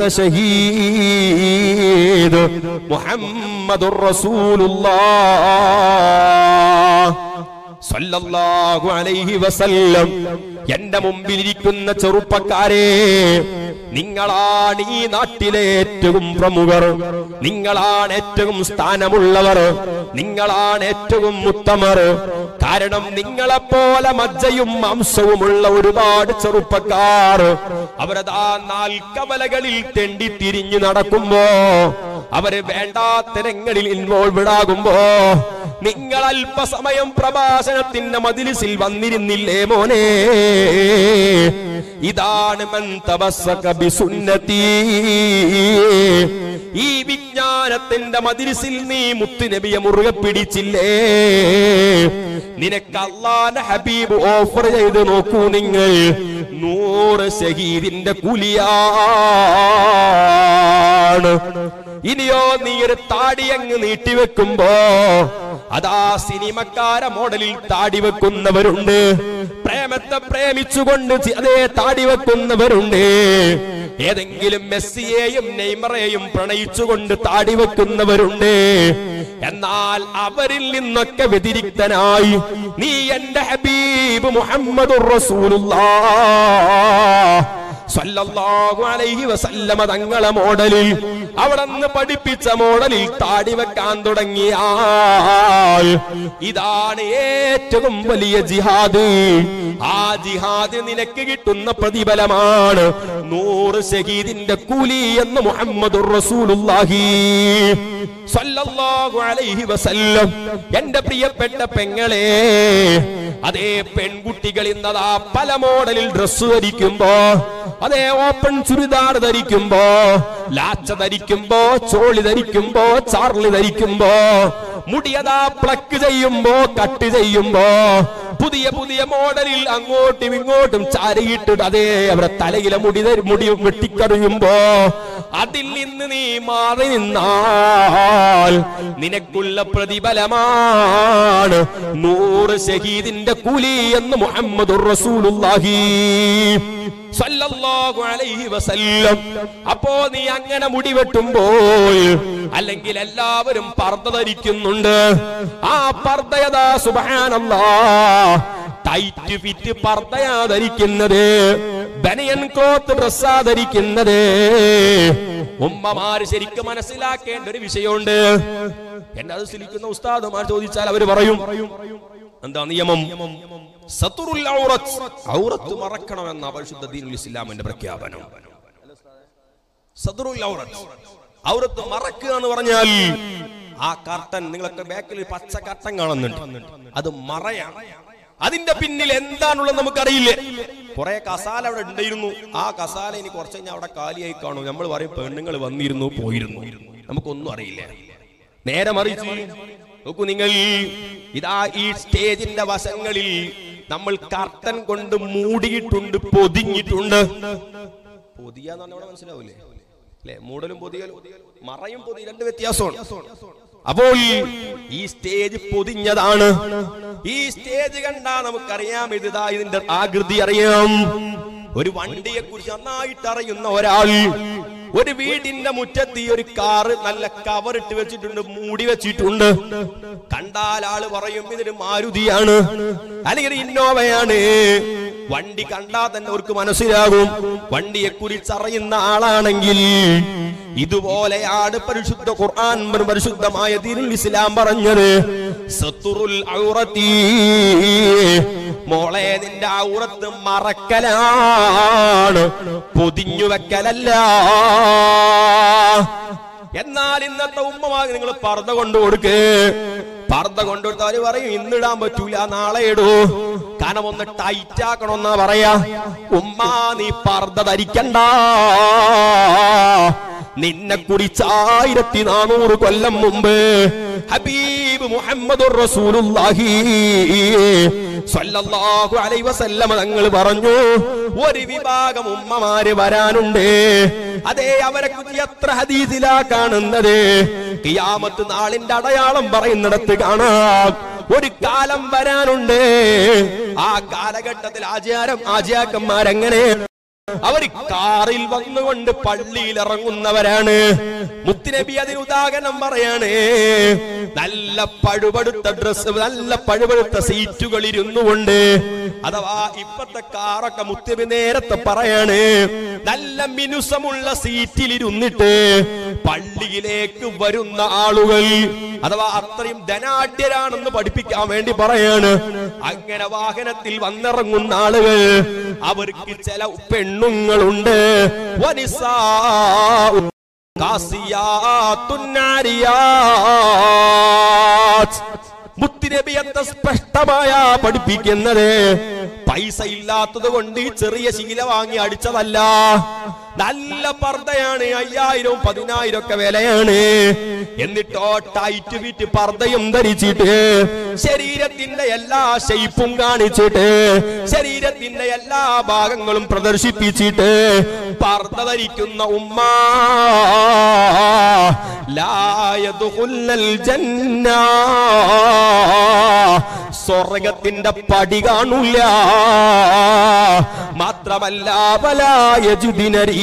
A: شهيد محمد رسول الله സല്ലല്ലാഹു അലൈഹി വസല്ലം എന്റെ മുമ്പിലിരിക്കുന്ന ചെറുപ്പക്കാരെ നിങ്ങളാണ് ഈ നാട്ടിലെ ഏറ്റവും പ്രമുഖർ നിങ്ങളാണ് ഏറ്റവും സ്ഥാനമുള്ളവർ നിങ്ങളാണ് ഏറ്റവും ഉത്തമർ കാരണം നിങ്ങളെപ്പോലെ മജ്ജയും മാംസവുമുള്ള ഒരുപാട് ചെറുപ്പക്കാർ അവരതാ നാൽക്കവലകളിൽ തെണ്ടി തിരിഞ്ഞു നടക്കുമ്പോ അവര് വേണ്ടാത്തരങ്ങളിൽ ഇൻവോൾവഡ് ആകുമ്പോ നിങ്ങൾ അല്പസമയം പ്രഭാഷണത്തിന്റെ മതിലിസിൽ വന്നിരുന്നില്ലേ മോനെ ഇതാണ് മൻ തബസ്സക ബിസുന്നതി ഈ വിജ്ഞാനത്തിന്റെ മതിരിസിൽ നീ മുത്തുനബിയെ മുറുകെ പിടിച്ചില്ലേ നിനക്ക് അള്ളാന്റെ ഹബീബ് ഓഫർ ചെയ്ത് നോക്കൂ നിങ്ങൾ നൂറ് ഷഹീദിന്റെ കുലിയാണ് ഇനിയോ നീ ഒരു താടി അങ്ങ് നീട്ടിവെക്കുമ്പോ അതാ സിനിമക്കാര മോഡലിൽ താടി വെക്കുന്നവരുണ്ട് പ്രേമത്തെ പ്രേമിച്ചുകൊണ്ട് ചി- അതേ താടി വെക്കുന്നവരുണ്ട് ഏതെങ്കിലും മെസ്സിയെയും നെയ്മറെയും പ്രണയിച്ചുകൊണ്ട് താടി വെക്കുന്നവരുണ്ട് എന്നാൽ അവരിൽ നിന്നൊക്കെ വ്യതിരിക്തനായി നീ എന്റെ ഹബീബ് മുഹമ്മദ് സല്ലല്ലാഹു അലൈഹി വസല്ലമ തങ്ങളെ മോഡലിൽ അവിടെന്ന് പഠിപ്പിച്ച മോഡലിൽ താടി വെക്കാൻ തുടങ്ങിയാൽ ഇതാണ് ഏറ്റവും വലിയ ജിഹാദ് ആ ജിഹാദ് നിനക്ക് കിട്ടുന്ന പ്രതിഫലമാണ് നൂറ് ഷഹീദിന്റെ കൂലി എന്ന് മുഹമ്മദ് റസൂലുള്ളാഹി സല്ലല്ലാഹു അലൈഹി വസല്ലം എന്റെ പ്രിയപ്പെട്ട പെങ്ങളെ അതേ പെൺകുട്ടികൾ ഇന്നതാ പല മോഡലിൽ ഡ്രസ് ധരിക്കുമ്പോ അതേ ഓപ്പൺ ചുരിദാർ ധരിക്കുമ്പോ ലാച്ച ധരിക്കുമ്പോ ചോളി ധരിക്കുമ്പോ ചാർലി ധരിക്കുമ്പോ മുടിയതാ പ്ലക്ക് ചെയ്യുമ്പോ കട്ട് ചെയ്യുമ്പോ പുതിയ പുതിയ മോഡലിൽ അങ്ങോട്ടും ഇങ്ങോട്ടും ചാരയിട്ടിട്ട് അതേ അവരെ തലയിലെ മുടി ധരി- മുടി വെട്ടിക്കറിയുമ്പോ അതിൽ നിന്ന് നീ മാറി നിന്നാൽ നിനക്കുള്ള പ്രതിഫലമാണ് നൂറ് ഷഹീദിന്റെ കൂലി എന്ന് മുഹമ്മദ് റസൂലുള്ളാഹി സല്ലല്ലാഹു അലൈഹി വസല്ലം അപ്പോ നീ അങ്ങനെ മുടി വെട്ടുമ്പോൾ അല്ലെങ്കിൽ എല്ലാവരും പർദ്ദ ധരിക്കുന്നുണ്ട് ആ പർദ്ദയതാ സുബ്ഹാനല്ലാ ടൈറ്റ് ഫിറ്റ് പർദ്ദയാ ധരിക്കുന്നത് ബനിയൻ ക്ലോത്ത് ഡ്രസ്സാ ധരിക്കുന്നത് ഉമ്മമാര് ശരിക്കും മനസ്സിലാക്കേണ്ട ഒരു വിഷയമുണ്ട് എന്നെ അത് സിലിക്കുന്ന ഉസ്താദുമാർ ചോദിച്ചാൽ അവര് പറയും എന്താ നിയമം സത്തുറുൽ ഔറത്ത് ഔറത്ത് മറക്കണമെന്ന പരിശുദ്ധ ദീനുൽ ഇസ്ലാമിന്റെ പ്രഖ്യാപനം സദറുൽ ഔറത്ത് ഔറത്ത് മറക്കുക എന്ന് പറഞ്ഞാൽ ആ കർട്ടൻ നിങ്ങളൊക്കെ ബാക്കിൽ പച്ച കർട്ടൻ കാണുന്നുണ്ട് അത് മറയാണ് അതിന്റെ പിന്നിൽ എന്താണുള്ളത് നമുക്കറിയില്ല കുറെ കസാല അവിടെ ഉണ്ടായിരുന്നു ആ കസാല ഇനി കുറച്ച് കഴിഞ്ഞാൽ അവിടെ കാലിയായി കാണും നമ്മൾ പറയും പെണ്ണുങ്ങൾ വന്നിരുന്നു പോയിരുന്നു നമുക്കൊന്നും അറിയില്ല നേരെ മറിച്ച് നോക്കൂ നിങ്ങൾ ഇതാ ഈ സ്റ്റേജിന്റെ വശങ്ങളിൽ നമ്മൾ കർട്ടൻ കൊണ്ട് മൂടിയിട്ടുണ്ട് പൊതിഞ്ഞിട്ടുണ്ട് പൊതിയാന്ന് പറഞ്ഞാൽ അവിടെ മനസ്സിലാവൂലേ അല്ലെ മൂടലും പൊതിയലും മറയും പൊതി രണ്ട് വ്യത്യാസമാണ് അപ്പോൾ ഈ സ്റ്റേജ് പൊതിഞ്ഞതാണ് ഈ സ്റ്റേജ് കണ്ടാ നമുക്കറിയാം ഇതാ ഇതിന്റെ ആകൃതി അറിയാം ഒരു വണ്ടിയെ കുറിച്ച് നന്നായിട്ട് അറിയുന്ന ഒരാൾ ഒരു വീടിന്റെ മുറ്റത്ത് ഈ ഒരു കാറ് നല്ല കവർ ഇട്ട് വെച്ചിട്ടുണ്ട് മൂടി വെച്ചിട്ടുണ്ട് കണ്ടാൽ ആള് പറയും ഇതൊരു മാരുതിയാണ് അല്ലെങ്കിൽ ഒരു ഇന്നോവയാണ് വണ്ടി കണ്ടാൽ തന്നെ അവർക്ക് മനസ്സിലാകും വണ്ടിയെ കുറിച്ച് അറിയുന്ന ആളാണെങ്കിൽ ഇതുപോലെയാണ് പരിശുദ്ധ ഖുർആൻ പരിശുദ്ധമായ ദീനുൽ ഇസ്ലാം പറഞ്ഞത് സത്തുറുൽ ഔറത്തി മോളെ നിന്റെ ഔറത്ത് മറക്കലാണ് പൊതിഞ്ഞു വെക്കലല്ല എന്നാൽ ഇന്നത്തെ ഉമ്മമാർക്ക് നിങ്ങൾ പർദ്ദ കൊണ്ടു കൊടുക്ക് പർദ്ദ കൊണ്ടുകൊടുത്ത അവര് പറയും ഇന്നിടാൻ പറ്റൂല നാളെ ഇടൂ കാരണം ഒന്ന് ടൈറ്റ് ആക്കണമെന്നാ പറയാ ഉമ്മ നീ പർദ്ദ ധരിക്കണ്ട നിന്നെ കുറിച്ച് ആയിരത്തി നാനൂറ് കൊല്ലം മുമ്പ് ഹബീബ് മുഹമ്മദ് റസൂലുള്ളാഹി സ്വല്ലല്ലാഹു അലൈഹി വസല്ലമ തങ്ങൾ പറഞ്ഞു ഒരു വിഭാഗം ഉമ്മമാര് വരാനുണ്ട് അതേ അവരെ കുറിച്ച് എത്ര ഹദീസിലാ കാണുന്നത് കിയാമത്ത് നാളിന്റെ അടയാളം പറയുന്നിടത്ത് കാണാം ഒരു കാലം വരാനുണ്ട് ആ കാലഘട്ടത്തിൽ ആചാരം ആചാക്കന്മാരെങ്ങനെ അവർ കാറിൽ വന്നുകൊണ്ട് പള്ളിയിൽ ഇറങ്ങുന്നവരാണ് മുത്തുനബി അതിന് ഉദാഹരണം പറയാണ് നല്ല പഴുപടുത്ത ഡ്രസ് നല്ല പഴുപടുത്ത സീറ്റുകൾ ഇരുന്നു കൊണ്ട് അഥവാ ഇപ്പത്തെ കാറൊക്കെ മുത്തുനബി നേരത്തെ പറയാണ് നല്ല മിനുസമുള്ള സീറ്റിൽ ഇരുന്നിട്ട് പള്ളിയിലേക്ക് വരുന്ന ആളുകൾ അഥവാ അത്രയും ധനാഢ്യരാണെന്ന് പഠിപ്പിക്കാൻ വേണ്ടി പറയാണ് അങ്ങനെ വാഹനത്തിൽ വന്നിറങ്ങുന്ന ആളുകൾ അവർക്ക് ചില പെണ്ണുങ്ങളുണ്ട് വനിസാ കാസിയാത്തുൻ നാരിയാത്ത്. മുത്തുനബിയത്തെ സ്പഷ്ടമായ പഠിപ്പിക്കുന്നത് പൈസ ഇല്ലാത്തത് കൊണ്ട് ഈ ചെറിയ ശീല വാങ്ങി അടിച്ചതല്ല നല്ല പർദ്ദയാണ് അയ്യായിരവും പതിനായിരം ഒക്കെ വിലയാണ് എന്നിട്ടോ ടൈറ്റ് വിറ്റ് പർദ്ദയും ധരിച്ചിട്ട് ശരീരത്തിന്റെ എല്ലാ ഷെയ്പ്പും കാണിച്ചിട്ട് ശരീരത്തിന്റെ എല്ലാ ഭാഗങ്ങളും പ്രദർശിപ്പിച്ചിട്ട് പർദ്ദ ധരിക്കുന്ന ഉമ്മ ലായതുൽ ജന്ന സ്വർഗത്തിന്റെ പടി കാണൂല മാത്രമല്ല വലായജുദിനരീഹ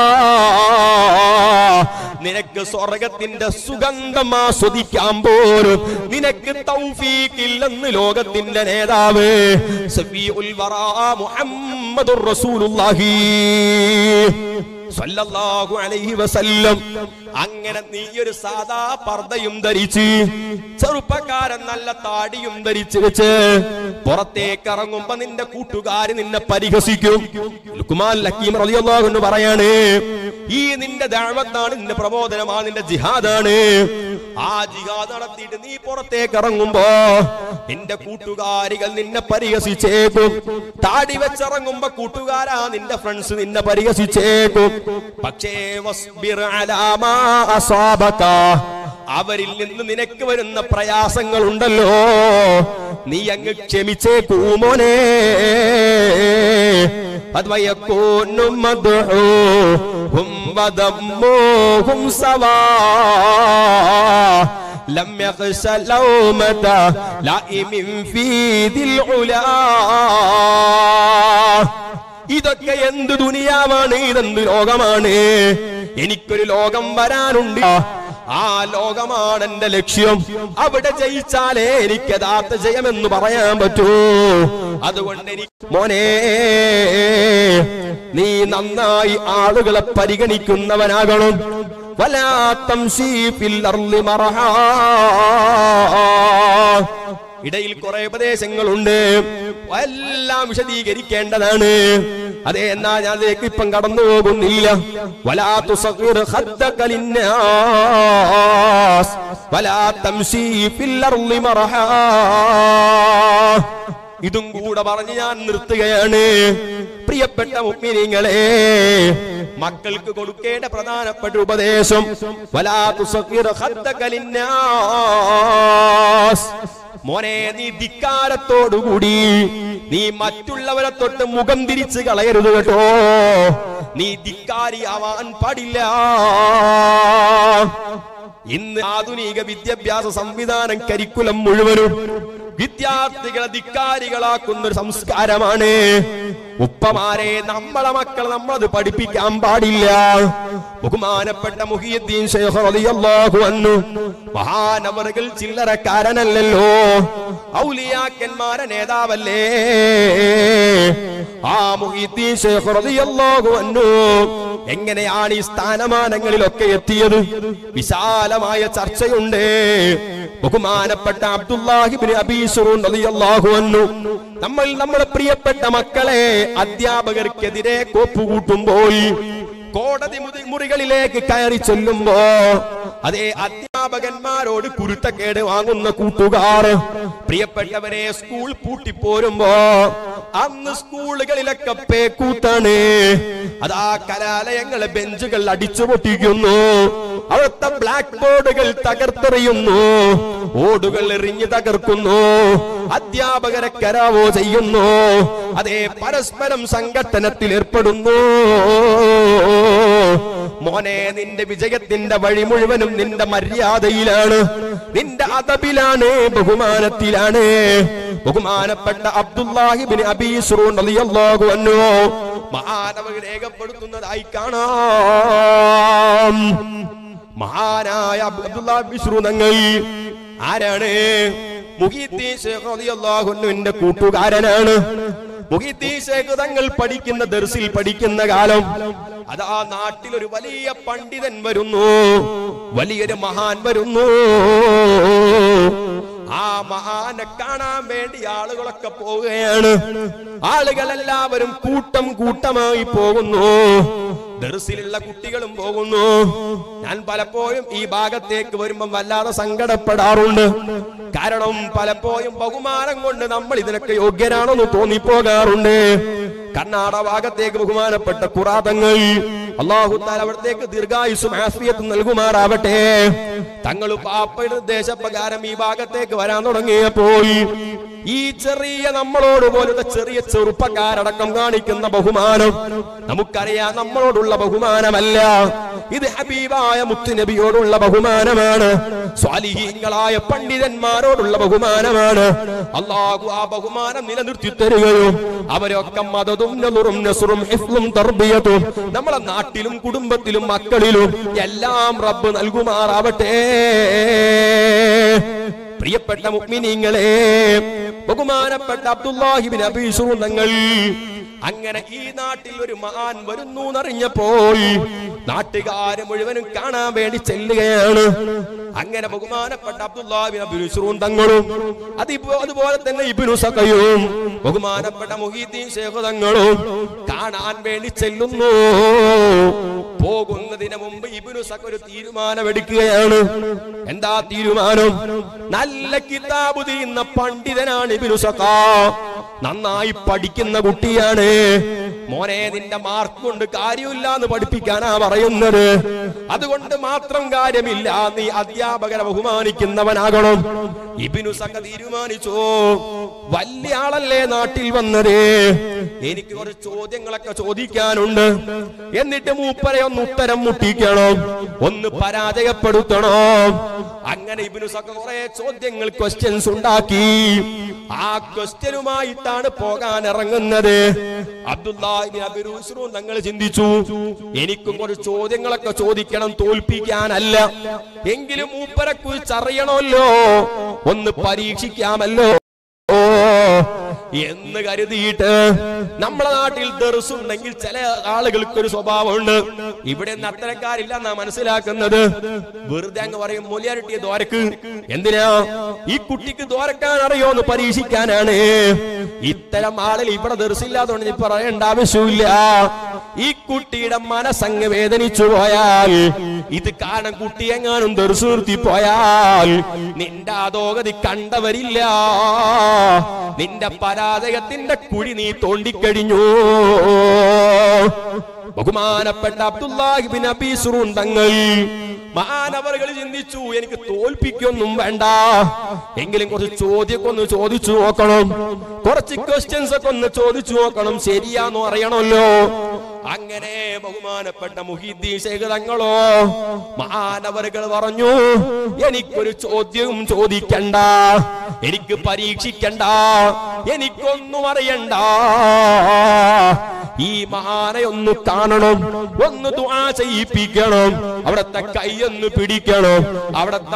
A: നിനക്ക് സ്വർഗത്തിന്റെ സുഗന്ധം ആസ്വദിക്കാൻ പോലും നിനക്ക് തൗഫീഖില്ലെന്ന് ലോകത്തിന്റെ നേതാവ് സഫീഉൽ വറാ മുഹമ്മദുർ റസൂലുള്ളാഹി സല്ലല്ലാഹു അലൈഹി വസല്ലം അങ്ങനെ നീ ഒരു സാദാ പർദ്ദയും ധരിച്ച് ചെറുപ്പക്കാരൻ നല്ല താടിയും ധരിച്ച് വെച്ച് പുറത്തേക്ക് ഇറങ്ങുമ്പോ നിന്റെ കൂട്ടുകാര് നിന്നെ പരിഹസിക്കും ലുക്മാൻ ലക്കീം റളിയല്ലാഹു അൻഹു പറയാണ് ഈ നിന്റെ ദഅവത്താണ് നിന്റെ പ്രബോധനമാണ് നിന്റെ ജിഹാദാണ് ആ ജിഹാദ് നടത്തിയിട്ട് നീ പുറത്തേക്ക് ഇറങ്ങുമ്പോ നിന്റെ കൂട്ടുകാരികൾ നിന്നെ പരിഹസിച്ചേക്കും താടി വെച്ചിറങ്ങുമ്പോ കൂട്ടുകാരാ നിന്റെ ഫ്രണ്ട്സ് നിന്നെ പരിഹസിച്ചേക്കും പക്ഷേ വസ്ബിർ അലാ മാ അസാബക അവരിൽ നിന്ന് നിനക്ക് വരുന്ന പ്രയാസങ്ങൾ ഉണ്ടല്ലോ നീ അങ്ങ് ക്ഷമിച്ചേക്കൂ മോനെ أَدْوَيَكُونُ مَدْعُوهُمْ وَدَمُّهُمْ سَوَاءٌ لم يخش لومة لائم في ذي العلا ഇതൊക്കെ എന്ത് ദുനിയാവാണ് ഇതെന്ത് ലോകമാണ് എനിക്കൊരു ലോകം വരാനുണ്ട് ആ ലോകമാണ് എന്റെ ലക്ഷ്യം അവിടെ ജയിച്ചാലേ എനിക്ക് യഥാർത്ഥ ജയമെന്ന് പറയാൻ പറ്റൂ അതുകൊണ്ട് എനിക്ക് മോനെ നീ നന്നായി ആളുകളെ പരിഗണിക്കുന്നവനാകണം വലാ തംശീ ഫിൽ അർളി മറഹാ ഇടയിൽ കുറെ ഉപദേശങ്ങളുണ്ട് എല്ലാം വിശദീകരിക്കേണ്ടതാണ് അതെ എന്നാ ഞാൻ അതിലേക്ക് ഇപ്പം കടന്നു പോകുന്നില്ല വലാ തുസഗ്ഗിർ ഖദ്ദക ലിന്നാസ് വലാ തംശീ ഫിൽ അർളി മറഹാ ഇതും കൂടെ പറഞ്ഞ് ഞാൻ നിർത്തുകയാണ് പ്രിയപ്പെട്ട മുഗ്മിനിങ്ങളെ മക്കൾക്ക് കൊടുക്കേണ്ട പ്രധാനപ്പെട്ട ഉപദേശം വലാ തുസഗ്ഗിർ ഖദ്ദക ലിന്നാസ് മോനെ നീ ധിക്കാരത്തോടുകൂടി നീ മറ്റുള്ളവരെ തൊട്ട് മുഖം തിരിച്ച് കളയരുത് കേട്ടോ നീ ധിക്കാരിയാവാൻ പാടില്ല ഇന്ന് ആധുനിക വിദ്യാഭ്യാസ സംവിധാനം കരിക്കുലം മുഴുവനും വിദ്യാർത്ഥികളെ ധിക്കാരികളാക്കുന്ന ഒരു സംസ്കാരമാണ് ഉപ്പമാരെ നമ്മളെ മക്കളെ നമ്മളത് പഠിപ്പിക്കാൻ പാടില്ല ബഹുമാനപ്പെട്ട മുഹിയുദ്ദീൻ ശൈഖ് റളിയല്ലാഹു അൻഹു മഹാനവറുകൾ ചില്ലറക്കാരനല്ലല്ലോ ഔലിയാക്കന്മാരെ നേതാവല്ലേ ആ മുഹിയുദ്ദീൻ ശൈഖ് റളിയല്ലാഹു അൻഹു എങ്ങനെയാണ് ഈ സ്ഥാനമാനങ്ങളിലൊക്കെ എത്തിയത് വിശാലമായ ചർച്ചയുണ്ട് ബഹുമാനപ്പെട്ട അബ്ദുല്ലാഹിബിൻ അബീസുറൂൻ റളിയല്ലാഹു അൻഹു നമ്മൾ നമ്മുടെ പ്രിയപ്പെട്ട മക്കളെ അധ്യാപകർക്കെതിരെ കോപ്പുകൂട്ടുമ്പോൾ കോടതി മുറി- മുറികളിലേക്ക് കയറി ചെല്ലുമ്പോ അതേ അധ്യാപകന്മാരോട് കുരുത്തക്കേട് വാങ്ങുന്ന കൂട്ടുകാർ പ്രിയപ്പെട്ടവരെ സ്കൂൾ പൂട്ടിപ്പോരുമ്പോ അന്ന് സ്കൂളുകളിലൊക്കെ പേക്കൂത്താണ് അതാ കലാലയങ്ങളെ ബെഞ്ചുകൾ അടിച്ചു പൊട്ടിക്കുന്നു അവിടുത്തെ ബ്ലാക്ക് ബോർഡുകൾ തകർത്തെറിയുന്നു ഓടുകൾ എറിഞ്ഞു തകർക്കുന്നു അധ്യാപകരെ കരാവോ ചെയ്യുന്നു അതേ പരസ്പരം സംഘട്ടനത്തിൽ ഏർപ്പെടുന്നു മോനെ നിന്റെ വിജയത്തിന്റെ വഴി മുഴുവനും നിന്റെ മര്യാദയിലാണ് നിന്റെ അതബിലാണ് ബഹുമാനത്തിലാണ് ബഹുമാനപ്പെട്ട അബ്ദുല്ലാഹിബിൻ അബീസ്റൂൻ റളിയല്ലാഹു അൻഹു മഹാനവർ രേഖപ്പെടുത്തുന്നതായി കാണാം മഹാനായ അബ്ദുല്ലാഹ് ബിസ്റു തങ്ങൾ ആരാണ് മുഹീദ്ദീൻ ശൈഖ് റളിയല്ലാഹു അൻഹുവിന്റെ കൂട്ടുകാരനാണ് മുഹീദ്ദീൻ ശൈഖ് തങ്ങൾ പഠിക്കുന്ന ദർസിൽ പഠിക്കുന്ന കാലം അതാ നാട്ടിൽ ഒരു വലിയ പണ്ഡിതൻ വരുന്നു വലിയൊരു മഹാൻ വരുന്നു ആ മഹാനെ കാണാൻ വേണ്ടി ആളുകളൊക്കെ പോവുകയാണ് ആളുകളെല്ലാവരും കൂട്ടം കൂട്ടമായി പോകുന്നു ദർസിലുള്ള കുട്ടികളും പോകുന്നു ഞാൻ പലപ്പോഴും ഈ ഭാഗത്തേക്ക് വരുമ്പം വല്ലാതെ സങ്കടപ്പെടാറുണ്ട് കാരണം പലപ്പോഴും ബഹുമാനം കൊണ്ട് നമ്മൾ ഇതിനൊക്കെ യോഗ്യരാണെന്ന് തോന്നിപ്പോകാറുണ്ട് കർണാടക ഭാഗത്തേക്ക് ബഹുമാനപ്പെട്ട കുറാതങ്ങൾ അള്ളാഹു താല അവിടത്തേക്ക് ദീർഘായുസും ആഫിയത്തും നൽകുമാറാവട്ടെ തങ്ങൾ പാപ്പയുടെ നിർദ്ദേശപ്രകാരം ഈ ഭാഗത്തേക്ക് വരാൻ തുടങ്ങിയപ്പോൾ ഈ ചെറിയ നമ്മളോട് പോലത്തെ ചെറിയ ചെറുപ്പക്കാരടക്കം കാണിക്കുന്ന ബഹുമാനം നമുക്കറിയാം നമ്മളോടുള്ള ബഹുമാനമല്ല ഇത് ഹബീബായ മുത്തുനബിയോടുള്ള ബഹുമാനമാണ് സ്വാലിഹീങ്ങളായ പണ്ഡിതന്മാരോടുള്ള ബഹുമാനമാണ് അള്ളാഹു ആ ബഹുമാനം നിലനിർത്തി തരികയും അവരൊക്കെ മതതും നസുറും നസുറും ഹിഫ്ലും തർബിയത്തും നമ്മളെ നാട്ടിലും കുടുംബത്തിലും മക്കളിലും എല്ലാം റബ്ബ് നൽകുമാറാവട്ടെ പ്രിയപ്പെട്ട മുഅ്മിനീങ്ങളെ ബഹുമാനപ്പെട്ട അബ്ദുല്ലാഹിബിൻ അബീസുർ തങ്ങൾ അങ്ങനെ ഈ നാട്ടിൽ ഒരു മഹാൻ വരുന്നു എന്നറിഞ്ഞപ്പോൾ നാട്ടുകാര് മുഴുവനും കാണാൻ വേണ്ടി ചെല്ലുകയാണ് അങ്ങനെ ബഹുമാനപ്പെട്ട അബ്ദുല്ലാഹിബിൻ അബീസുറും തങ്ങളും അതിപ്പോ അതുപോലെ തന്നെ ഇബ്നു സഖയും ബഹുമാനപ്പെട്ട മുഹീദ്ദീൻ ശേഖ് തങ്ങളും കാണാൻ വേണ്ടി ചെല്ലുന്നു പോകുന്നതിന് മുമ്പ് ഇബ്നു സഖ ഒരു തീരുമാനമെടുക്കുകയാണ് എന്താ തീരുമാനം നല്ല കിതാബ് തിരിയുന്ന പണ്ഡിതനാണ് ഇബ്നു സഖ നന്നായി പഠിക്കുന്ന കുട്ടിയാണ് മോനെ നിന്റെ മാർക്ക് കൊണ്ട് കാര്യമില്ല എന്ന് പഠിപ്പിക്കാനാ പറയുന്നത് അതുകൊണ്ട് മാത്രം കാര്യമില്ല നീ അധ്യാപകരെ ബഹുമാനിക്കുന്നവനാകണം ഇബിനു സഖ തീരുമാനിച്ചു വലിയ ആളല്ലേ നാട്ടിൽ വന്നത് എനിക്ക് കുറച്ച് ചോദ്യങ്ങളൊക്കെ ചോദിക്കാനുണ്ട് എന്നിട്ട് മൂപ്പരെ ഒന്ന് ഉത്തരം മുട്ടിക്കണം ഒന്ന് പരാജയപ്പെടുത്തണം അങ്ങനെ ഇബിനു സഖ കുറെ ചോദ്യങ്ങൾ ക്വസ്റ്റ്യൻസ് ഉണ്ടാക്കി ആ ക്വസ്റ്റ്യനുമായിട്ടാണ് പോകാൻ ഇറങ്ങുന്നത് അബ്ദുല്ലാഹിബിൻ അബിറൂസ്റു തങ്ങൾ ചിന്തിച്ചു എനിക്കും കുറച്ച് ചോദ്യങ്ങളൊക്കെ ചോദിക്കണം തോൽപ്പിക്കാനല്ല എങ്കിലും മൂപ്പരെ കുറിച്ച് അറിയണമല്ലോ ഒന്ന് പരീക്ഷിക്കാമല്ലോ ഓ എന്ന് കരുതിയിട്ട് നമ്മളെ നാട്ടിൽ ദർസുണ്ടെങ്കിൽ ചില ആളുകൾക്ക് ഒരു സ്വഭാവമുണ്ട് ഇവിടെ നിന്ന് അത്തരക്കാരില്ല എന്നാ മനസ്സിലാക്കുന്നത് വെറുതെ അങ്ങ് പറയും മൂല്യാരിട്ടിയ ദ്വാരക്ക് എന്തിനാ ഈ കുട്ടിക്ക് ദ്വാരക്കാൻ അറിയോ എന്ന് പരീക്ഷിക്കാനാണ് ഇത്തരം ആളുകൾ ഇവിടെ ദർസില്ലാത്തോണ്ട് നീ പറയേണ്ട ആവശ്യമില്ല ഈ കുട്ടിയുടെ മനസ്സങ്ങ് വേദനിച്ചു പോയാൽ ഇത് കാരണം കുട്ടി എങ്ങാനും ദർസ് നിർത്തി പോയാൽ നിന്റെ അധോഗതി കണ്ടവരില്ല നിന്റെ പരാജയത്തിന്റെ കുഴി നീ തോണ്ടിക്കഴിഞ്ഞു ബഹുമാനപ്പെട്ട അബ്ദുല്ലാഹിബിൻ അബീസുറുൻ തങ്ങൾ മാനവറുകൾ ചിന്തിച്ചു എനിക്ക് തോൽപ്പിക്കൊന്നും വേണ്ട എങ്കിലും കുറച്ച് ചോദ്യമൊക്കെ ഒന്ന് ചോദിച്ചു നോക്കണം കുറച്ച് ക്വസ്റ്റ്യൻസ് ഒക്കെ ഒന്ന് ചോദിച്ചു നോക്കണം ശരിയാന്ന് അറിയണമല്ലോ അങ്ങനെ ബഹുമാനപ്പെട്ട മുഹിദ്ദീൻ ശേഖ് തങ്ങളോ മാനവറുകൾ പറഞ്ഞു എനിക്കൊരു ചോദ്യവും ചോദിക്കണ്ട എനിക്ക് പരീക്ഷിക്കണ്ട എനിക്കൊന്നും അറിയണ്ട ഈ മഹാനെ ഒന്ന് കാണണം ഒന്ന് ദുആ ചെയ്യിപ്പിക്കണം അവിടത്തെ കൈയൊന്ന് പിടിക്കണം അവിടത്തെ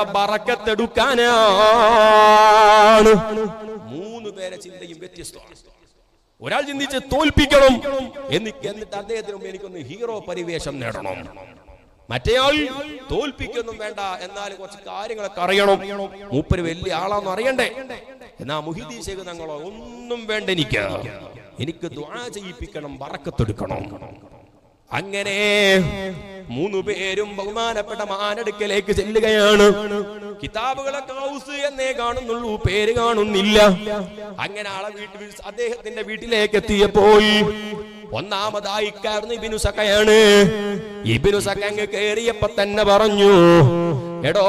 A: ബറക്കത്തെടുക്കാനാണ് മൂന്ന് പേരെ ചിന്തയും വ്യത്യസ്തമാണ് ഒരാൾ ചിന്തിച്ച് തോൽപ്പിക്കണം എന്നിട്ട് എന്നിട്ട് അദ്ദേഹത്തിന് മുമ്പ് എനിക്കൊന്ന് ഹീറോ പരിവേഷം നേടണം മറ്റേയാൾ തോൽപ്പിക്കൊന്നും വേണ്ട എന്നാൽ കുറച്ച് കാര്യങ്ങളൊക്കെ അറിയണം മൂപ്പര് വലിയ ആളാന്ന് അറിയണ്ടേ എന്നാ മുഹിദി ശേഖ് തങ്ങളോ ഒന്നും വേണ്ട എനിക്ക് എനിക്ക് ദ്വാ ചെയ്യിപ്പിക്കണം വറക്കത്തെടുക്കണം അങ്ങനെ മൂന്നു പേരും ബഹുമാനപ്പെട്ട മാനടുക്കലേക്ക് ചെല്ലുകയാണ് കിതാബുകളൊക്കെ ഹൗസ് എന്നേ കാണുന്നുള്ളൂ പേര് കാണുന്നില്ല അങ്ങനെ ആളെ വീട്ടിൽ അദ്ദേഹത്തിന്റെ വീട്ടിലേക്ക് എത്തിയപ്പോൾ ഒന്നാമതായി കയറുന്ന ഇബിനു സക്കയാണ് ഇബിനു സക്ക അങ്ങ് കയറിയപ്പോ തന്നെ പറഞ്ഞു എടോ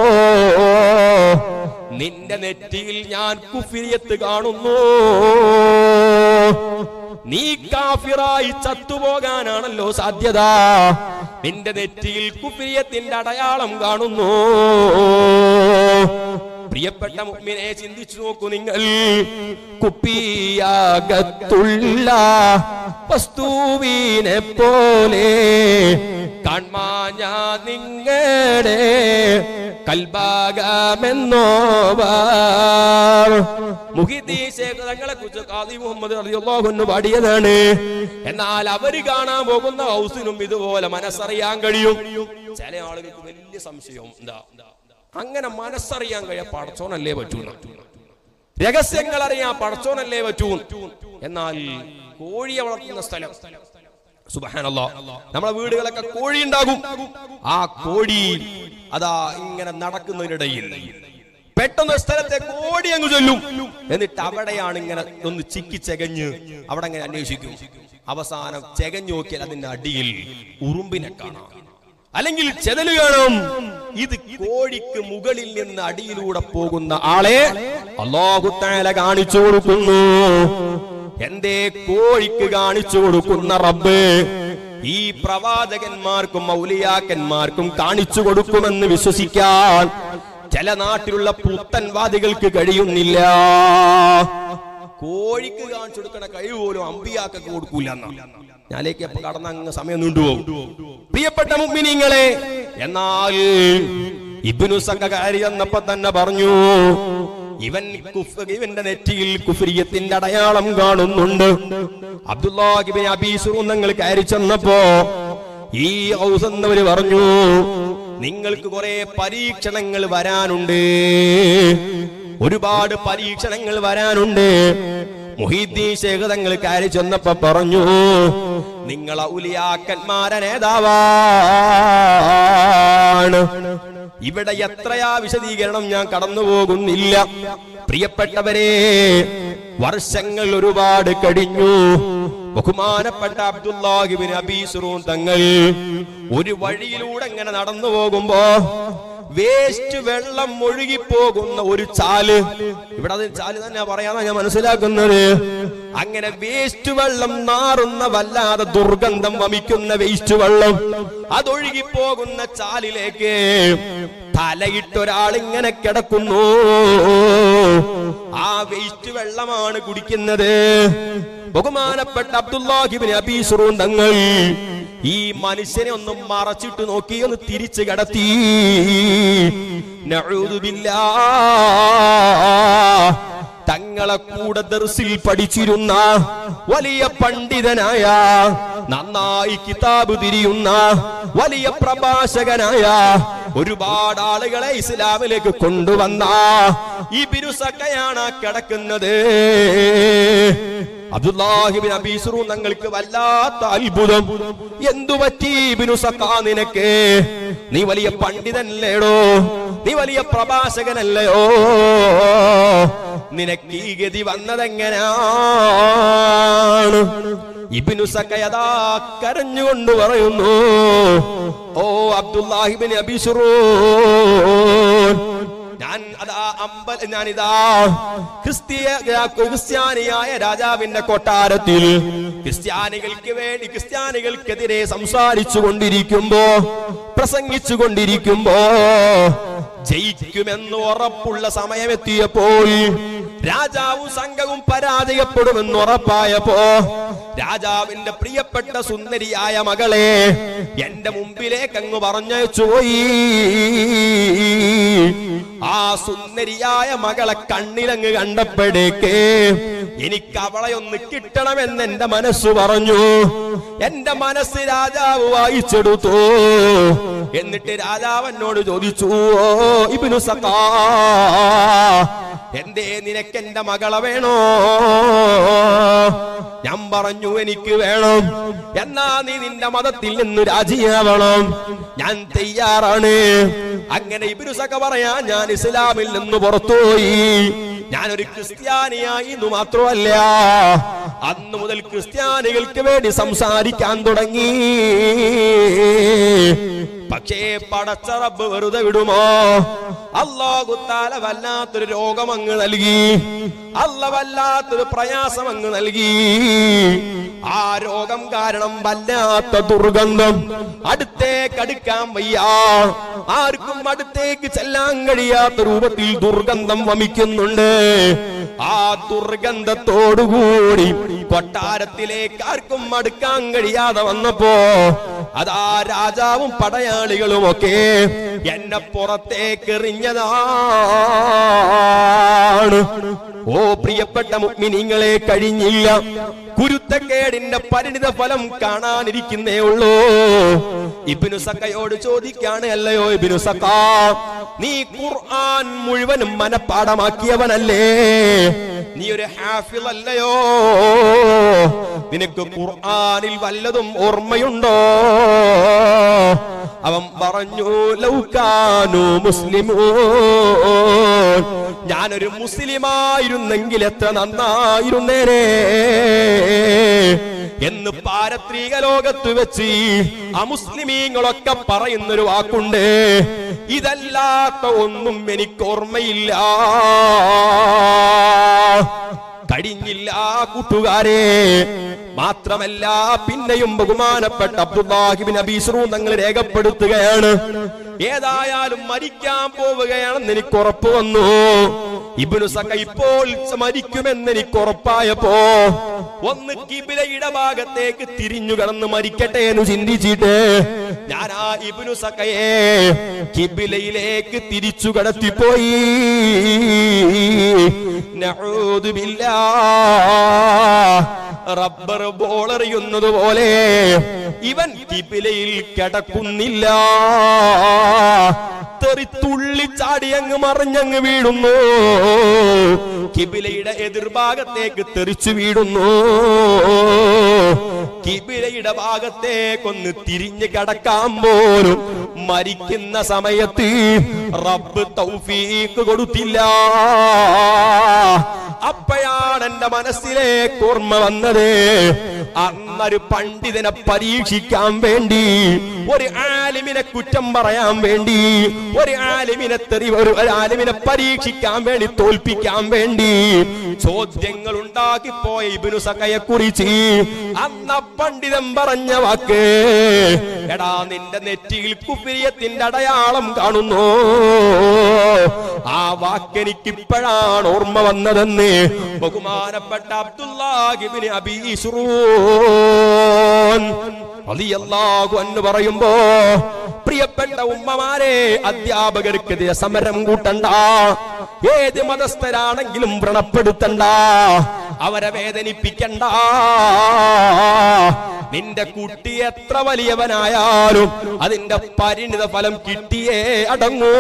A: നിന്റെ നെറ്റിയിൽ ഞാൻ കുഫിരിയത്ത് കാണുന്നു നീ കാഫിറായി ചത്തുപോകാനാണല്ലോ സാധ്യത നിന്റെ നെറ്റിയിൽ കുഫിരിയത്തിന്റെ അടയാളം കാണുന്നു പ്രിയപ്പെട്ട മുഅ്മിനെ ചിന്തിച്ചു നോക്കൂ നിങ്ങൾ കുപ്പിയാകത്തുള്ള വസ്തുവിനെ പോലെ കാൺമാഞ്ഞ നിങ്ങളുടെ കൽഭാഗമെന്നോവാർ മുഹിദീശേഖരങ്ങളെ കുറിച്ച് കാദി മുഹമ്മദ് റളിയല്ലാഹു പാടിയതാണ് എന്നാൽ അവര് കാണാൻ പോകുന്ന ഹൗസിനും ഇതുപോലെ മനസ്സറിയാൻ കഴിയും ചില ആളുകൾക്ക് വലിയ സംശയം എന്താ അങ്ങനെ മനസ്സറിയാൻ കഴിയാ പടച്ചോനല്ലേ പറ്റൂ രഹസ്യങ്ങൾ അറിയാൻ പടച്ചോനല്ലേ പറ്റൂ എന്നാൽ കോഴിയെ വളർത്തുന്ന സ്ഥലം സുബഹാനല്ലോ നമ്മളെ വീടുകളൊക്കെ കോഴി ഉണ്ടാകും ആ കോഴി അതാ ഇങ്ങനെ നടക്കുന്നതിനിടയിൽ പെട്ടെന്ന് ഒരു സ്ഥലത്തെ കോടി അങ്ങ് ചൊല്ലും എന്നിട്ട് അവിടെയാണ് ഇങ്ങനെ ഒന്ന് ചിക്കി ചെകഞ്ഞ് അവിടെ അങ്ങനെ അന്വേഷിക്കും അവസാനം ചെകഞ്ഞു നോക്കിയാൽ അതിന്റെ അടിയിൽ ഉറുമ്പിനെ കാണാം അല്ലെങ്കിൽ ചെതല് കാണും ഇത് കോഴിക്ക് മുകളിൽ നിന്ന് അടിയിലൂടെ പോകുന്ന ആളെ അള്ളാഹുത്താല കാണിച്ചു കൊടുക്കുന്നു എന്തേ കോഴിക്ക് കാണിച്ചു കൊടുക്കുന്ന റബ്ബ് ഈ പ്രവാചകന്മാർക്കും മൗലിയാക്കന്മാർക്കും കാണിച്ചു കൊടുക്കുമെന്ന് വിശ്വസിക്കാൻ ചില നാട്ടിലുള്ള പുത്തൻവാദികൾക്ക് കഴിയുന്നില്ല കോഴിക്ക് കാണിച്ചു കൊടുക്കണ കഴിവ് പോലും അമ്പിയാക്കൊക്കെ കൊടുക്കൂല ഞാനേക്ക് അപ്പൊ കടന്ന അങ്ങ് സമയം നീണ്ടുപോകും പ്രിയപ്പെട്ട മുഗ്മിനിങ്ങളെ എന്നാൽ ഇബിനു സഖകാരി എന്നപ്പോ തന്നെ പറഞ്ഞു ഇവൻ കുഫ് ഇവന്റെ നെറ്റിയിൽ കുഫ്രിയത്തിന്റെ അടയാളം കാണുന്നുണ്ട് അബ്ദുല്ലാഹിബിൻ അബീസുറും നിങ്ങൾ കയറി ചെന്നപ്പോ ഈ ഔസ് എന്നവര് പറഞ്ഞു നിങ്ങൾക്ക് കുറെ പരീക്ഷണങ്ങൾ വരാനുണ്ട് ഒരുപാട് പരീക്ഷണങ്ങൾ വരാനുണ്ട് മുഹീദ്ദീൻ ശേഖ് തങ്ങൾ കയറി ചെന്നപ്പോ പറഞ്ഞു നിങ്ങൾ ഔലിയാക്കന്മാരെ നേതാവാണ് ഇവിടെ എത്രയാ വിശദീകരണം ഞാൻ കടന്നു പോകുന്നില്ല പ്രിയപ്പെട്ടവരെ വർഷങ്ങൾ ഒരുപാട് കഴിഞ്ഞു ബഹുമാനപ്പെട്ട അബ്ദുല്ലാഹിബിൻ അബീസുറൂൻ തങ്ങൾ ഒരു വഴിയിലൂടെ ഇങ്ങനെ നടന്നു പോകുമ്പോ വേസ്റ്റ് വെള്ളം ഒഴുകിപ്പോകുന്ന ഒരു ചാല് ഇവിടെ അത് ചാല് തന്നെ പറയാന്നാ ഞാൻ മനസ്സിലാക്കുന്നത് അങ്ങനെ വേസ്റ്റ് വെള്ളം നാറുന്ന വല്ലാതെ ദുർഗന്ധം വമിക്കുന്ന വേസ്റ്റ് വെള്ളം അതൊഴുകിപ്പോകുന്ന ചാലിലേക്ക് തലയിട്ടൊരാൾ ഇങ്ങനെ കിടക്കുന്നു ആ വേസ്റ്റ് വെള്ളമാണ് കുടിക്കുന്നത് ബഹുമാനപ്പെട്ട അബ്ദുല്ലാഹിബിൻ അബീസുറൂൻ തങ്ങൾ ഈ മനുഷ്യനെ ഒന്ന് മറച്ചിട്ട് നോക്കി ഒന്ന് തിരിച്ചു കടത്തി നഊദുബില്ലാ. തങ്ങളെ കൂടെ ദർസിൽ പഠിച്ചിരുന്ന വലിയ പണ്ഡിതനായ നന്നായി കിതാബ് തിരിയുന്ന വലിയ പ്രഭാഷകനായ ഒരുപാട് ആളുകളെ ഇസ്ലാമിലേക്ക് കൊണ്ടുവന്ന ഈ ബിരുസക്കയാണ് കിടക്കുന്നത് അബ്ദുല്ലാഹിബിൻ അബീസുറു ഞങ്ങൾക്ക് വല്ലാത്ത അത്ഭുതം എന്തു പറ്റി ബിനുസക്കാ നിനക്ക് നീ വലിയ പണ്ഡിതനല്ലേടോ നീ വലിയ പ്രഭാഷകനല്ലയോ നിനക്ക് ഈ ഗതി വന്നതെങ്ങനെയാണ് ഇബിനു സക്കയതാ കരഞ്ഞുകൊണ്ട് പറയുന്നു ഓ അബ്ദുല്ലാഹിബിൻ അബീസുറൂ ഞാൻ അതാ അമ്പൽ ഞാനിതാ ക്രിസ്തീയ ക്രിസ്ത്യാനിയായ രാജാവിന്റെ കൊട്ടാരത്തിൽ ക്രിസ്ത്യാനികൾക്ക് വേണ്ടി ക്രിസ്ത്യാനികൾക്കെതിരെ സംസാരിച്ചു കൊണ്ടിരിക്കുമ്പോ പ്രസംഗിച്ചു കൊണ്ടിരിക്കുമ്പോ ജയിക്കുമെന്ന് ഉറപ്പുള്ള സമയമെത്തിയപ്പോൾ രാജാവും സംഘവും പരാജയപ്പെടുമെന്ന് ഉറപ്പായപ്പോ രാജാവിന്റെ പ്രിയപ്പെട്ട സുന്ദരിയായ മകളെ എന്റെ മുമ്പിലേക്ക് അങ്ങ് പറഞ്ഞയച്ചു പോയി ആ സുന്ദരിയായ മകളെ കണ്ണിലങ്ങ് കണ്ടപ്പോഴേക്ക് എനിക്ക് അവളെ ഒന്ന് കിട്ടണമെന്ന് എന്റെ മനസ്സ് പറഞ്ഞു എന്റെ മനസ്സ് രാജാവ് വായിച്ചെടുത്തു എന്നിട്ട് രാജാവ് എന്നോട് ചോദിച്ചു "ഓ, ഇബ്നു സഖാ എന്തേ നിനക്ക് എന്റെ മകളെ വേണോ ഞാൻ പറഞ്ഞു എനിക്ക് വേണം എന്നാ നീ നിന്റെ മതത്തിൽ നിന്ന് രാജിയാവണം ഞാൻ തയ്യാറാണ് അങ്ങനെ ഇബിനുസക്ക പറയാ ഞാൻ ഇസ്ലാമിൽ നിന്ന് പുറത്തുപോയി ഞാനൊരു ക്രിസ്ത്യാനിയായി എന്ന് മാത്രമല്ല അന്ന് മുതൽ ക്രിസ്ത്യാനികൾക്ക് വേണ്ടി സംസാരിക്കാൻ തുടങ്ങി പക്ഷേ പടച്ച റബ്ബ് വെറുതെ വിടുമോ അള്ളാഹുത്താല വല്ലാത്തൊരു രോഗം അങ്ങ് നൽകി അല്ല വല്ലാത്തൊരു പ്രയാസം അങ്ങ് നൽകി ആ രോഗം കാരണം വല്ലാത്ത ദുർഗന്ധം അടുത്തേക്ക് അടുക്കാൻ വയ്യ ആർക്കും അടുത്തേക്ക് ചെല്ലാൻ കഴിയാത്ത രൂപത്തിൽ ദുർഗന്ധം വമിക്കുന്നുണ്ട് ആ ദുർഗന്ധത്തോടുകൂടി കൊട്ടാരത്തിലേക്ക് ആർക്കും അടുക്കാൻ കഴിയാതെ വന്നപ്പോ അതാ രാജാവും പടയാളികളും ഒക്കെ എന്നെ പുറത്തേക്ക് എറിഞ്ഞതാണ് ഓ പ്രിയപ്പെട്ട മുഗ്മിനിങ്ങളെ കഴിഞ്ഞില്ല കുരുത്തക്കേടിന്റെ പരിണിത ഫലം കാണാനിരിക്കുന്നേ ഉള്ളൂ ഇബിനു സക്കയോട് ചോദിക്കാണ് അല്ലയോ ഇബിനു സക്ക നീ ഖുർആൻ മുഴുവനും മനപ്പാടമാക്കിയവനല്ലേ നീ ഒരു ഹാഫിൾ അല്ലയോ നിനക്ക് ഖുർആനിൽ വല്ലതും ഓർമ്മയുണ്ടോ അവൻ പറഞ്ഞു ലൗകാനു മുസ്ലിമോ ഞാനൊരു മുസ്ലിമായിരുന്നെങ്കിൽ എത്ര നന്നായിരുന്നേനെ എന്ന് പാരത്രിക ലോകത്ത് വെച്ച് അമുസ്ലിമീങ്ങളൊക്കെ പറയുന്നൊരു വാക്കുണ്ട് ഇതല്ലാത്ത ഒന്നും എനിക്ക് ഓർമ്മയില്ല കഴിഞ്ഞില്ല കൂട്ടുകാരെ മാത്രമല്ല പിന്നെയും ബഹുമാനപ്പെട്ട അബ്ദുല്ലാഹിബിൻ അബീസ്റൂ തങ്ങൾ രേഖപ്പെടുത്തുകയാണ് ഏതായാലും മരിക്കാൻ പോവുകയാണെന്ന് എനിക്ക് ഉറപ്പ് വന്നു ഇബിനു സക്ക ഇപ്പോൾ മരിക്കുമെന്ന് എനിക്ക് ഉറപ്പായപ്പോ ഒന്ന് കിബിലയുടെ ഭാഗത്തേക്ക് തിരിഞ്ഞു കടന്ന് മരിക്കട്ടെ എന്ന് ചിന്തിച്ചിട്ട് ഞാൻ ആ ഇബിനു സക്കയെ കിബിലയിലേക്ക് തിരിച്ചു കടത്തിപ്പോയി നഊദു ബില്ലാ. റബ്ബർ ബോൾ എറിയുന്നത് പോലെ ഇവൻ കിബിലയിൽ കിടക്കുന്നില്ല തെറി തുള്ളിച്ചാടി അങ്ങ് മറിഞ്ഞങ്ങ് വീഴുന്നു കിബിലയുടെ എതിർഭാഗത്തേക്ക് തെറിച്ചു വീഴുന്നു കിബിലയുടെ ഭാഗത്തേക്കൊന്ന് തിരിഞ്ഞ് കിടക്കാൻ പോലും മരിക്കുന്ന സമയത്ത് റബ്ബ് തൗഫീക്ക് കൊടുത്തില്ല അപ്പോഴാണ് എന്റെ മനസ്സിലേക്ക് ഓർമ്മ വന്നത് അന്നൊരു പണ്ഡിതനെ പരീക്ഷിക്കാൻ വേണ്ടി ഒരു ആലിമിനെ കുറ്റം പറയാൻ വേണ്ടി ഒരു ആലിമിനെ തെറി ഒരു ഒരു ആലിമിനെ പരീക്ഷിക്കാൻ വേണ്ടി തോൽപ്പിക്കാൻ വേണ്ടി ചോദ്യങ്ങൾ ഉണ്ടാക്കി പോയ ഇബിനു സക്കയെ കുറിച്ച് അന്ന പണ്ഡിതൻ പറഞ്ഞ വാക്ക് എടാ നിന്റെ നെറ്റിയിൽ കുഫിരിയത്തിന്റെ അടയാളം കാണുന്നു ആ വാക്കെനിക്ക് ഇപ്പോഴാണ് ഓർമ്മ വന്നതെന്ന് ബഹുമാനപ്പെട്ട അബ്ദുല്ലാഹിബിന് അബീസുറൂൻ റളിയല്ലാഹു അൻഹു പറയുമ്പോ പ്രിയപ്പെട്ട ഉമ്മമാരെ അധ്യാപകർക്കെതിരെ സമരം കൂട്ടണ്ട ഏത് മതസ്ഥരാണെങ്കിലും വ്രണപ്പെടുത്തണ്ട അവരെ വേദനിപ്പിക്കണ്ട നിന്റെ കുട്ടി എത്ര വലിയവനായാലും അതിന്റെ പരിണിത ഫലം കിട്ടിയേ അടങ്ങൂ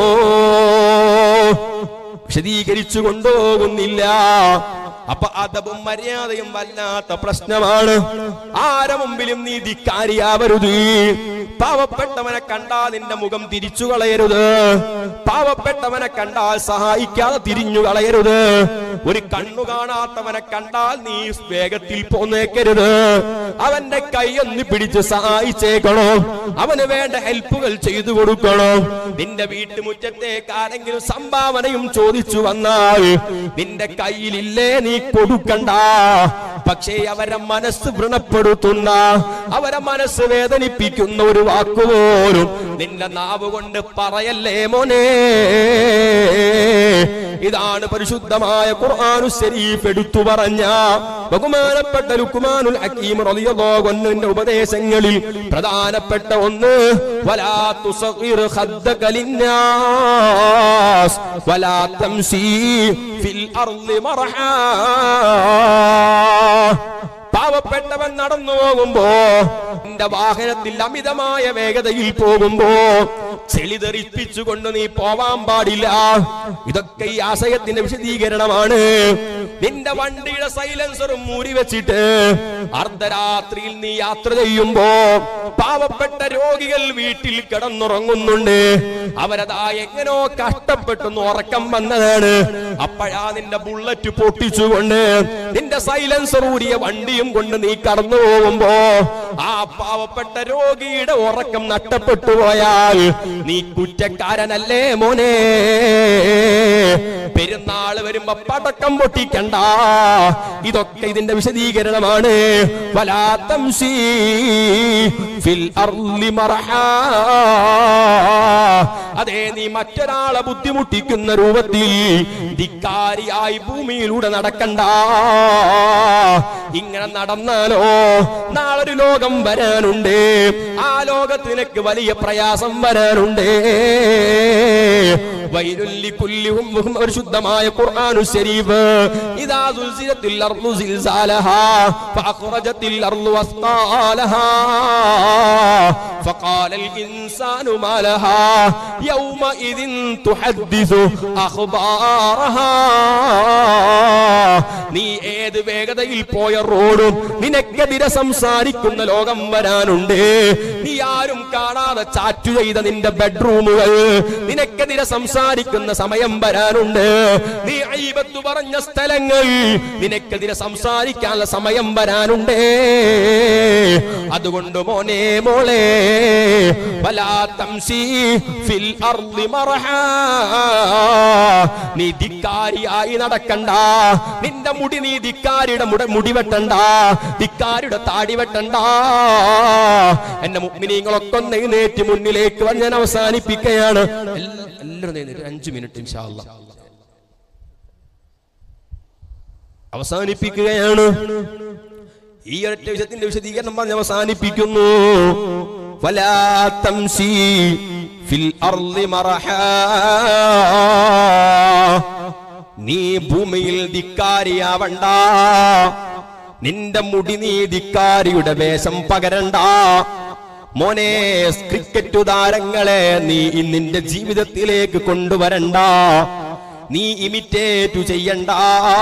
A: വിശദീകരിച്ചു കൊണ്ടുപോകുന്നില്ല അപ്പൊ അതവും മര്യാദയും വല്ലാത്ത പ്രശ്നമാണ് ആരെ മുമ്പിലും നീ ധിക്കാരിയാവരുത് പാവപ്പെട്ടവനെ കണ്ടാൽ നിന്റെ മുഖം തിരിച്ചു കളയരുത് പാവപ്പെട്ടവനെ കണ്ടാൽ സഹായിക്കാതെ തിരിഞ്ഞു കളയരുത് ഒരു കണ്ണു കാണാത്തവനെ കണ്ടാൽ നീ വേഗത്തിൽ പോന്നേക്കരുത് അവന്റെ കൈയൊന്ന് പിടിച്ച് സഹായിച്ചേക്കണോ അവന് വേണ്ട ഹെൽപ്പുകൾ ചെയ്തു കൊടുക്കണോ നിന്റെ വീട്ടുമുറ്റത്തേക്ക് ആരെങ്കിലും സംഭാവനയും ചോദിച്ചു വന്നാൽ നിന്റെ കയ്യിലില്ലേ നീ കൊടുക്കണ്ട പക്ഷേ അവരെ മനസ്സ് വ്രണപ്പെടുത്തുന്ന അവരെ മനസ്സ് വേദനിപ്പിക്കുന്ന ഒരു വാക്കുപോലും നിന്റെ നാവ് കൊണ്ട് പറയല്ലേ മോനെ ഇതാണ് പരിശുദ്ധമായ ഖുർആനു ശരീഫ് എടുത്തു പറഞ്ഞ ബഹുമാനപ്പെട്ട ലുക്മാനുൽ ഹക്കീം റളിയല്ലാഹു അൻഹുവിന്റെ ഉപദേശങ്ങളിൽ പ്രധാനപ്പെട്ട ഒന്ന് വലാ തുസഗിർ ഖദ്ദക ലിന്നാസ് വലാ തംസി ഫിൽ അർളി മർഹാ പാവപ്പെട്ടവൻ നടന്നു പോകുമ്പോ നിന്റെ വാഹനത്തിൽ അമിതമായ വേഗതയിൽ പോകുമ്പോ ചെളി തെറിപ്പിച്ചുകൊണ്ട് നീ പോവാൻ പാടില്ല ഇതൊക്കെ ഈ ആശയത്തിന്റെ വിശദീകരണമാണ് നിന്റെ വണ്ടിയുടെ സൈലൻസറും മൂരി വെച്ചിട്ട് അർദ്ധരാത്രിയിൽ നീ യാത്ര ചെയ്യുമ്പോ പാവപ്പെട്ട രോഗികൾ വീട്ടിൽ കിടന്നുറങ്ങുന്നുണ്ട് അവരതാ എങ്ങനോ കഷ്ടപ്പെട്ടൊന്ന് ഉറക്കം വന്നതാണ് അപ്പോഴാ നിന്റെ ബുള്ളറ്റ് പൊട്ടിച്ചുകൊണ്ട് നിന്റെ സൈലൻസർ ഊരിയ വണ്ടിയും കൊണ്ട് നീ കടന്നു പോകുമ്പോ ആ പാവപ്പെട്ട രോഗിയുടെ ഉറക്കം നഷ്ടപ്പെട്ടു പോയാൽ നീ കുറ്റക്കാരനല്ലേ മോനെ പെരുന്നാൾ വരുമ്പോ പടക്കം പൊട്ടിക്കണ്ട ഇതൊക്കെ ഇതിന്റെ വിശദീകരണമാണ് വലാത്തം ഫിൽ അർളി മർഹാ. അതെ നീ മറ്റൊരാളെ ബുദ്ധിമുട്ടിക്കുന്ന രൂപത്തിൽ ധിക്കാരിയായി ഭൂമിയിലൂടെ നടക്കണ്ട ഇങ്ങനെ നടന്നാലോ നാളൊരു ലോകം വരാനുണ്ട് ആ ലോകത്ത് നിനക്ക് വലിയ പ്രയാസം വരാനുണ്ട് വൈലുൽ ലികുല്ലി ഹും പരിശുദ്ധമായ ഖുർആനു ശരീഫ് ഇദാ സുൽസിലത്തിൽ അർളു സിൽസാലഹാ ഫഅഖ്റജത്തിൽ അർളു അസ്ഖാലഹാ فقال الإنسان ما لها يومئذ تحدث أخبارها നീ ഏത് വേഗതയിൽ പോയ റോഡും നിനക്കെതിരെ സംസാരിക്കുന്ന ലോകം വരാനുണ്ട് നീ ആരും കാണാതെ ചാറ്റു ചെയ്ത നിന്റെ ബെഡ്റൂമുകൾ നിനക്കെതിരെ സംസാരിക്കുന്ന സമയം വരാനുണ്ട് നീ അയ്യബത്ത് പറഞ്ഞ സ്ഥലങ്ങൾ നിനക്കെതിരെ സംസാരിക്കാനുള്ള സമയം വരാനുണ്ട് അതുകൊണ്ട് മോനെ മോളെ വലാ തംശി ഫിൽ അർളി മർഹാ നീ ധിക്കാരിയായി നടക്കണ്ട നിന്റെ മുടി നീ ധിക്കാരിയുടെ മുട മുടി വെട്ടണ്ട ധിക്കാരിയുടെ താടി വെട്ടണ്ട എന്റെ മുഗ്മിനീങ്ങളൊക്കെ ഒന്ന് എഴുന്നേറ്റ് മുന്നിലേക്ക് വന്ന് ഞാൻ അവസാനിപ്പിക്കുകയാണ് എല്ലാ- എല്ലാവരും എഴുന്നേറ്റ് അഞ്ചു മിനിറ്റ് ഇൻഷാ അല്ലാ അവസാനിപ്പിക്കുകയാണ് ഈ ഒരൊറ്റ വിഷയത്തിന്റെ വിശദീകരണം പറഞ്ഞ് അവസാനിപ്പിക്കുന്നു വലാ തംശി ഫിൽ അർളി മറഹാ നീ ഭൂമിയിൽ ധിക്കാരിയാവണ്ട നിന്റെ മുടി നീ ധിക്കാരിയുടെ വേഷം പകരണ്ട മോനെ ക്രിക്കറ്റ് താരങ്ങളെ നീ നിന്റെ ജീവിതത്തിലേക്ക് കൊണ്ടുവരണ്ട നീ ഇമിറ്റേറ്റ് ചെയ്യണ്ട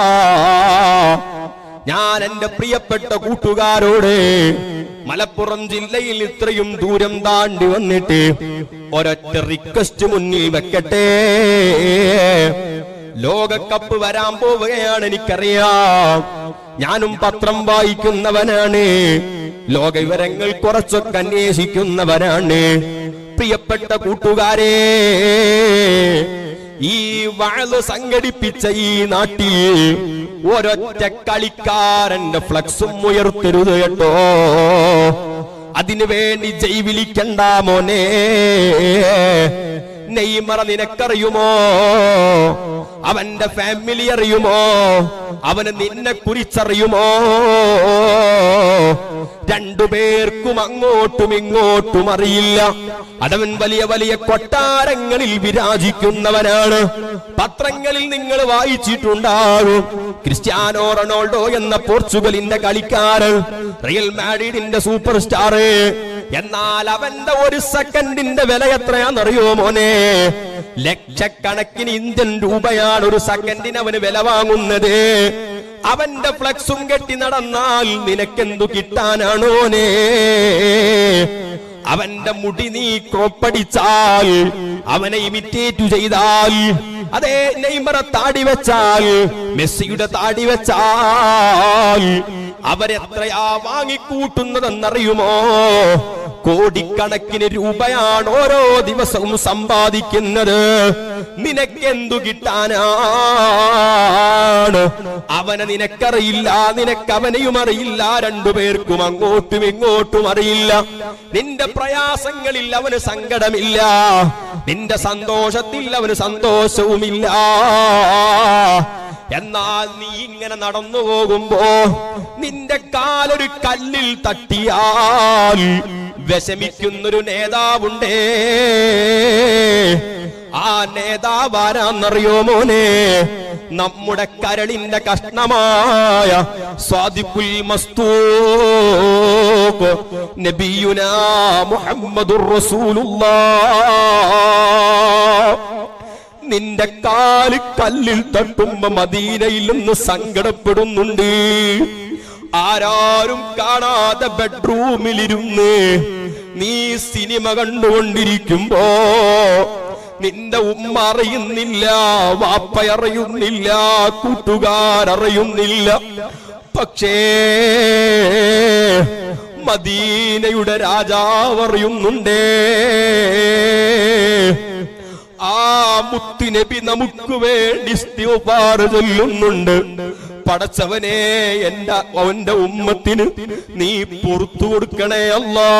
A: ഞാൻ എന്റെ പ്രിയപ്പെട്ട കൂട്ടുകാരോട് മലപ്പുറം ജില്ലയിൽ ഇത്രയും ദൂരം താണ്ടി വന്നിട്ട് ഒരൊറ്റ റിക്വസ്റ്റ് മുന്നിൽ വെക്കട്ടെ ലോകകപ്പ് വരാൻ പോവുകയാണ് എനിക്കറിയാം ഞാനും പത്രം വായിക്കുന്നവനാണ് ലോക വിവരങ്ങൾ കുറച്ചൊക്കെ അന്വേഷിക്കുന്നവനാണ് പ്രിയപ്പെട്ട കൂട്ടുകാരെ ഈ വാഴ് സംഘടിപ്പിച്ച ഈ നാട്ടിൽ ഒരൊറ്റ കളിക്കാരന്റെ ഫ്ലക്സും ഉയർത്തരുത് കേട്ടോ അതിനു വേണ്ടി ജയ് വിളിക്കണ്ട മോനെ നെയ്മറ നിനക്കറിയുമോ അവന്റെ ഫാമിലി അറിയുമോ അവന് നിന്നെ കുറിച്ചറിയുമോ രണ്ടുപേർക്കും അങ്ങോട്ടും ഇങ്ങോട്ടും അറിയില്ല അതവൻ വലിയ വലിയ കൊട്ടാരങ്ങളിൽ വിരാജിക്കുന്നവനാണ് പത്രങ്ങളിൽ നിങ്ങൾ വായിച്ചിട്ടുണ്ടാകും ക്രിസ്ത്യാനോ റൊണാൾഡോ എന്ന പോർച്ചുഗലിന്റെ കളിക്കാരൻ റിയൽ മാഡ്രിഡിന്റെ സൂപ്പർ സ്റ്റാർ എന്നാൽ അവന്റെ ഒരു സെക്കൻഡിന്റെ വില എത്രയാണെന്നറിയോ മോനെ ലക്ഷക്കണക്കിന് ഇന്ത്യൻ രൂപയാണ് ഒരു സെക്കൻഡിന് അവന് വില വാങ്ങുന്നത് അവന്റെ ഫ്ലക്സും കെട്ടി നടന്നാൽ നിനക്കെന്തു കിട്ടാനാണോനേ അവന്റെ മുടി നീ ക്രോപ്പടിച്ചാൽ അവനെ ഇമിറ്റേറ്റ് ചെയ്താൽ അതെ നെയ്മറെ താടി വെച്ചാൽ മെസ്സിയുടെ താടി വെച്ചാൽ അവരെത്രയാ വാങ്ങിക്കൂട്ടുന്നതെന്നറിയുമോ കോടിക്കണക്കിന് രൂപയാണ് ഓരോ ദിവസവും സമ്പാദിക്കുന്നത് നിനക്കെന്തു കിട്ടാനാണ് അവനെ നിനക്കറിയില്ല നിനക്ക് അവനെയും അറിയില്ല രണ്ടുപേർക്കും അങ്ങോട്ടും ഇങ്ങോട്ടും അറിയില്ല നിന്റെ പ്രയാസങ്ങളിൽ അവന് സങ്കടമില്ല നിന്റെ സന്തോഷത്തിൽ അവന് സന്തോഷവുമില്ല എന്നാൽ നീ ഇങ്ങനെ നടന്നു പോകുമ്പോ നിന്റെ കാലൊരു കല്ലിൽ തട്ടിയാൽ വിഷമിക്കുന്നൊരു നേതാവുണ്ടേ ആ നേതാവ് ആരാന്നറിയോ മോനെ നമ്മുടെ കരളിന്റെ കഷ്ണമായ സ്വാദിഖുൽ മസ്തൂഖ് നബിയുനാ മുഹമ്മദുർ റസൂലുള്ളാഹ് നിന്റെ കാല് കല്ലിൽ തട്ടുമ്പോ മദീനയിൽ നിന്ന് സങ്കടപ്പെടുന്നുണ്ട് ആരാരും കാണാതെ ബെഡ്റൂമിലിരുന്ന് നീ സിനിമ കണ്ടുകൊണ്ടിരിക്കുമ്പോ നിന്റെ ഉമ്മ അറിയുന്നില്ല വാപ്പ അറിയുന്നില്ല കൂട്ടുകാരറിയുന്നില്ല പക്ഷേ മദീനയുടെ രാജാവ് അറിയുന്നുണ്ടേ ആ മുത്തുനബി നമുക്ക് വേണ്ടി ഇസ്തിഗ്ഫാർ ചൊല്ലുന്നുണ്ട് പടച്ചവനെ എന്റെ അവന്റെ ഉമ്മത്തിന് നീ പുറത്തു കൊടുക്കണേ അല്ലാ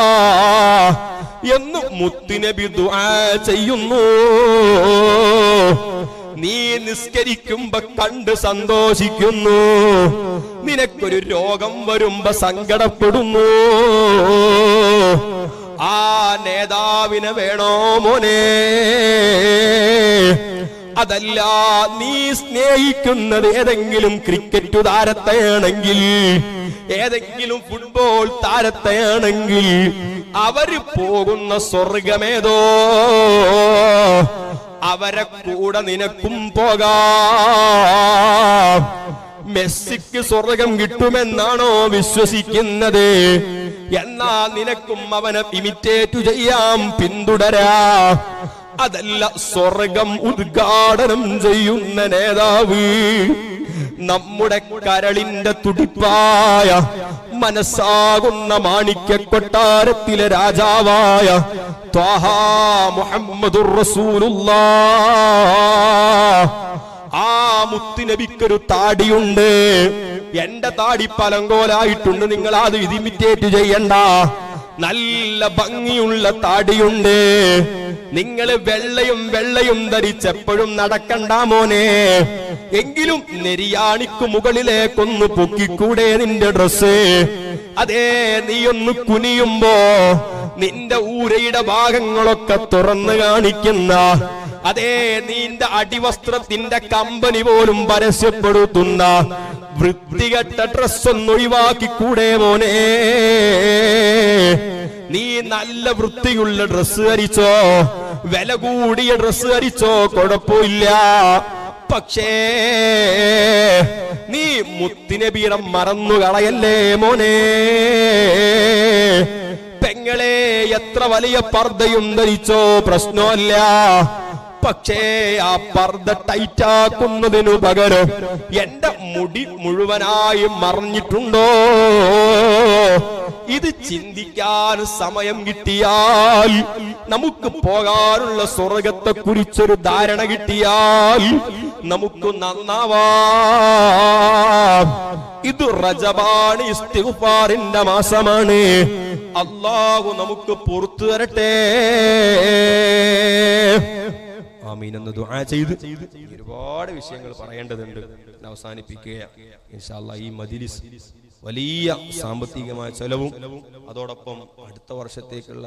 A: എന്ന് മുത്തുനബി ദുആ ചെയ്യുന്നു നീ നിസ്കരിക്കുമ്പോ കണ്ട് സന്തോഷിക്കുന്നു നിനക്കൊരു രോഗം വരുമ്പോ സങ്കടപ്പെടുന്നു ആ നേതാവിനെ വേണോ മോനെ അതല്ല നീ സ്നേഹിക്കുന്നത് ഏതെങ്കിലും ക്രിക്കറ്റ് താരത്തെയാണെങ്കിൽ ഏതെങ്കിലും ഫുട്ബോൾ താരത്തെയാണെങ്കിൽ അവര് പോകുന്ന സ്വർഗമേതോ അവരെ കൂടെ നിനക്കും പോകാം മെസ്സിക്ക് സ്വർഗം കിട്ടുമെന്നാണോ വിശ്വസിക്കുന്നത് എന്നാ നിനക്കും അവനെ ഇമിറ്റേറ്റ് ചെയ്യാം പിന്തുടരാ അതല്ല സ്വർഗം ഉദ്ഘാടനം ചെയ്യുന്ന നേതാവ് നമ്മുടെ കരളിന്റെ തുടിപ്പായ മനസ്സാകുന്ന മാണിക്യ കൊട്ടാരത്തിലെ രാജാവായ ത്വാഹ മുഹമ്മദുർ റസൂലുള്ളാഹ് ആ മുത്തുനബിക്കൊരു താടിയുണ്ട് എന്റെ താടി പലങ്കോലായിട്ടുണ്ട് നിങ്ങൾ അത് ഇമിറ്റേറ്റ് ചെയ്യണ്ട നല്ല ഭംഗിയുള്ള താടിയുണ്ട് നിങ്ങൾ വെള്ളയും വെള്ളയും ധരിച്ചെപ്പോഴും നടക്കണ്ട മോനെ എങ്കിലും നെരിയാണിക്ക് മുകളിലേക്കൊന്ന് പൊക്കിക്കൂടെ നിന്റെ ഡ്രസ്സ് അതേ നീ ഒന്ന് കുനിയുമ്പോ നിന്റെ ഊരയുടെ ഭാഗങ്ങളൊക്കെ തുറന്നു കാണിക്കുന്ന അതേ നീന്റെ അടിവസ്ത്രത്തിന്റെ കമ്പനി പോലും പരസ്യപ്പെടുത്തുന്ന വൃത്തികെട്ട ഡ്രസ് ഒന്ന് ഒഴിവാക്കിക്കൂടെ മോനെ നീ നല്ല വൃത്തിയുള്ള ഡ്രസ്സ് ധരിച്ചോ വില കൂടിയ ഡ്രസ്സ് ധരിച്ചോ കുഴപ്പമില്ല പക്ഷേ നീ മുത്തിനബീറം മറന്നു കളയല്ലേ മോനെ പെങ്ങളെ എത്ര വലിയ പർദ്ദയും ധരിച്ചോ പ്രശ്നമല്ല പക്ഷേ ആ പർദ്ദ ടൈറ്റാക്കുന്നതിനു പകരം എന്റെ മുടി മുഴുവനായി മറിഞ്ഞിട്ടുണ്ടോ ഇത് ചിന്തിക്കാൻ സമയം കിട്ടിയാൽ നമുക്ക് പോകാനുള്ള സ്വർഗത്തെ കുറിച്ചൊരു ധാരണ കിട്ടിയാൽ നമുക്ക് നന്നാവാം ഇത് റജബാണ് ഇസ്തിഗ്ഫാറിന്റെ മാസമാണ് അള്ളാഹു നമുക്ക് പുറത്തു തരട്ടെ ആമീൻ എന്ന് ദുആ ചെയ്ത് ഒരുപാട് വിഷയങ്ങൾ പറയേണ്ടതുണ്ട് ഞാൻ അവസാനിപ്പിക്കുക ഇൻഷാല്ലാ ഈ മജിലിസ് വലിയ സാമ്പത്തികമായ ചെലവും അതോടൊപ്പം അടുത്ത വർഷത്തേക്കുള്ള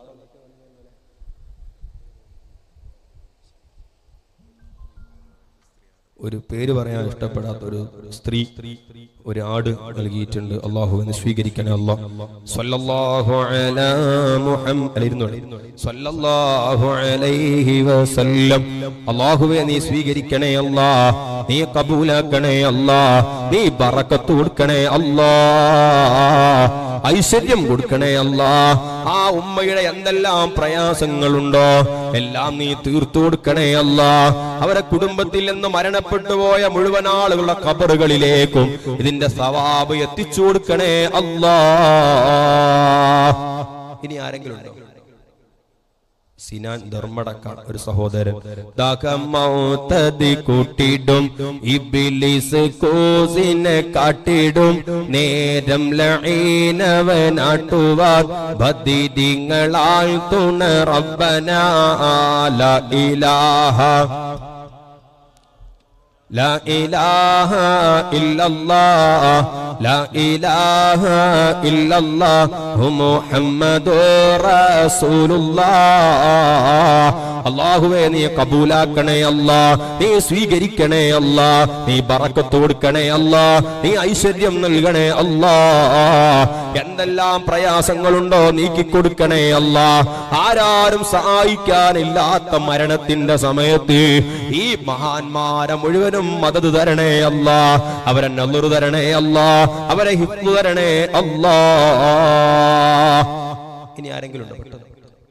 A: ഒരു പേര് പറയാൻ ഇഷ്ടപ്പെടാത്ത ഒരു സ്ത്രീ ഒരു ആട് നൽകിയിട്ടുണ്ട് അള്ളാഹു എന്ന് സ്വീകരിക്കണേ അല്ലാഹ് സ്വല്ലല്ലാഹു അലാ മുഹമ്മദ് ഇരുന്നോളെ. സ്വല്ലല്ലാഹു അലൈഹി വസല്ലം അള്ളാഹുവെ നീ സ്വീകരിക്കണേ അല്ലാ നീ കബൂലാക്കണേ അല്ലാ നീ ബറക്കത്ത് കൊടുക്കണേ അല്ലാ ഐശ്വര്യം കൊടുക്കണേ അല്ലാ ആ ഉമ്മയുടെ എന്തെല്ലാം പ്രയാസങ്ങളുണ്ടോ എല്ലാം നീ തീർത്തു കൊടുക്കണേ അല്ലാ അവരെ കുടുംബത്തിൽ നിന്ന് മരണപ്പെട്ടു പോയ മുഴുവൻ ആളുകളുടെ കബറുകളിലേക്കും ഇതിന്റെ സവാബ് എത്തിച്ചു കൊടുക്കണേ അല്ലാ ഇനി ആരെങ്കിലും ഉണ്ടോ സിനാൻ ധർമ്മടക്ക ഒരു സഹോദരൻ ദാഹമൗത്തതി കൂട്ടിടും ഇബിലിസ് കോസിനെ കാട്ടിടും നേരം ലഈനവനാട്ടുവാൻ ബദിദിങ്ങളാൽ തുണ റബ്ബന ലാ ഇലാഹ لا إله إلا الله لا إله إلا الله محمد رسول الله അള്ളാഹുവെ നീ കബൂലാക്കണേ അല്ലാ നീ സ്വീകരിക്കണേ അല്ലാ നീ ബറക്കത്ത് കൊടുക്കണേ അല്ലാ നീ ഐശ്വര്യം നൽകണേ അല്ലാ എന്തെല്ലാം പ്രയാസങ്ങളുണ്ടോ നീക്കിക്കൊടുക്കണേ അല്ലാ ആരാരും സഹായിക്കാനില്ലാത്ത മരണത്തിന്റെ സമയത്ത് ഈ മഹാന്മാരെ മുഴുവനും മദത് തരണേ അല്ലാ അവരെ നല്ലൊരു തരണേ അല്ലാ അവരെ ഹിഫ്ലു തരണേ അല്ലാ ഇനി ആരെങ്കിലും ഉണ്ടോ പെട്ടെന്ന്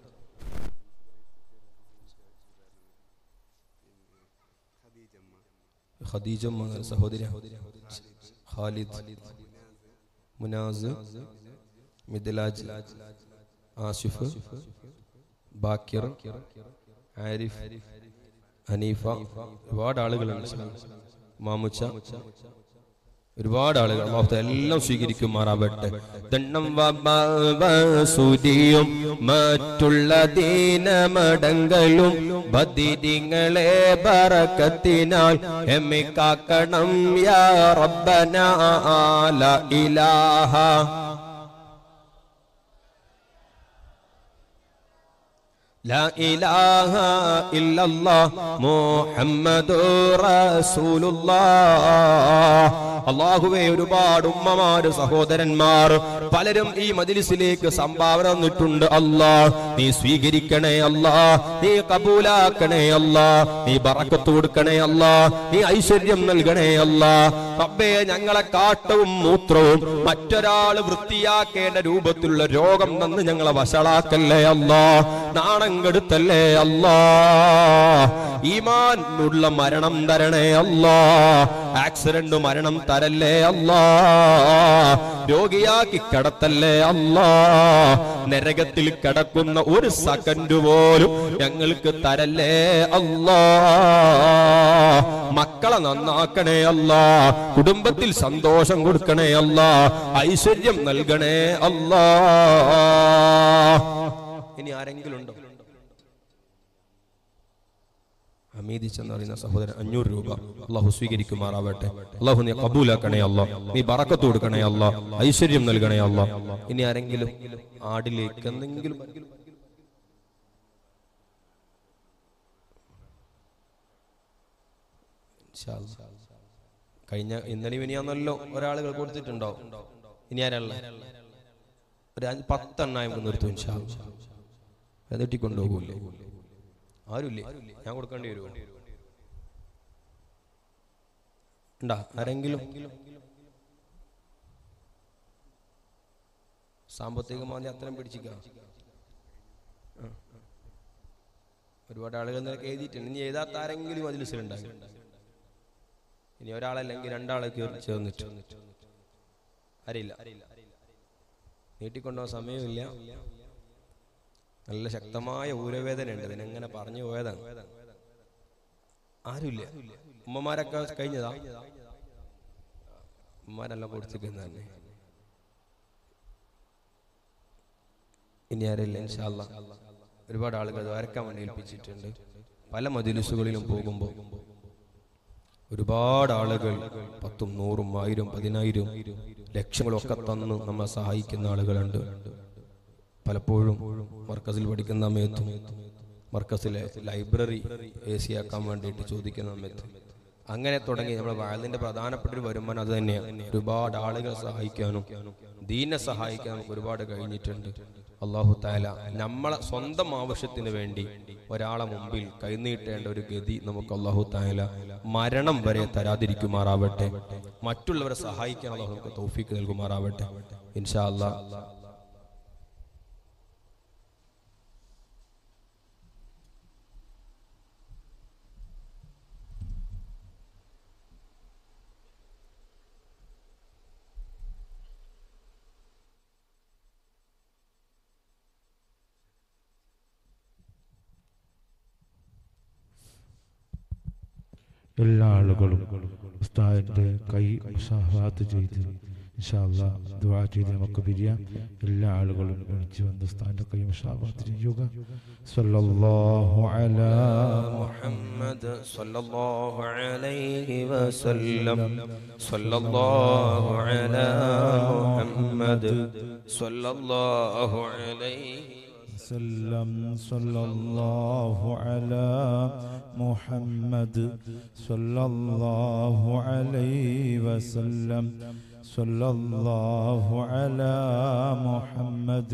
A: ഖദീജ മകൾ സഹോദരി ഖാലിദ് മുനാസ് മിദ്ലാജ് ആസിഫ് ബാക്കിർ ആരിഫ് ഹനീഫ ഒരുപാട് ആളുകളുണ്ട് മാമുച്ച ഒരുപാട് ആളുകൾ അള്ളാഹു എല്ലാം സ്വീകരിക്കുമാറാവട്ടെ ദണ്ണം സുരിയും മറ്റുള്ള ദീനമടങ്കലും ബദിരിങ്ങളെ ബറക്കത്തിനാൽ എമ്മിക്കാക്കണം യാ റബ്ബന ലാ ഇലാഹ لا إله إلا الله محمد رسول الله അള്ളാഹുവെ ഒരുപാട് ഉമ്മമാര് സഹോദരന്മാർ പലരും ഈ മജിലിസിലേക്ക് സംഭാവന തന്നിട്ടുണ്ട് അല്ലാ നീ സ്വീകരിക്കണേ അല്ലാ നീ കബൂലാക്കണേ അല്ലാ നീ ബറക്കത്ത് കൊടുക്കണേ അല്ലാ നീ ഐശ്വര്യം നൽകണേ അല്ലാ റബ്ബേ ഞങ്ങളെ കാട്ടവും മൂത്രവും മറ്റൊരാള് വൃത്തിയാക്കേണ്ട രൂപത്തിലുള്ള രോഗം തന്ന് ഞങ്ങളെ വഷളാക്കല്ലേ അല്ലാ നാണം കെടുത്തല്ലേ അല്ലാ ഈമാനുള്ള മരണം തരണേ അല്ലാ ആക്സിഡന്റ് മരണം തരല്ലേ അല്ലാ രോഗിയാക്കി കിടത്തല്ലേ അല്ലാ നരകത്തിൽ കിടക്കുന്ന ഒരു സെക്കൻഡ് പോലും ഞങ്ങൾക്ക് തരല്ലേ അല്ലാ മക്കളെ നന്നാക്കണേ അല്ലാ കുടുംബത്തിൽ സന്തോഷം കൊടുക്കണേ അല്ലാ ഐശ്വര്യം നൽകണേ അല്ലാ ഇനി ആരെങ്കിലും ഉണ്ടോ ഹമീദി എന്ന് പറയുന്ന സഹോദരൻ അഞ്ഞൂറ് രൂപ അള്ളാഹു സ്വീകരിക്കുമാറാവട്ടെ അള്ളാഹു നീ കബൂലാക്കണേ അല്ല നീ ബറക്കത്ത് കൊടുക്കണേ അല്ല ഐശ്വര്യം നൽകണേ അല്ല ഇനി ആരെങ്കിലും ആടിലേക്ക് എന്തെങ്കിലും ഇൻഷാ അല്ലാ. കഴിഞ്ഞ ഇന്നലെ ഇനിയാന്നല്ലോ ഒരാളുകൾ കൊടുത്തിട്ടുണ്ടാവും ഇനി ആരല്ല ഒരു അഞ്ച് പത്തെണ്ണ നമുക്ക് നിർത്തും ഇൻഷാ അല്ലാ. എന്നിട്ട് കൊണ്ടുപോകൂലേ ആരുമില്ലേ ഞാൻ കൊടുക്കേണ്ടി വരുമോ ഉണ്ടാ ആരെങ്കിലും സാമ്പത്തികമായി അത്രയും പിടിച്ചിക്കാം ആ. ഒരുപാട് ആളുകൾ നിനക്ക് എഴുതിയിട്ടുണ്ട് ഇനി എഴുതാത്ത ആരെങ്കിലും മജിലിസിലുണ്ടാകും ഇനി ഒരാളല്ലെങ്കിൽ രണ്ടാളെ കയറി ചേർന്നിട്ട് അറിയില്ല നീട്ടിക്കൊണ്ടുപോകാൻ സമയമില്ല നല്ല ശക്തമായ ഊരവേദന ഉണ്ട് ഇതിനെങ്ങനെ പറഞ്ഞു പോയതാണ് ആരുമില്ല ഉമ്മമാരൊക്കെ കഴിഞ്ഞതാ ഉമ്മമാരെല്ലാം കൊടുത്തിരിക്കുന്ന തന്നെ ഇനി ആരില്ല ഇൻഷാല്ല ഒരുപാട് ആളുകൾ വരക്കാൻ വേണ്ടി ഏൽപ്പിച്ചിട്ടുണ്ട് പല മജിലിസുകളിലും പോകുമ്പോൾ ഒരുപാട് ആളുകൾ പത്തും നൂറും ആയിരം പതിനായിരം ലക്ഷങ്ങളൊക്കെ തന്ന് നമ്മളെ സഹായിക്കുന്ന ആളുകളുണ്ട് പലപ്പോഴും മർക്കസിൽ പഠിക്കുന്ന സമയത്തും മർക്കസിലെ ലൈബ്രറി എ സി ആക്കാൻ വേണ്ടിയിട്ട് ചോദിക്കുന്ന സമയത്ത് അങ്ങനെ തുടങ്ങി നമ്മുടെ വായതിന്റെ പ്രധാനപ്പെട്ട ഒരു വരുമാനം അത് തന്നെയാണ് ഒരുപാട് ആളുകളെ സഹായിക്കാനും ദീനെ സഹായിക്കാനും നമുക്ക് ഒരുപാട് കഴിഞ്ഞിട്ടുണ്ട് അള്ളാഹു താല നമ്മളെ സ്വന്തം ആവശ്യത്തിന് വേണ്ടി ഒരാളെ മുമ്പിൽ കൈനീട്ടേണ്ട ഒരു ഗതി നമുക്ക് അള്ളാഹു താല മരണം വരെ തരാതിരിക്കുമാറാവട്ടെ മറ്റുള്ളവരെ സഹായിക്കാൻ അള്ളാഹു നമുക്ക് തൗഫീക്ക് നൽകുമാറാവട്ടെ ഇൻഷാ അല്ലാ
B: എല്ലാ ആളുകളും ഉസ്താദിന്റെ കൈ മുസാഫാത്ത് ചെയ്ത് ഇൻഷാല്ലാ ദുആ ചെയ്ത് നമുക്ക് പിരിയാം എല്ലാ ആളുകളും എണിച്ചു വന്ന് ഉസ്താദിന്റെ കൈ മുസാഫാത്ത് ചെയ്യുക സല്ലല്ലാഹു അലാ
A: محمد صلى الله عليه وسلم صلى الله على محمد صلى الله عليه
B: وسلم صلى الله على محمد صلى الله عليه وسلم صلى الله على محمد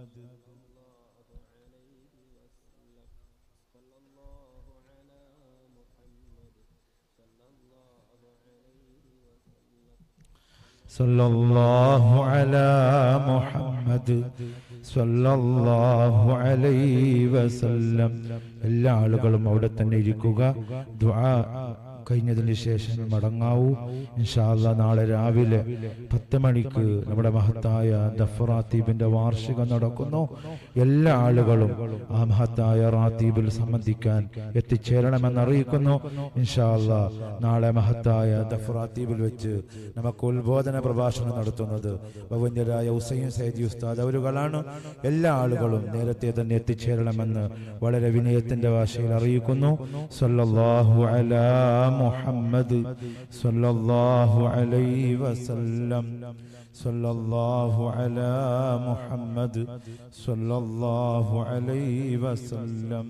B: صلى الله على محمد صلى الله عليه وسلم എല്ലാ ആളുകളും അവിടെ തന്നെ ഇരിക്കുക ദുആ കഴിഞ്ഞതിന് ശേഷം മടങ്ങാവൂ ഇൻഷാല്ല നാളെ രാവിലെ പത്ത് മണിക്ക് നമ്മുടെ മഹത്തായ ദഫറാത്തീബിന്റെ വാർഷികം നടക്കുന്നു എല്ലാ ആളുകളും ആ മഹത്തായ റാത്തീബിൽ സംബന്ധിക്കാൻ എത്തിച്ചേരണമെന്ന് അറിയിക്കുന്നു ഇൻഷാല്ല നാളെ മഹത്തായ ദഫറാത്തീബിൽ വെച്ച് നമുക്ക് ഉത്ബോധന പ്രഭാഷണം നടത്തുന്നത് ബഹുന്യരായ ഹുസൈൻ സൈദി ഉസ്താദ് അവരുകളാണ് എല്ലാ ആളുകളും നേരത്തെ തന്നെ എത്തിച്ചേരണമെന്ന് വളരെ വിനയത്തിന്റെ ഭാഷയിൽ അറിയിക്കുന്നു സല്ലല്ലാഹു അലാ محمد صلى الله عليه وسلم صلى الله على محمد صلى الله عليه وسلم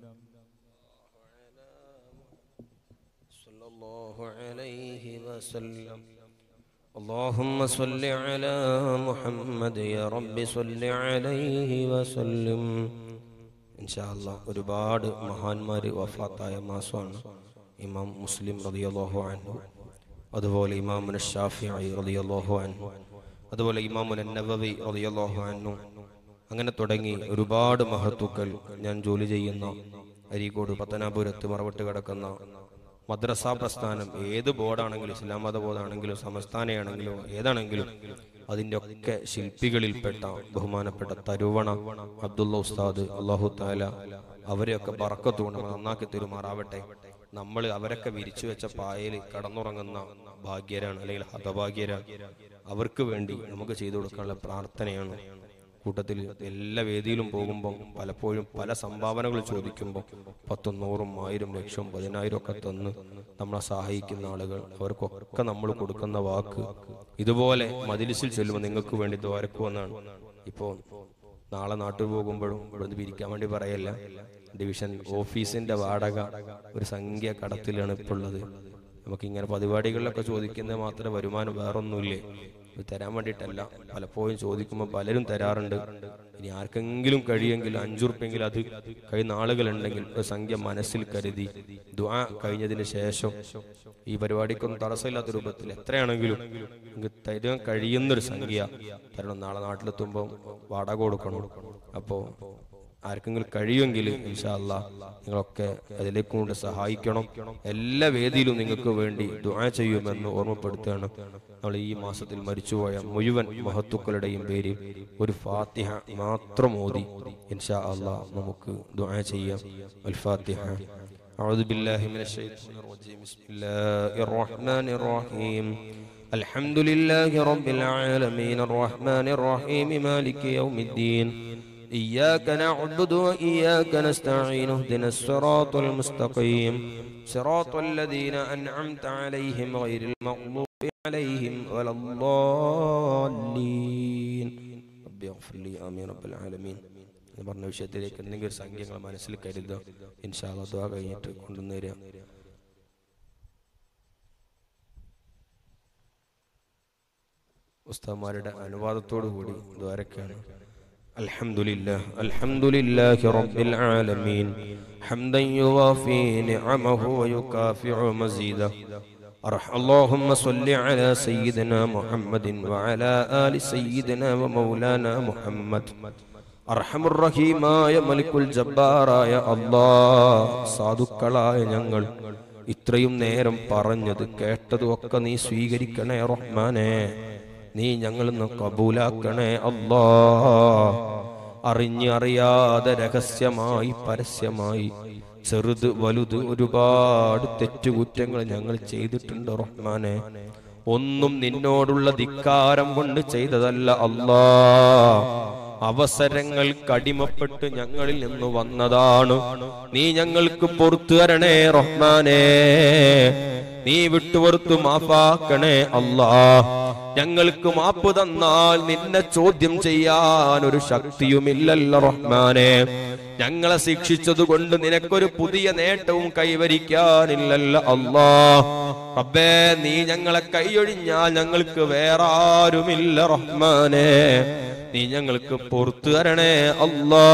C: صلى الله عليه وسلم اللهم صل على محمد يا رب صل عليه وسلم ഇൻഷാല്ല ഒരുപാട് മഹാന്മാർ വഫാത്തായ മാസമാണ് ഇമാം മുസ്ലിം റളിയല്ലാഹു അൻഹു അതുപോലെ ഇമാമുന ഷാഫിഈ റളിയല്ലാഹു അൻഹു അതുപോലെ ഇമാമുന നവവി റളിയല്ലാഹു അൻഹു അങ്ങനെ തുടങ്ങി ഒരുപാട് മഹത്തുക്കൾ ഞാൻ ജോലി ചെയ്യുന്ന അരീക്കോട് പത്തനാപുരത്ത് മറവിട്ട് കിടക്കുന്ന മദ്രസ പ്രസ്ഥാനം ഏത് ബോർഡാണെങ്കിലും ഇസ്ലാം മത ബോർഡാണെങ്കിലും സമസ്ഥാനയാണെങ്കിലും ഏതാണെങ്കിലും അതിന്റെ ഒക്കെ ശില്പികളിൽപ്പെട്ട ബഹുമാനപ്പെട്ട തരുവണ അബ്ദുള്ള ഉസ്താദ് അള്ളാഹു താല അവരെയൊക്കെ ബറക്കത്തുകൊണ്ട് നമ്മൾ നന്നാക്കി തെരുമാറാവട്ടെ നമ്മൾ അവരൊക്കെ വിരിച്ചു വെച്ച പായയിൽ കടന്നുറങ്ങുന്ന ഭാഗ്യരാണ് അല്ലെങ്കിൽ ഹതഭാഗ്യരാണ് അവർക്ക് വേണ്ടി നമുക്ക് ചെയ്തു കൊടുക്കാനുള്ള പ്രാർത്ഥനയാണ് കൂട്ടത്തിൽ എല്ലാ വേദിയിലും പോകുമ്പോൾ പലപ്പോഴും പല സംഭാവനകൾ ചോദിക്കുമ്പോൾ പത്തും നൂറും ആയിരം ലക്ഷം പതിനായിരം ഒക്കെ തന്ന് നമ്മളെ സഹായിക്കുന്ന ആളുകൾ അവർക്കൊക്കെ നമ്മൾ കൊടുക്കുന്ന വാക്ക് ഇതുപോലെ മതിലിസിൽ ചെല്ലുമ്പോൾ നിങ്ങൾക്ക് വേണ്ടി ദ്വാരക്കുമെന്നാണ് ഇപ്പോൾ നാളെ നാട്ടിൽ പോകുമ്പോഴും ഇവിടുന്ന് പിരിക്കാൻ വേണ്ടി പറയല്ല ഡിവിഷൻ ഓഫീസിന്റെ വാടക ഒരു സംഖ്യ കടത്തിലാണ് ഇപ്പോൾ ഉള്ളത് നമുക്ക് ഇങ്ങനെ പരിപാടികളിലൊക്കെ ചോദിക്കുന്നത് മാത്രമേ വരുമാനം വേറൊന്നുമില്ലേ ഇത് തരാൻ വേണ്ടിയിട്ടല്ല പലപ്പോഴും ചോദിക്കുമ്പോൾ പലരും തരാറുണ്ട് ഇനി ആർക്കെങ്കിലും കഴിയെങ്കിൽ അഞ്ചുറുപ്പെങ്കിൽ അത് കഴിയുന്ന ആളുകളുണ്ടെങ്കിൽ ഒരു സംഖ്യ മനസ്സിൽ കരുതി ദ്വാ കഴിഞ്ഞതിന് ശേഷം ഈ പരിപാടിക്കൊന്നും തടസ്സമില്ലാത്ത രൂപത്തിൽ എത്രയാണെങ്കിലും നിങ്ങൾക്ക് തരാൻ കഴിയുന്നൊരു സംഖ്യ തരണം നാളെ നാട്ടിലെത്തുമ്പോൾ വാടക കൊടുക്കണം അപ്പോൾ ആർക്കെങ്കിലും കഴിയുമെങ്കിൽ ഇൻഷാല്ല നിങ്ങളൊക്കെ അതിലേക്ക് കൊണ്ട് സഹായിക്കണം എല്ലാ വേദിയിലും നിങ്ങൾക്ക് വേണ്ടി ദുആ ചെയ്യുമെന്ന് ഓർമ്മപ്പെടുത്തുകയാണ് നമ്മൾ ഈ മാസത്തിൽ മരിച്ചുപോയ മുഴുവൻ മഹത്തുക്കളുടെയും പേരിൽ ഒരു ഫാത്തിഹ മാത്രം ഓതി ഇൻഷാ അല്ലാ നമുക്ക് ദുആ ചെയ്യാം അൽ ഫാത്തിഹ أعوذ بالله من الشيطان الرجيم بسم الله الرحمن الرحيم الحمد لله رب العالمين الرحمن الرحيم مالك يوم الدين إياك نعبد وإياك نستعين اهدنا الصراط المستقيم صراط الذين أنعمت عليهم غير المغضوب عليهم ولا الضالين ربي اغفر لي آمين رب العالمين എന്ന് പറഞ്ഞ വിഷയത്തിലേക്ക് എന്തെങ്കിലും ഒരു സംഖ്യങ്ങൾ മനസ്സിൽ കരുതുക ഇൻഷാല്ല ദ്വാ കഴിഞ്ഞിട്ട് കൊണ്ടുവന്നുതരിക ഉസ്താമാരുടെ അനുവാദത്തോടു കൂടി ദ്വാരക്കാണ് الحمد لله الحمد لله رب العالمين حمدا يوافي نعمه ويكافئ مزيده أرح اللهم صل على سيدنا محمد وعلى آل سيدنا ومولانا محمد അർഹം റഹീമായ മലിക്കുൽ ജബ്ബാറായ അല്ലാ സാധുക്കളായ ഞങ്ങൾ ഇത്രയും നേരം പറഞ്ഞത് കേട്ടതും ഒക്കെ നീ സ്വീകരിക്കണേ റഹ്മാനെ നീ ഞങ്ങൾ കബൂലാക്കണേ അല്ലാ അറിഞ്ഞ് അറിയാതെ രഹസ്യമായി പരസ്യമായി ചെറുത് വലുത് ഒരുപാട് തെറ്റുകുറ്റങ്ങൾ ഞങ്ങൾ ചെയ്തിട്ടുണ്ട് റഹ്മാനെ ഒന്നും നിന്നോടുള്ള ധിക്കാരം കൊണ്ട് ചെയ്തതല്ല അല്ലാ അവസരങ്ങൾ കടിമപ്പെട്ട് ഞങ്ങളിൽ നിന്ന് വന്നതാണ് നീ ഞങ്ങൾക്ക് പൊറത്തു തരണേ റഹ്മാനേ നീ വിട്ടുപുറത്തു മാഫാക്കണേ അല്ലാ ഞങ്ങൾക്ക് മാപ്പ് തന്നാൽ നിന്നെ ചോദ്യം ചെയ്യാൻ ഒരു ശക്തിയുമില്ലല്ലോ റഹ്മാനെ ഞങ്ങളെ ശിക്ഷിച്ചത് കൊണ്ട് നിനക്കൊരു പുതിയ നേട്ടവും കൈവരിക്കാനില്ലല്ലോ അല്ലാ റബ്ബേ നീ ഞങ്ങളെ കൈയൊഴിഞ്ഞാൽ ഞങ്ങൾക്ക് വേറെ ആരുമില്ല റഹ്മാനെ നീ ഞങ്ങൾക്ക് പുറത്തു തരണേ അല്ലാ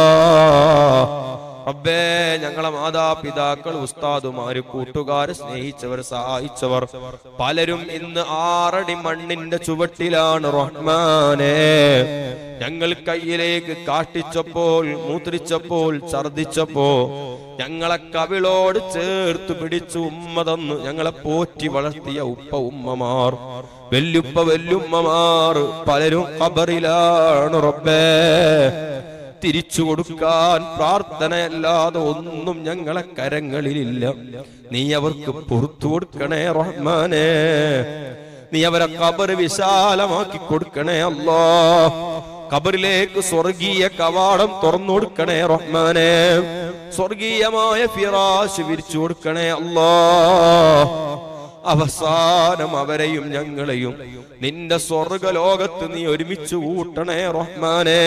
C: റബ്ബേ ഞങ്ങളെ മാതാപിതാക്കൾ ഉസ്താദുമാര് കൂട്ടുകാര് സ്നേഹിച്ചവർ സഹായിച്ചവർ പലരും ഇന്ന് ആറടി മണ്ണിന്റെ ചുവട്ടിലാണ് റഹ്മാനെ ഞങ്ങൾ കയ്യിലേക്ക് കാട്ടിച്ചപ്പോൾ മൂത്രിച്ചപ്പോൾ ഛർദിച്ചപ്പോ ഞങ്ങളെ കവിളോട് ചേർത്ത് പിടിച്ച് ഉമ്മ തന്നു ഞങ്ങളെ പോറ്റി വളർത്തിയ ഉപ്പ ഉമ്മമാർ വെല്ലുപ്പ വെല്ലുമ്മമാർ പലരും ഖബറിലാണ് റബ്ബേ തിരിച്ചു കൊടുക്കാൻ പ്രാർത്ഥനയല്ലാതെ ഒന്നും ഞങ്ങളെ കരങ്ങളിലില്ല നീ അവർക്ക് പുറത്തു കൊടുക്കണേ റഹ്മാനെ നീ അവരെ കബറ് വിശാലമാക്കി കൊടുക്കണേ അല്ലോ
A: കബറിലേക്ക് സ്വർഗീയ കവാടം തുറന്നു കൊടുക്കണേ റഹ്മാനെ സ്വർഗീയമായ ഫിറാശ് വിരിച്ചു കൊടുക്കണേ അല്ലാ അവസാനം അവരെയും ഞങ്ങളെയും നിന്റെ സ്വർഗലോകത്ത് നീ ഒരുമിച്ച് കൂട്ടണേ റഹ്മാനെ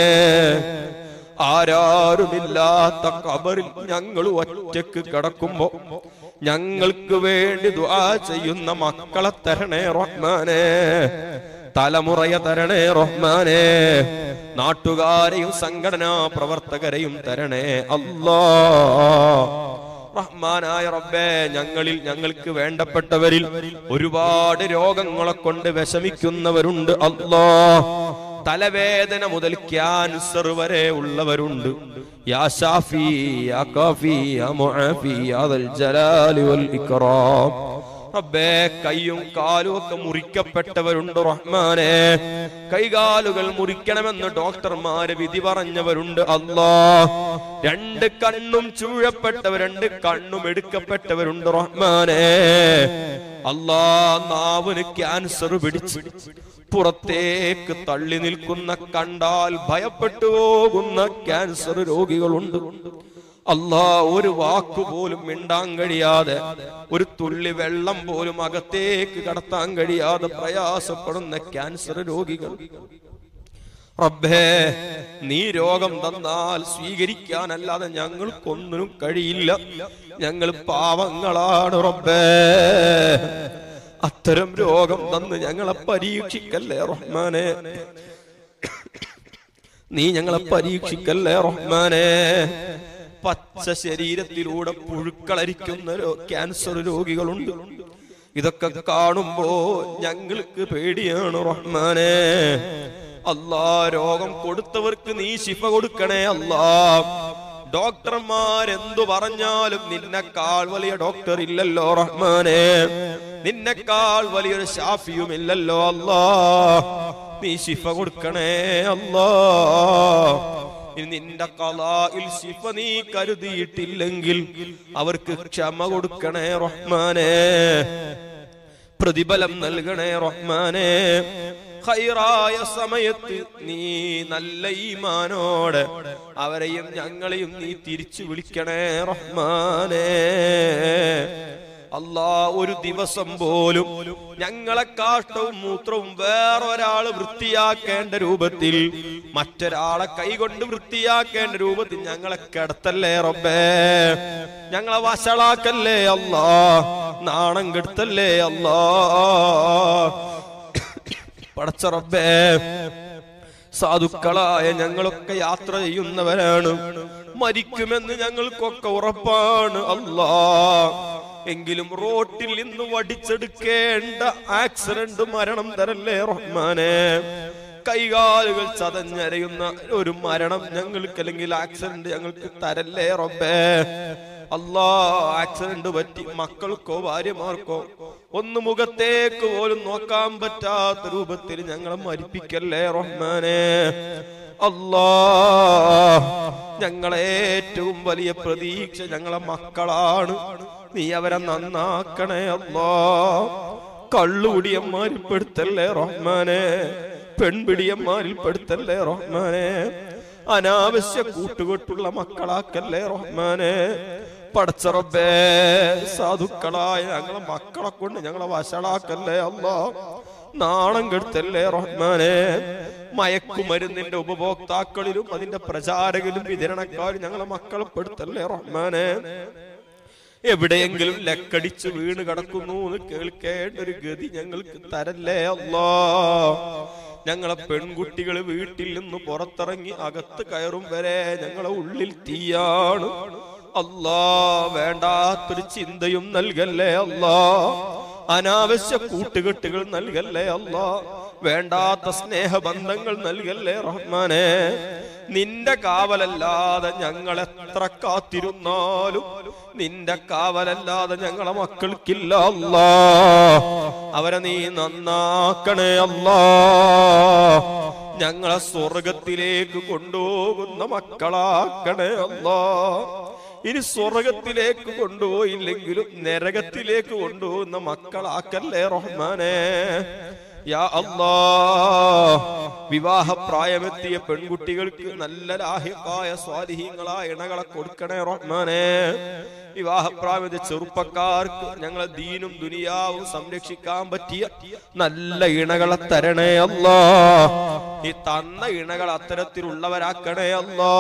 A: ആരാരുമില്ലാത്ത കബറിൽ ഞങ്ങൾ ഒറ്റക്ക് കിടക്കുമ്പോ ഞങ്ങൾക്ക് വേണ്ടി ദുആ ചെയ്യുന്ന മക്കളെ തരണേ റഹ്മാനെ തലമുറയെ തരണേ റഹ്മാനെ നാട്ടുകാരെയും സംഘടനാ പ്രവർത്തകരെയും തരണേ അല്ലാ റഹ്മാനായ റബ്ബേ ഞങ്ങളിൽ ഞങ്ങൾക്ക് വേണ്ടപ്പെട്ടവരിൽ ഒരുപാട് രോഗങ്ങളെ കൊണ്ട് വിഷമിക്കുന്നവരുണ്ട് അല്ലാ തലവേദന മുതൽ ക്യാൻസർ വരെ ഉള്ളവരുണ്ട് യാ ഷാഫി യാ കാഫി യാ മുആഫി യാ ദൽ ജലാലി വൽ ഇക്റാം റബ്ബേ കൈയും കാലും ഒക്കെ മുറിക്കപ്പെട്ടവരുണ്ട് റഹ്മാനെ കൈകാലുകൾ മുറിക്കണമെന്ന് ഡോക്ടർമാര് വിധി പറഞ്ഞവരുണ്ട് അല്ലാ രണ്ട് കണ്ണും ചൂഴപ്പെട്ടവർ രണ്ട് കണ്ണും എടുക്കപ്പെട്ടവരുണ്ട് റഹ്മാനെ അല്ലാ നാവിന് ക്യാൻസർ പിടിച്ച് പുറത്തേക്ക് തള്ളി നിൽക്കുന്ന കണ്ടാൽ ഭയപ്പെട്ടു പോകുന്ന ക്യാൻസർ രോഗികളുണ്ട് അല്ലാ ഒരു വാക്ക് പോലും മിണ്ടാൻ കഴിയാതെ ഒരു തുള്ളി വെള്ളം പോലും അകത്തേക്ക് കടത്താൻ കഴിയാതെ പ്രയാസപ്പെടുന്ന ക്യാൻസർ രോഗികൾ റബ്ബേ നീ രോഗം തന്നാൽ സ്വീകരിക്കാനല്ലാതെ ഞങ്ങൾക്കൊന്നിനും കഴിയില്ല ഞങ്ങൾ പാവങ്ങളാണ് റബ്ബേ അത്തരം രോഗം തന്ന് ഞങ്ങളെ പരീക്ഷിക്കല്ലേ റഹ്മാനെ നീ ഞങ്ങളെ പരീക്ഷിക്കല്ലേ റഹ്മാനെ പച്ച ശരീരത്തിലൂടെ പുഴുക്കളരിക്കുന്ന രോ- ക്യാൻസർ രോഗികളുണ്ട് ഇതൊക്കെ കാണുമ്പോ ഞങ്ങൾക്ക് പേടിയാണ് റഹ്മാനെ അല്ലാ രോഗം കൊടുത്തവർക്ക് നീ ശിഫ കൊടുക്കണേ അല്ലാ ഡോക്ടർമാരെന്തു പറഞ്ഞാലും നിന്നെക്കാൾ വലിയ ഡോക്ടർ ഇല്ലല്ലോ റഹ്മാനെ നിന്നെക്കാൾ വലിയൊരു ഷാഫിയും ഇല്ലല്ലോ അല്ലാ നീ ശിഫ കൊടുക്കണേ അല്ലാ ഇനി നിന്റെ കലായിൽ ശിഫ നീ കരുതിയിട്ടില്ലെങ്കിൽ അവർക്ക് ക്ഷമ കൊടുക്കണേ റഹ്മാനെ പ്രതിഫലം നൽകണേ റഹ്മാനെ ഖൈറായ സമയത്ത് നീ നല്ല ഈമാനോടെ അവരെയും ഞങ്ങളെയും നീ തിരിച്ചു വിളിക്കണേ റഹ്മാനെ അല്ലാ ഒരു ദിവസം പോലും ഞങ്ങളെ കാഷ്ടവും മൂത്രവും വേറൊരാള് വൃത്തിയാക്കേണ്ട രൂപത്തിൽ മറ്റൊരാളെ കൈകൊണ്ട് വൃത്തിയാക്കേണ്ട രൂപത്തിൽ ഞങ്ങളെ കിടത്തല്ലേ റബ്ബേ ഞങ്ങളെ വഷളാക്കല്ലേ അല്ലാ നാണം കെടുത്തല്ലേ അല്ലാ പടച്ച റബ്ബേ സാധുക്കളായ ഞങ്ങളൊക്കെ യാത്ര ചെയ്യുന്നവരാണ് മരിക്കുമെന്ന് ഞങ്ങൾക്കൊക്കെ ഉറപ്പാണ് അല്ലാ എങ്കിലും റോട്ടിൽ നിന്ന് വടിച്ചെടുക്കേണ്ട ആക്സിഡന്റ് മരണം തരല്ലേ റഹ്മാനെ കൈകാലുകൾ ചതഞ്ഞരയുന്ന ഒരു മരണം ഞങ്ങൾക്ക് അല്ലെങ്കിൽ ആക്സിഡന്റ് ഞങ്ങൾക്ക് തരല്ലേ റബ്ബേ അല്ലാ ആക്സിഡന്റ് പറ്റി മക്കൾക്കോ ഭാര്യമാർക്കോ ഒന്ന് മുഖത്തേക്ക് പോലും നോക്കാൻ പറ്റാത്ത രൂപത്തിൽ ഞങ്ങളെ മരിപ്പിക്കല്ലേ റഹ്മാനെ അല്ലാ ഞങ്ങളെ ഏറ്റവും വലിയ പ്രതീക്ഷ ഞങ്ങളെ മക്കളാണ് നീ അവരെ നന്നാക്കണേ അല്ലാ കള്ളുകുടിയന്മാരിൽ പെടുത്തല്ലേ റഹ്മാനെ പെൺപിടിയന്മാരിൽ പെടുത്തല്ലേ റഹ്മാനെ അനാവശ്യ കൂട്ടുകെട്ടുള്ള മക്കളാക്കല്ലേ റഹ്മാനെ പടച്ചറബേ സാധുക്കളായ ഞങ്ങളെ മക്കളെ കൊണ്ട് ഞങ്ങളെ വഷളാക്കല്ലേ അല്ലാ നാണം കെടുത്തല്ലേ റഹ്മാനെ മയക്കുമരുന്നിന്റെ ഉപഭോക്താക്കളിലും അതിന്റെ പ്രചാരകരും വിതരണക്കാരും ഞങ്ങളെ മക്കളെ പെടുത്തല്ലേ റഹ്മാനെ എവിടെയെങ്കിലും ലക്കടിച്ച് വീണ് കിടക്കുന്നു എന്ന് കേൾക്കേണ്ട ഒരു ഗതി ഞങ്ങൾക്ക് തരല്ലേ അല്ലാ ഞങ്ങളെ പെൺകുട്ടികൾ വീട്ടിൽ നിന്ന് പുറത്തിറങ്ങി അകത്ത് കയറും വരെ ഞങ്ങളെ ഉള്ളിൽ തീയാണ് അല്ലാ വേണ്ടാത്തൊരു ചിന്തയും നൽകല്ലേ അല്ലാ അനാവശ്യ കൂട്ടുകെട്ടുകൾ നൽകല്ലേ അല്ലാ വേണ്ടാത്ത സ്നേഹബന്ധങ്ങൾ നൽകല്ലേ റഹ്മാനെ നിന്റെ കാവലല്ലാതെ ഞങ്ങൾ എത്ര കാത്തിരുന്നാലും നിന്റെ കാവലല്ലാതെ ഞങ്ങളെ മക്കൾക്കില്ല അല്ലാ അവരെ നീ നന്നാക്കണേ അല്ലാ ഞങ്ങളെ സ്വർഗത്തിലേക്ക് കൊണ്ടുപോകുന്ന മക്കളാക്കണേ അല്ലാ ഇനി സ്വർഗത്തിലേക്ക് കൊണ്ടുപോയില്ലെങ്കിലും നരകത്തിലേക്ക് കൊണ്ടുപോകുന്ന മക്കളാക്കല്ലേ റഹ്മാനെ യാ അല്ലാ
D: വിവാഹപ്രായമെത്തിയ പെൺകുട്ടികൾക്ക് നല്ല ലാഹിക്കായ സ്വാധീനങ്ങളായ ഇണകളെ കൊടുക്കണേ റഹ്മാനെ വിവാഹപ്രായമെത്തിയ ചെറുപ്പക്കാർക്ക് ഞങ്ങളെ ദീനും ദുനിയാവും സംരക്ഷിക്കാൻ പറ്റിയ നല്ല ഇണകളെ തരണേ അല്ലാ ഈ തന്ന ഇണകൾ അത്തരത്തിലുള്ളവരാക്കണേ അല്ലാ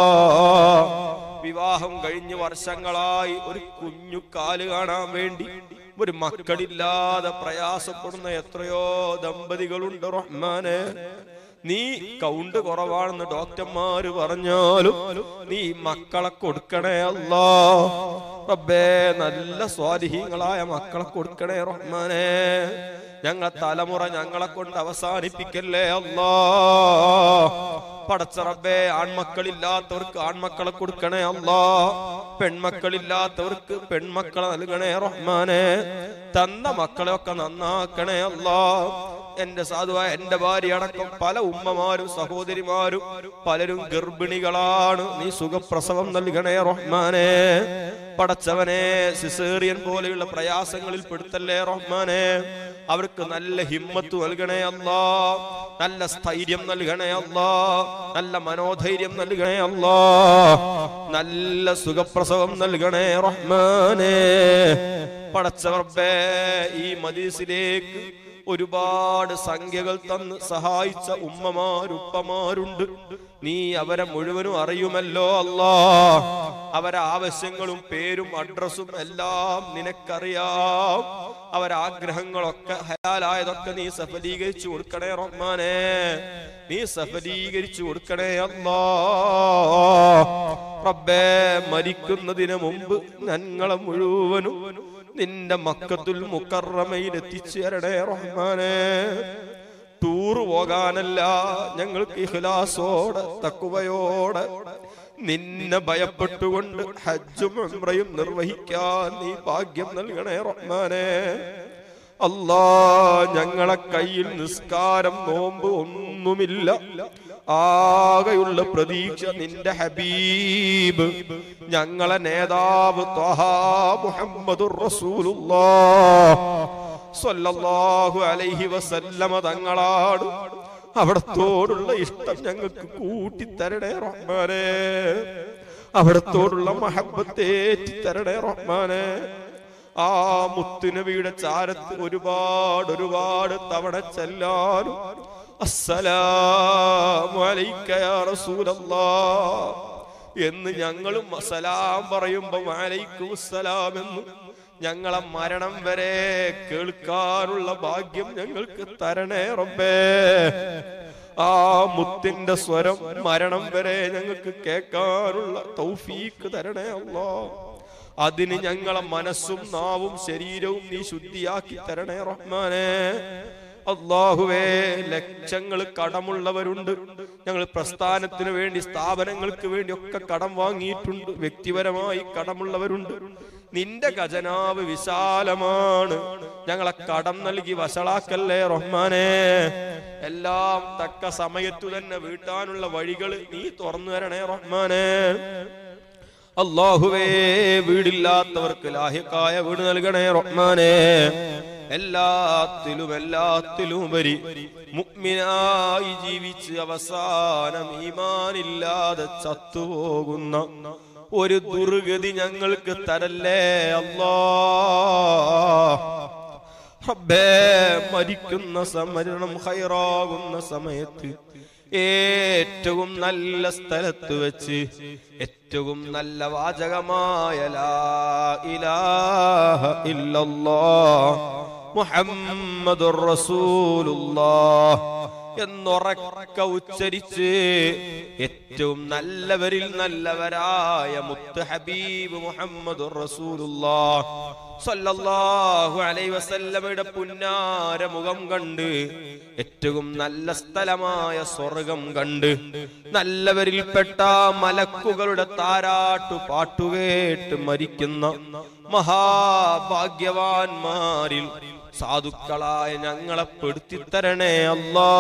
D: വിവാഹം കഴിഞ്ഞ് വർഷങ്ങളായി ഒരു കുഞ്ഞു കാല് കാണാൻ വേണ്ടി ഒരു മക്കളില്ലാതെ പ്രയാസപ്പെടുന്ന എത്രയോ ദമ്പതികളുണ്ട് റഹ്മാനെ നീ കൗണ്ട് കുറവാണെന്ന് ഡോക്ടർമാര് പറഞ്ഞാലും നീ മക്കളെ കൊടുക്കണേ അല്ലാ റബ്ബേ നല്ല സ്വാധീനങ്ങളായ മക്കളെ കൊടുക്കണേ റഹ്മാനെ ഞങ്ങളെ തലമുറ ഞങ്ങളെ കൊണ്ട് അവസാനിപ്പിക്കല്ലേ അല്ലാ പടച്ച റബ്ബേ ആൺമക്കളില്ലാത്തവർക്ക് ആൺമക്കളെ കൊടുക്കണേ അല്ലാ പെൺമക്കളില്ലാത്തവർക്ക് പെൺമക്കളെ നൽകണേ റഹ്മാനെ തന്ന മക്കളെ ഒക്കെ നന്നാക്കണേ അല്ലാ എന്റെ സാധുവായ എന്റെ ഭാര്യ അടക്കം പല ഉമ്മമാരും സഹോദരിമാരും പലരും ഗർഭിണികളാണ് നീ സുഖപ്രസവം നൽകണേ റഹ്മാനെ പടച്ചവനെ സിസേറിയൻ പോലെയുള്ള പ്രയാസങ്ങളിൽ പെടുത്തല്ലേ റഹ്മാനെ അവർക്ക് നല്ല ഹിമ്മത്ത് നൽകണേ അല്ലാ നല്ല സ്ഥൈര്യം നൽകണേ അല്ലാ നല്ല മനോധൈര്യം നൽകണേ അല്ലാ നല്ല സുഖപ്രസവം നൽകണേ റഹ്മാനെ പടച്ചവർബേ ഈ മദീസിലേക്ക് ഒരുപാട് സംഖ്യകൾ തന്ന് സഹായിച്ച ഉമ്മമാരുപ്പമാരുണ്ട് നീ അവരെ മുഴുവനും അറിയുമല്ലോ അല്ലാ അവരെ ആവശ്യങ്ങളും പേരും അഡ്രസ്സും എല്ലാം നിനക്കറിയാം അവരാഗ്രഹങ്ങളൊക്കെ ഹലാലായതൊക്കെ നീ സഫലീകരിച്ചു കൊടുക്കണേ റഹ്മാനെ നീ സഫലീകരിച്ചു കൊടുക്കണേ അല്ലാ റബ്ബേ മരിക്കുന്നതിന് മുമ്പ് ഞങ്ങളെ മുഴുവനും നിന്റെ മക്കത്തുൽ മുക്കറമയിൽ എത്തിച്ചേരണേ റഹ്മാനെ ടൂറ് പോകാനല്ല ഞങ്ങൾക്ക് ഇഖ്ലാസോടെ തക്കുവയോടെ നിന്നെ ഭയപ്പെട്ടുകൊണ്ട് ഹജ്ജും ഉംറയും നിർവഹിക്കാൻ നീ ഭാഗ്യം നൽകണേ റഹ്മാനെ അല്ലാ ഞങ്ങളെ കയ്യിൽ നിസ്കാരം നോമ്പ് ഒന്നുമില്ല ആകെയുള്ള പ്രതീക്ഷ നിന്റെ ഹബീബ് ഞങ്ങളെ നേതാവ് ത്വഹാ മുഹമ്മദുർ റസൂലുള്ളാഹ് സ്വല്ലല്ലാഹു അലൈഹി വസല്ലമ തങ്ങളാട് അവിടത്തോടുള്ള ഇഷ്ടം ഞങ്ങൾക്ക് കൂട്ടിത്തരണേ റഹ്മാനെ അവിടത്തോടുള്ള മഹബത്തേറ്റി തരണേ റഹ്മാനെ ആ മുത്തുനബിയുടെ ചാരത്ത് ഒരുപാട് ഒരുപാട് തവണ ചെല്ലാനും അസ്സലാമു അലൈക യാ റസൂലല്ലാഹ് എന്ന് ഞങ്ങളും സലാം പറയുമ്പോ വലൈക്കും സലാം എന്ന് ഞങ്ങളെ മരണം വരെ കേൾക്കാനുള്ള ഭാഗ്യം ഞങ്ങൾക്ക് തരണേ റബ്ബേ ആ മുത്തിന്റെ സ്വരം മരണം വരെ ഞങ്ങൾക്ക് കേൾക്കാനുള്ള തൗഫീക്ക് തരണേ അല്ലാ അതിന് ഞങ്ങളെ മനസ്സും നാവും ശരീരവും നീ ശുദ്ധിയാക്കി തരണേ റഹ്മാനെ അള്ളാഹുവേ ലക്ഷങ്ങൾ കടമുള്ളവരുണ്ട് ഞങ്ങൾ പ്രസ്ഥാനത്തിന് വേണ്ടി സ്ഥാപനങ്ങൾക്ക് വേണ്ടി ഒക്കെ കടം വാങ്ങിയിട്ടുണ്ട് വ്യക്തിപരമായി കടമുള്ളവരുണ്ട് നിന്റെ ഖജനാവ് വിശാലമാണ് ഞങ്ങളെ കടം നൽകി വഷളാക്കല്ലേ റഹ്മാനെ എല്ലാം തക്ക സമയത്തു തന്നെ വീട്ടാനുള്ള വഴികൾ നീ തുറന്നു തരണേ റഹ്മാനെ അള്ളാഹുവേ വീടില്ലാത്തവർക്ക് ലാഹിക്കായ വീട് നൽകണേ റഹ്മാനെ എല്ലാത്തിലും എല്ലാത്തിലും ഉപരി മുക്മിനായി ജീവിച്ച് അവസാനം ഈമാനില്ലാതെ ചത്തുപോകുന്ന ഒരു ദുർഗതി ഞങ്ങൾക്ക് തരല്ലേ അല്ലാ റബ്ബേ മരിക്കുന്ന സമരണം ഹൈറാകുന്ന സമയത്ത് ഏറ്റവും നല്ല സ്ഥലത്ത് വെച്ച് ഏറ്റവും നല്ല വാചകമായ ലാ ഇലാഹ ഇല്ലല്ലാഹ് മുഹമ്മദുർ റസൂലുള്ളാഹ് എന്നുറക്ക ഉച്ചരിച്ച് ഏറ്റവും നല്ലവരിൽ നല്ലവരായ മുത്ത് ഹബീബ് മുഹമ്മദ് സല്ലല്ലാഹു അലൈഹി വസല്ലമയുടെ പുന്നാര മുഖം കണ്ട് ഏറ്റവും നല്ല സ്ഥലമായ സ്വർഗം കണ്ട് നല്ലവരിൽപ്പെട്ട മലക്കുകളുടെ താരാട്ടു പാട്ടുകേട്ട് മരിക്കുന്ന മഹാഭാഗ്യവാന്മാരിൽ സാധുക്കളായ ഞങ്ങളെ പെടുത്തിത്തരണേ അല്ലാ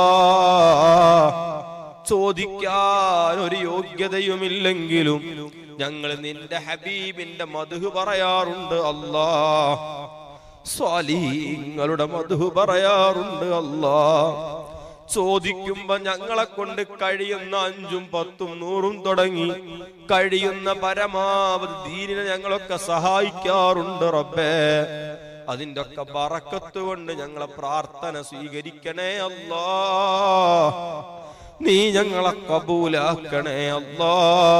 D: ചോദിക്കാൻ ഒരു യോഗ്യതയുമില്ലെങ്കിലും ഞങ്ങൾ നിന്റെ ഹബീബിന്റെ മധു പറയാറുണ്ട് അല്ലാ സ്വാലീങ്ങളുടെ മധു പറയാറുണ്ട് അല്ലാ ചോദിക്കുമ്പോ ഞങ്ങളെ കൊണ്ട് കഴിയുന്ന അഞ്ചും പത്തും നൂറും തുടങ്ങി കഴിയുന്ന പരമാവധി ദീനിനെ ഞങ്ങളൊക്കെ സഹായിക്കാറുണ്ട് റബ്ബേ അതിന്റെ ഒക്കെ ബറക്കത്ത് കൊണ്ട് ഞങ്ങളെ പ്രാർത്ഥന സ്വീകരിക്കണേ അല്ലാ നീ ഞങ്ങളെ കബൂലാക്കണേ അല്ലാ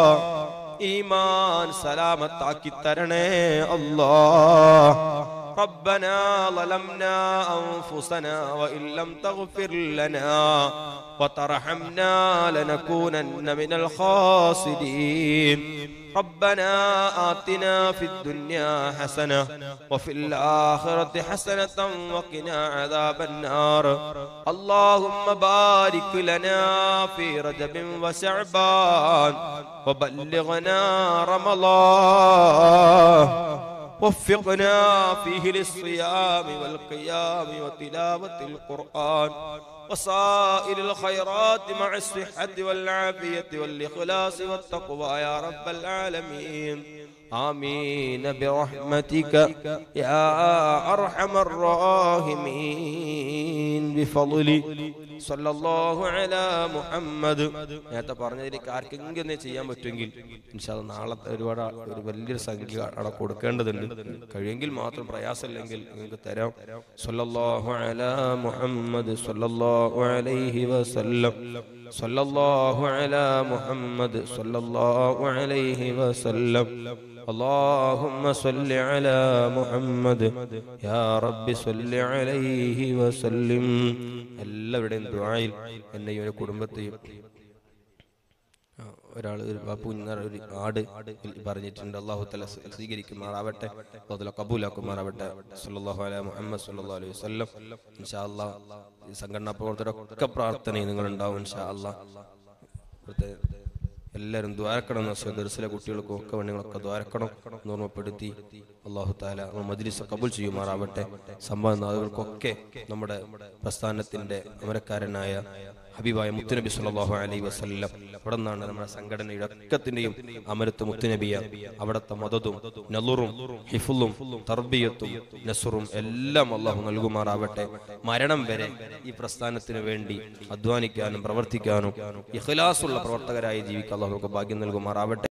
D: ഈമാൻ സലാമത്താക്കി തരണേ അല്ലാ ربنا ظلمنا أنفسنا وإن لم تغفر لنا وترحمنا لنكونن من الخاسرين ربنا آتنا في الدنيا حسنة وفي الآخرة حسنة وقنا عذاب النار اللهم بارك لنا في رجب وشعبان وبلغنا رمضان وفقنا فيه للصيام والقيام وتلاوة القرآن وسائر الخيرات مع الصحة والعافية والإخلاص والتقوى يا رب العالمين آمين برحمتك يا أرحم الراحمين بفضل صلى الله على محمد നേരത്തെ പറഞ്ഞതിലേക്ക് ആർക്കെങ്കിലും ഒന്ന് ചെയ്യാൻ പറ്റുമെങ്കിൽ ഇൻഷാല് നാളെ ഒരുപാട് ആ- ഒരു വലിയൊരു സംഖ്യ അവിടെ കൊടുക്കേണ്ടതുണ്ട് കഴിയുമെങ്കിൽ മാത്രം പ്രയാസമില്ലെങ്കിൽ നിങ്ങൾക്ക് തരാം സല്ലല്ലാഹു അലാ മുഹമ്മദ് സല്ലല്ലാഹു അലൈഹി വസല്ലം സല്ലല്ലാഹു അലാ മുഹമ്മദ് സല്ലല്ലാഹു അലൈഹി വസല്ലം اللهم صل على محمد يا رب صل عليه وسلم എല്ലാവരുടെയും ദുആയിൽ എന്നെയും എൻ്റെ കുടുംബത്തെയും ആ, ഒരാൾ ഒരു കുഞ്ഞ ഒരു ആട് പറഞ്ഞിട്ടുണ്ട് അള്ളാഹു തല സ്വീകരിക്കുമാറാവട്ടെ അള്ളാഹു കബൂലാക്കുമാറാവട്ടെ സല്ലല്ലാഹു അലൈഹി മുഹമ്മദ് സല്ലല്ലാഹു അലൈഹി വസല്ലം ഇൻഷാ അല്ലാഹ് ഈ സംഘടനാ പ്രവർത്തകരൊക്കെ പ്രാർത്ഥനയും നിങ്ങൾ ഉണ്ടാവും ഇൻഷാ അല്ലാഹ് ഇവിടുത്തെ എല്ലാവരും ദ്വാരക്കണം ദർസിലെ കുട്ടികൾക്കും ഒക്കെ വേണ്ടിങ്ങളൊക്കെ ദ്വാരക്കണം എന്ന് ഓർമ്മപ്പെടുത്തി അള്ളാഹു താല മജ്ലിസ് കബൂൽ ചെയ്യുമാറാവട്ടെ സമ്പാദനാഥുകൾക്കൊക്കെ നമ്മുടെ പ്രസ്ഥാനത്തിന്റെ അമരക്കാരനായ ഹബീബായ മുത്തുനബി സല്ലല്ലാഹു അലൈഹി വസല്ലം അവിടെ നിന്നാണ് നമ്മുടെ സംഘടനയുടെ ഒക്കത്തിന്റെയും അമരത്ത് മുത്തുനബിയ അവിടുത്തെ മദതും നലുറും ഹിഫുലും തർബിയത്തും നസുറും എല്ലാം അള്ളാഹു നൽകുമാറാവട്ടെ മരണം വരെ ഈ പ്രസ്ഥാനത്തിന് വേണ്ടി അധ്വാനിക്കാനും പ്രവർത്തിക്കാനും ഇഖ്ലാസുള്ള പ്രവർത്തകരായി ജീവിക്കാൻ അള്ളാഹു നമുക്ക് ഭാഗ്യം നൽകുമാറാവട്ടെ